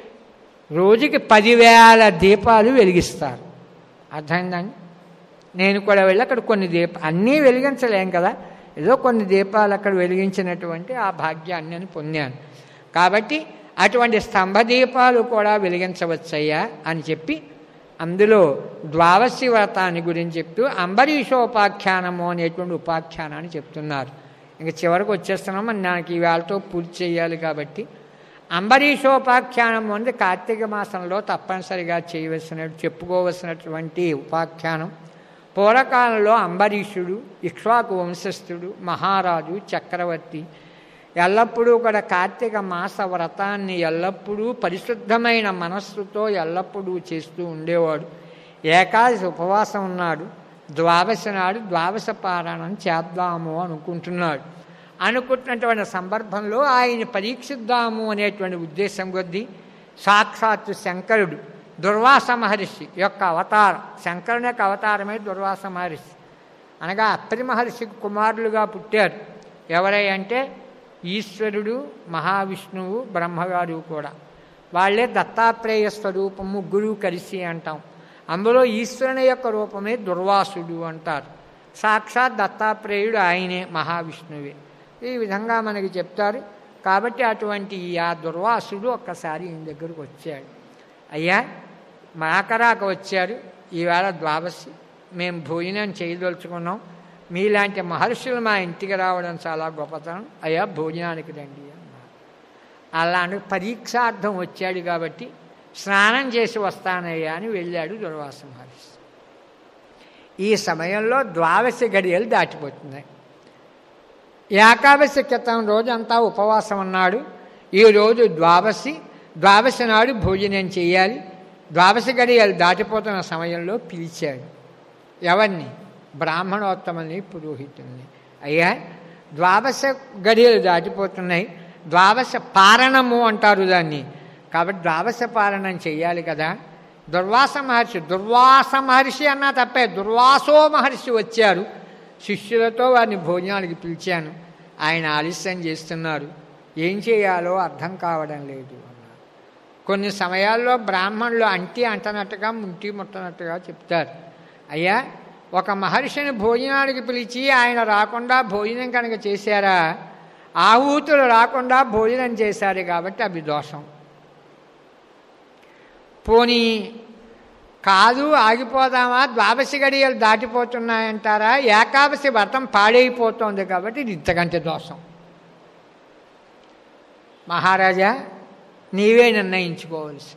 రోజుకి పదివేల దీపాలు వెలిగిస్తారు అర్థమైందండి నేను కూడా వెళ్ళి అక్కడ కొన్ని దీప అన్నీ వెలిగించలేం కదా ఏదో కొన్ని దీపాలు అక్కడ వెలిగించినటువంటి ఆ భాగ్యాన్ని నేను పొందాను కాబట్టి అటువంటి స్తంభ దీపాలు కూడా వెలిగించవచ్చయ్యా అని చెప్పి అందులో ద్వాదశి వ్రతాన్ని గురించి చెప్తూ అంబరీషోపాఖ్యానము అనేటువంటి ఉపాఖ్యానాన్ని చెప్తున్నారు ఇంక చివరికి వచ్చేస్తున్నాం మరి నాకు ఈ వేళతో పూర్తి చేయాలి కాబట్టి అంబరీషోపాఖ్యానం అనేది కార్తీక మాసంలో తప్పనిసరిగా చేయవలసిన చెప్పుకోవలసినటువంటి ఉపాఖ్యానం పూర్వకాలంలో అంబరీషుడు ఇక్ష్వాకు వంశస్థుడు మహారాజు చక్రవర్తి ఎల్లప్పుడూ కూడా కార్తీక మాస వ్రతాన్ని ఎల్లప్పుడూ పరిశుద్ధమైన మనస్సుతో ఎల్లప్పుడూ చేస్తూ ఉండేవాడు ఏకాదశి ఉపవాసం ఉన్నాడు ద్వాదశ నాడు ద్వాదశ పారాయణం చేద్దాము అనుకుంటున్నాడు అనుకుంటున్నటువంటి సందర్భంలో ఆయన పరీక్షిద్దాము అనేటువంటి ఉద్దేశం కొద్దీ సాక్షాత్తు శంకరుడు దుర్వాస మహర్షి యొక్క అవతారం శంకరుని యొక్క అవతారమే దుర్వాస మహర్షి అనగా అత్రి మహర్షికి కుమారులుగా పుట్టారు ఎవరై అంటే ఈశ్వరుడు మహావిష్ణువు బ్రహ్మగారు కూడా వాళ్ళే దత్తాత్రేయ స్వరూపం ముగ్గురు కలిసి అంటాం అందులో ఈశ్వరుని యొక్క రూపమే దుర్వాసుడు అంటారు సాక్షాత్ దత్తాత్రేయుడు ఆయనే మహావిష్ణువే ఈ విధంగా మనకి చెప్తారు కాబట్టి అటువంటి ఆ దుర్వాసుడు ఒక్కసారి ఈయన దగ్గరకు వచ్చాడు అయ్యా మాకరాక వచ్చారు ఈవేళ ద్వాదశి మేము భోజనం చేయదలుచుకున్నాం మీలాంటి మహర్షులు మా ఇంటికి రావడం చాలా గొప్పతనం అయ్యా భోజనానికి రండి అన్నారు అలాంటి పరీక్షార్థం వచ్చాడు కాబట్టి స్నానం చేసి వస్తానయ్యా అని వెళ్ళాడు దుర్వాస మహర్షి ఈ సమయంలో ద్వాదశ గడియలు దాటిపోతున్నాయి ఏకాదశి క్రితం రోజంతా ఉపవాసం ఉన్నాడు ఈరోజు ద్వాదశి ద్వాదశి నాడు భోజనం చేయాలి ద్వాదశ గడియలు దాటిపోతున్న సమయంలో పిలిచాడు ఎవరిని బ్రాహ్మణోత్తమని పురోహితుల్ని అయ్యా ద్వాదశ గడియలు దాటిపోతున్నాయి ద్వాదశ పారణము అంటారు దాన్ని కాబట్టి ద్వాదశ పారణం చెయ్యాలి కదా దుర్వాస మహర్షి దుర్వాస మహర్షి అన్నా తప్పే దుర్వాసో మహర్షి వచ్చారు శిష్యులతో వారిని భోజనానికి పిలిచాను ఆయన ఆలస్యం చేస్తున్నారు ఏం చేయాలో అర్థం కావడం లేదు అన్నారు కొన్ని సమయాల్లో బ్రాహ్మణులు అంటి అంటనట్టుగా ముంటి ముట్టనట్టుగా చెప్తారు అయ్యా ఒక మహర్షిని భోజనానికి పిలిచి ఆయన రాకుండా భోజనం కనుక చేశారా ఆహూతులు రాకుండా భోజనం చేశారు కాబట్టి అవి దోషం పోనీ కాదు ఆగిపోదామా ద్వాదశి గడియలు దాటిపోతున్నాయంటారా ఏకాదశి వ్రతం పాడైపోతోంది కాబట్టి ఇది ఇంతకంటే దోషం మహారాజా నీవే నిర్ణయించుకోవలసి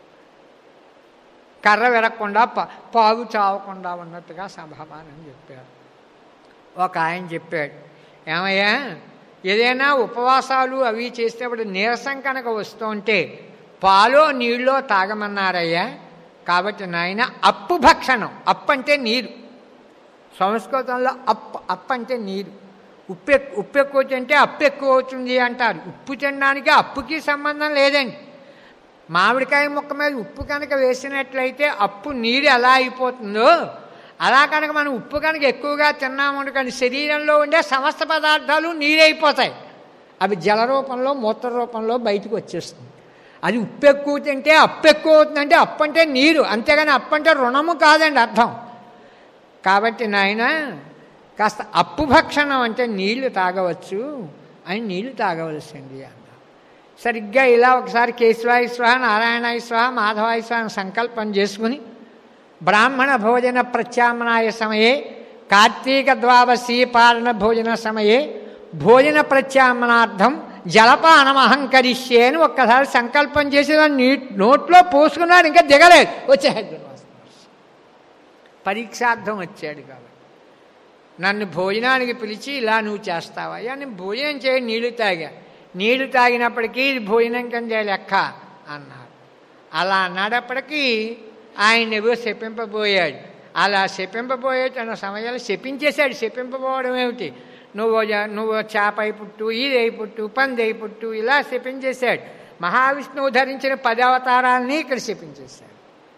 కర్ర విరగకుండా ప- పాగు చావకుండా ఉన్నట్టుగా సమాధానం చెప్పాడు ఒక ఆయన చెప్పాడు ఏమయ్యా ఏదైనా ఉపవాసాలు అవి చేసేటప్పుడు నీరసం కనుక వస్తుంటే పాలో నీళ్ళో తాగమన్నారయ్యా కాబట్టి నాయన అప్పు భక్షణం అప్పు అంటే నీరు సంస్కృతంలో అప్పు అప్పు అంటే నీరు ఉప్పు ఎక్- ఉప్పు ఎక్కువ తింటే అప్పు ఎక్కువ అవుతుంది అంటారు ఉప్పు తినడానికి అప్పుకి సంబంధం లేదండి మామిడికాయ ముక్క మీద ఉప్పు కనుక వేసినట్లయితే అప్పు నీరు ఎలా అయిపోతుందో అలా కనుక మనం ఉప్పు కనుక ఎక్కువగా తిన్నాము కానీ శరీరంలో ఉండే సమస్త పదార్థాలు నీరైపోతాయి అవి జల రూపంలో మూత్ర రూపంలో బయటకు వచ్చేస్తుంది అది ఉప్పు ఎక్కువ తింటే అప్పు ఎక్కువ అవుతుందంటే అప్పు అంటే నీరు అంతేగాని అప్పు అంటే రుణము కాదండి అర్థం కాబట్టి నాయన కాస్త అప్పు భక్షణం అంటే నీళ్లు తాగవచ్చు అని నీళ్లు తాగవలసింది అన్న సరిగ్గా ఇలా ఒకసారి కేశవాయ స్వాహ నారాయణాయ స్వాహ మాధవాయ స్వాహ అని సంకల్పం చేసుకుని బ్రాహ్మణ భోజన ప్రత్యామ్నాయ సమయే కార్తీక ద్వాదశీ పాలన భోజన సమయే భోజన ప్రత్యామ్నార్థం జలపానమహంకరిష్యే అని ఒక్కసారి సంకల్పం చేసి దాన్ని నీ నోట్లో పోసుకున్నాడు ఇంకా దిగలేదు వచ్చేది పరీక్షార్థం వచ్చాడు కాబట్టి నన్ను భోజనానికి పిలిచి ఇలా నువ్వు చేస్తావా అయ్యా నేను భోజనం చేయి నీళ్లు తాగా నీళ్లు తాగినప్పటికీ ఇది భోజనం కింద లెక్క అన్నాడు అలా అన్నప్పటికీ ఆయన ఏవో శపింపబోయాడు అలా శపింపబోయేటన్న సమయంలో శపించేశాడు శపింపబోవడం ఏమిటి నువ్వు జ- నువ్వు చేప అయి పుట్టు ఇది అయి పుట్టు పంది అయి పుట్టు ఇలా శపించేశాడు మహావిష్ణువు ధరించిన పది అవతారాలని ఇక్కడ శపించేశాడు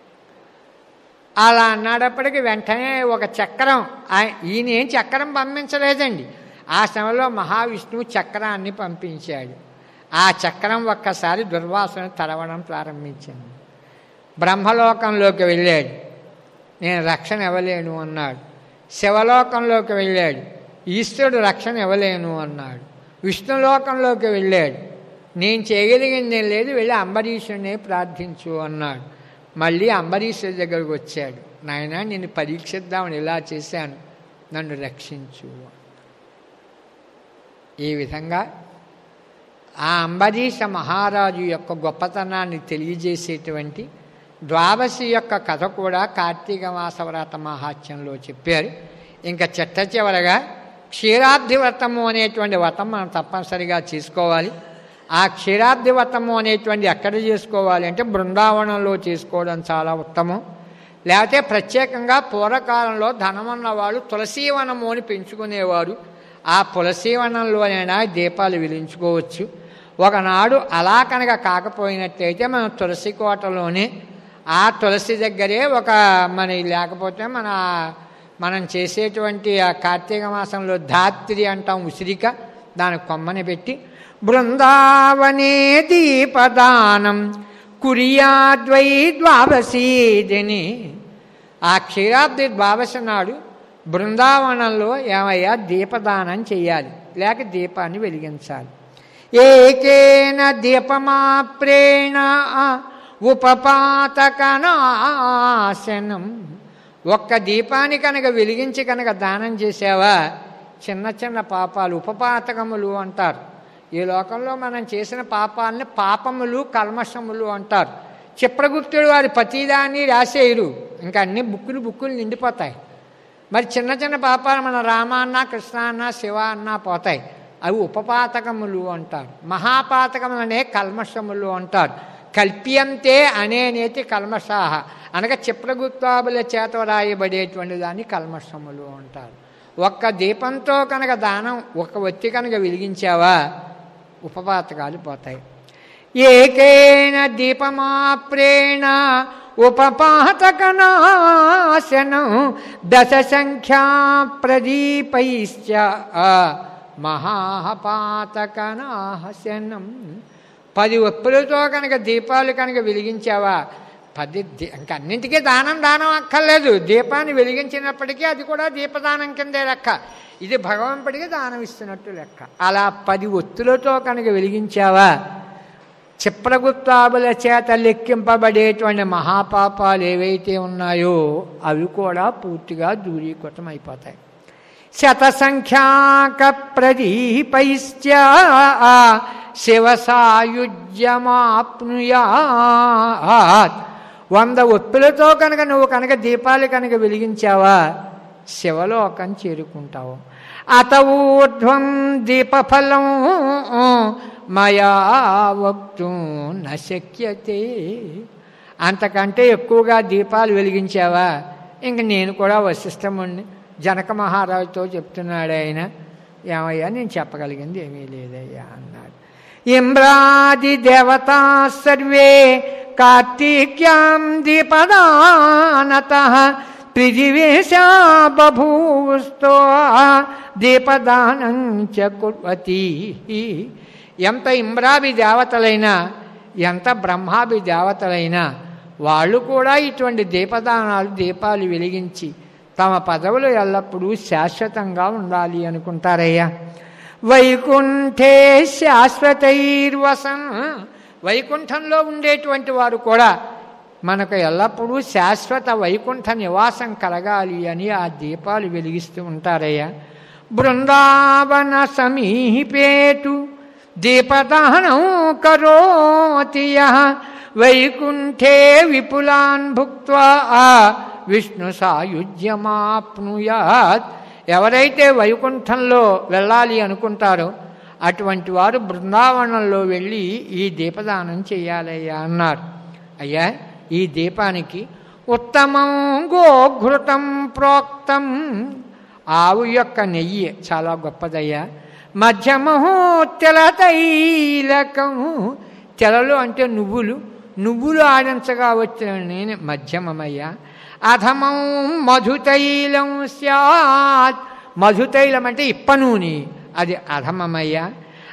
అలా అన్నప్పటికీ వెంటనే ఒక చక్రం ఆయ- ఈయన ఏం చక్రం పంపించలేదండి ఆ సమయంలో మహావిష్ణువు చక్రాన్ని పంపించాడు ఆ చక్రం ఒక్కసారి దుర్వాసన తరవడం ప్రారంభించింది బ్రహ్మలోకంలోకి వెళ్ళాడు నేను రక్షణ ఇవ్వలేను అన్నాడు శివలోకంలోకి వెళ్ళాడు ఈశ్వరుడు రక్షణ ఇవ్వలేను అన్నాడు విష్ణులోకంలోకి వెళ్ళాడు నేను చేయగలిగింది ఏం లేదు వెళ్ళి అంబరీషుడినే ప్రార్థించు అన్నాడు మళ్ళీ అంబరీషుడి దగ్గరకు వచ్చాడు నాయన నేను పరీక్షిద్దామని ఇలా చేశాను నన్ను రక్షించు ఈ విధంగా ఆ అంబరీష మహారాజు యొక్క గొప్పతనాన్ని తెలియజేసేటువంటి ద్వాదశి యొక్క కథ కూడా కార్తీక మాస వ్రత మహాత్యంలో చెప్పారు ఇంకా చెట్ట చివరగా క్షీరాబ్ది వ్రతము అనేటువంటి వ్రతం మనం తప్పనిసరిగా చేసుకోవాలి ఆ క్షీరాబ్ది వ్రతము అనేటువంటి ఎక్కడ చేసుకోవాలి అంటే బృందావనంలో చేసుకోవడం చాలా ఉత్తమం లేకపోతే ప్రత్యేకంగా పూర్వకాలంలో ధనమున్న వాళ్ళు తులసీవనము అని పెంచుకునేవారు ఆ తులసీవనంలోనైనా దీపాలు వెలించుకోవచ్చు ఒకనాడు అలా కనుక కాకపోయినట్లయితే మనం తులసి కోటలోనే ఆ తులసి దగ్గరే ఒక మన లేకపోతే మన మనం చేసేటువంటి ఆ కార్తీక మాసంలో ధాత్రి అంటాం ఉసిరిక దాని కొమ్మని పెట్టి బృందావనే దీపదానం కురియాద్వై ద్వాదశీదిని ఆ క్షీరాబ్ది ద్వాదశి నాడు బృందావనంలో ఏమయ్యా దీపదానం చేయాలి లేక దీపాన్ని వెలిగించాలి ఏకేన దీపమాప్రేణ ఉపపాతకనాశనం ఒక్క దీపాన్ని కనుక వెలిగించి కనుక దానం చేసావా చిన్న చిన్న పాపాలు ఉపపాతకములు అంటారు ఈ లోకంలో మనం చేసిన పాపాలని పాపములు కల్మషములు అంటారు చిప్రగుప్తుడు వారి ప్రతిదాన్ని రాసేయరు ఇంకా అన్ని బుక్కులు బుక్కులు నిండిపోతాయి మరి చిన్న చిన్న పాపాలు మన రామ అన్న కృష్ణ అన్న శివ అన్న పోతాయి అవి ఉపపాతకములు అంటారు మహాపాతకములనే కల్మషములు అంటారు కల్ప్యంతే అనేనేతి కల్మషాహ అనగా చిప్రగుప్తాబుల చేత రాయబడేటువంటి దాన్ని కల్మషములు అంటారు ఒక్క దీపంతో కనుక దానం ఒక ఒత్తి కనుక వెలిగించావా ఉపపాతకాలు పోతాయి ఏకేన దీపమాప్రేణ ఉపపాతకనాశనం దశ సంఖ్యా ప్రదీపైశ్చ మహాపాతకనాశనం పది ఒప్పులతో కనుక దీపాలు కనుక వెలిగించావా పది దీ- ఇంకా అన్నింటికీ దానం దానం అక్కర్లేదు దీపాన్ని వెలిగించినప్పటికీ అది కూడా దీపదానం కిందే లెక్క ఇది భగవంతుడికి దానం ఇస్తున్నట్టు లెక్క అలా పది ఒత్తులతో కనుక వెలిగించావా చిప్రగుప్తాబుల చేత లెక్కింపబడేటువంటి మహాపాపాలు ఏవైతే ఉన్నాయో అవి కూడా పూర్తిగా దూరీకృతం అయిపోతాయి శతసంఖ్యాక ప్రదీపైశ్చ శివ సాయుజ్యమాప్నుయాత్ వంద ఒత్తులతో కనుక నువ్వు కనుక దీపాలు కనుక వెలిగించావా శివలోకం చేరుకుంటావు అత ఊర్ధ్వం దీపఫలం మయా వక్తు నశక్యతే అంతకంటే ఎక్కువగా దీపాలు వెలిగించావా ఇంక నేను కూడా వశిష్టముండి జనక మహారాజుతో చెప్తున్నాడు ఆయన ఏమయ్యా నేను చెప్పగలిగింది ఏమీ లేదయ్యా అన్నాడు ఇంద్రాది దేవతా సర్వే కార్తీక్యాం దీపదానత పృథివేశా బభూస్తో దీపదానం చ కుర్వతి ఎంత ఇంద్రాభి దేవతలైనా ఎంత బ్రహ్మాభి దేవతలైనా వాళ్ళు కూడా ఇటువంటి దీపదానాలు దీపాలు వెలిగించి తమ పదవులు ఎల్లప్పుడూ శాశ్వతంగా ఉండాలి అనుకుంటారయ్యా వైకుంఠే శాశ్వతైర్వసం వైకుంఠంలో ఉండేటువంటి వారు కూడా మనకు ఎల్లప్పుడూ శాశ్వత వైకుంఠ నివాసం కలగాలి అని ఆ దీపాలు వెలిగిస్తూ ఉంటారయ్యా బృందావన సమీపేటు దీపదహనం కరోతి యః వైకుంఠే విపులాన్ భుక్త్వా విష్ణు సాయుధ్యమాప్నుయాత్ ఎవరైతే వైకుంఠంలో వెళ్ళాలి అనుకుంటారో అటువంటి వారు బృందావనంలో వెళ్ళి ఈ దీపదానం చేయాలయ్యా అన్నారు అయ్యా ఈ దీపానికి ఉత్తమం గోఘృతం ప్రోక్తం ఆవు యొక్క నెయ్యి చాలా గొప్పదయ్యా మధ్యమహో తెల తైలకం తెలలు అంటే నువ్వులు నువ్వులు ఆడించగా వచ్చిన నేను మధ్యమమయ్యా అధమం మధుతైలం స్యాత్ మధుతైలం అంటే ఇప్ప నూనె అది అధమమయ్యా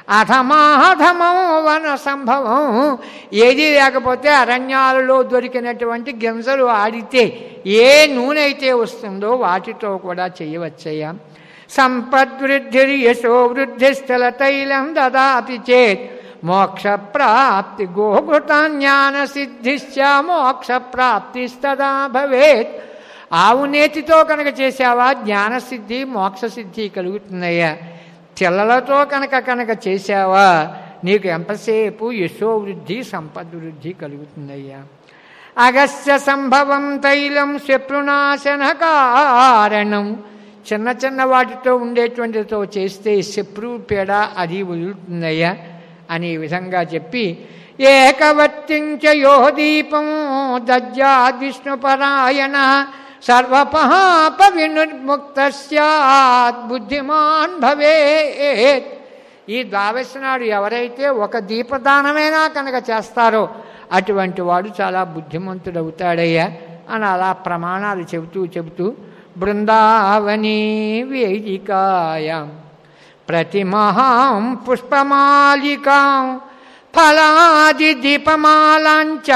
అధమాధమం వన సంభవం ఏది లేకపోతే అరణ్యాలలో దొరికినటువంటి గింజలు ఆడితే ఏ నూనె అయితే వస్తుందో వాటితో కూడా చేయవచ్చయ్యా సంపద్వృద్ధిర్ యశో వృద్ధిస్థల తైలం దదాతి చేత్ మోక్ష ప్రాప్తి గోఘృతాజ్ఞాన సిద్ధిశ్చ మోక్ష ప్రాప్తిస్తదా భవేత్ ఆవు నేతితో కనుక చేసావా జ్ఞానసిద్ధి మోక్షసిద్ధి కలుగుతుందయ్యా తెల్లలతో కనుక కనుక చేసావా నీకు ఎంతసేపు యశోవృద్ధి సంపద్వృద్ధి కలుగుతుందయ్యా అగస్య సంభవం తైలం శత్రునాశన కారణం చిన్న చిన్న వాటితో ఉండేటువంటితో చేస్తే శత్రు పీడ అది వదులుతుందయ్యా అని ఈ విధంగా చెప్పి ఏకవర్తించ యో దీపం దజ్జాద్ విష్ణుపరాయణ సర్వపాప వినుర్ముక్త సత్ బుద్ధిమాన్ భవేత్ ఈ ద్వాదశ నాడు ఎవరైతే ఒక దీపదానమైనా కనుక చేస్తారో అటువంటి వాడు చాలా బుద్ధిమంతుడవుతాడయ్యా అని అలా ప్రమాణాలు చెబుతూ చెబుతూ బృందావని వేదికాయాం ప్రతిమహాం పుష్పమాలికాం ఫలాది దీపమాలాంచ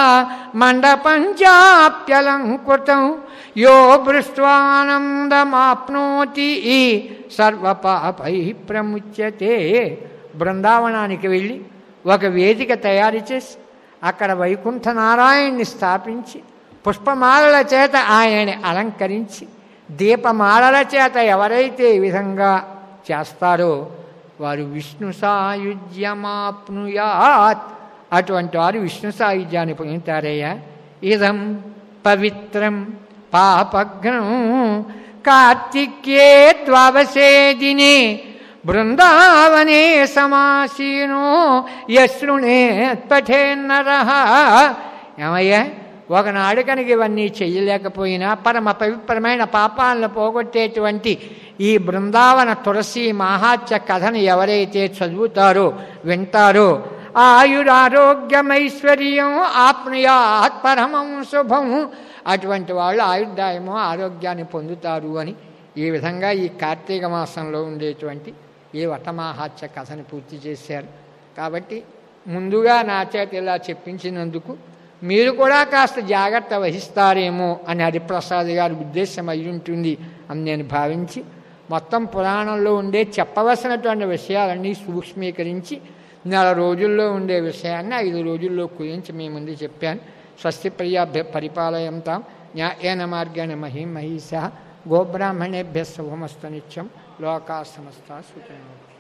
మండపంచాప్యలంకృతం యో దృష్ట్వానందమాప్నోతి సర్వపాపై ప్రముచ్యతే బృందావనానికి వెళ్ళి ఒక వేదిక తయారు చేసి అక్కడ వైకుంఠ నారాయణ్ణి స్థాపించి పుష్పమాలల చేత ఆయన్ని అలంకరించి దీపమాలల చేత ఎవరైతే ఈ విధంగా చేస్తారో వారు విష్ణు సాయుధ్యమాప్నుయాత్ అటువంటి వారు విష్ణు సాయుధ్యాన్ని పొందుతారయ్యా ఇదం పవిత్రం పాపఘ్నం కార్తిక్యే ద్వావసే దినే బృందావనే సమాసీనో యశృణే పఠేన్నర ఏమయ్యా ఒకనాడు కనుక ఇవన్నీ చెయ్యలేకపోయినా పరమ పవిత్రమైన పాపాలను పోగొట్టేటువంటి ఈ బృందావన తులసి మహాత్య కథను ఎవరైతే చదువుతారో వింటారో ఆయురారోగ్యమైశ్వర్యం ఆప్నుయాత్ పరమం శుభం అటువంటి వాళ్ళు ఆయుర్దాయము ఆరోగ్యాన్ని పొందుతారు అని ఈ విధంగా ఈ కార్తీక మాసంలో ఉండేటువంటి ఈ వటమాహాత్య కథను పూర్తి చేశారు కాబట్టి ముందుగా నా చేత ఇలా చెప్పించినందుకు మీరు కూడా కాస్త జాగ్రత్త వహిస్తారేమో అని హరిప్రసాద్ గారి ఉద్దేశం అయి ఉంటుంది అని నేను భావించి మొత్తం పురాణంలో ఉండే చెప్పవలసినటువంటి విషయాలన్నీ సూక్ష్మీకరించి నెల రోజుల్లో ఉండే విషయాన్ని ఐదు రోజుల్లో కురించి మీ ముందు చెప్పాను స్వస్తి ప్రియాభ్య పరిపాలయంతాం న్యాయేన మార్గేణ మహిం మహిష గోబ్రాహ్మణేభ్య శుభమస్తు నిత్యం లోకా సమస్త సుఖినో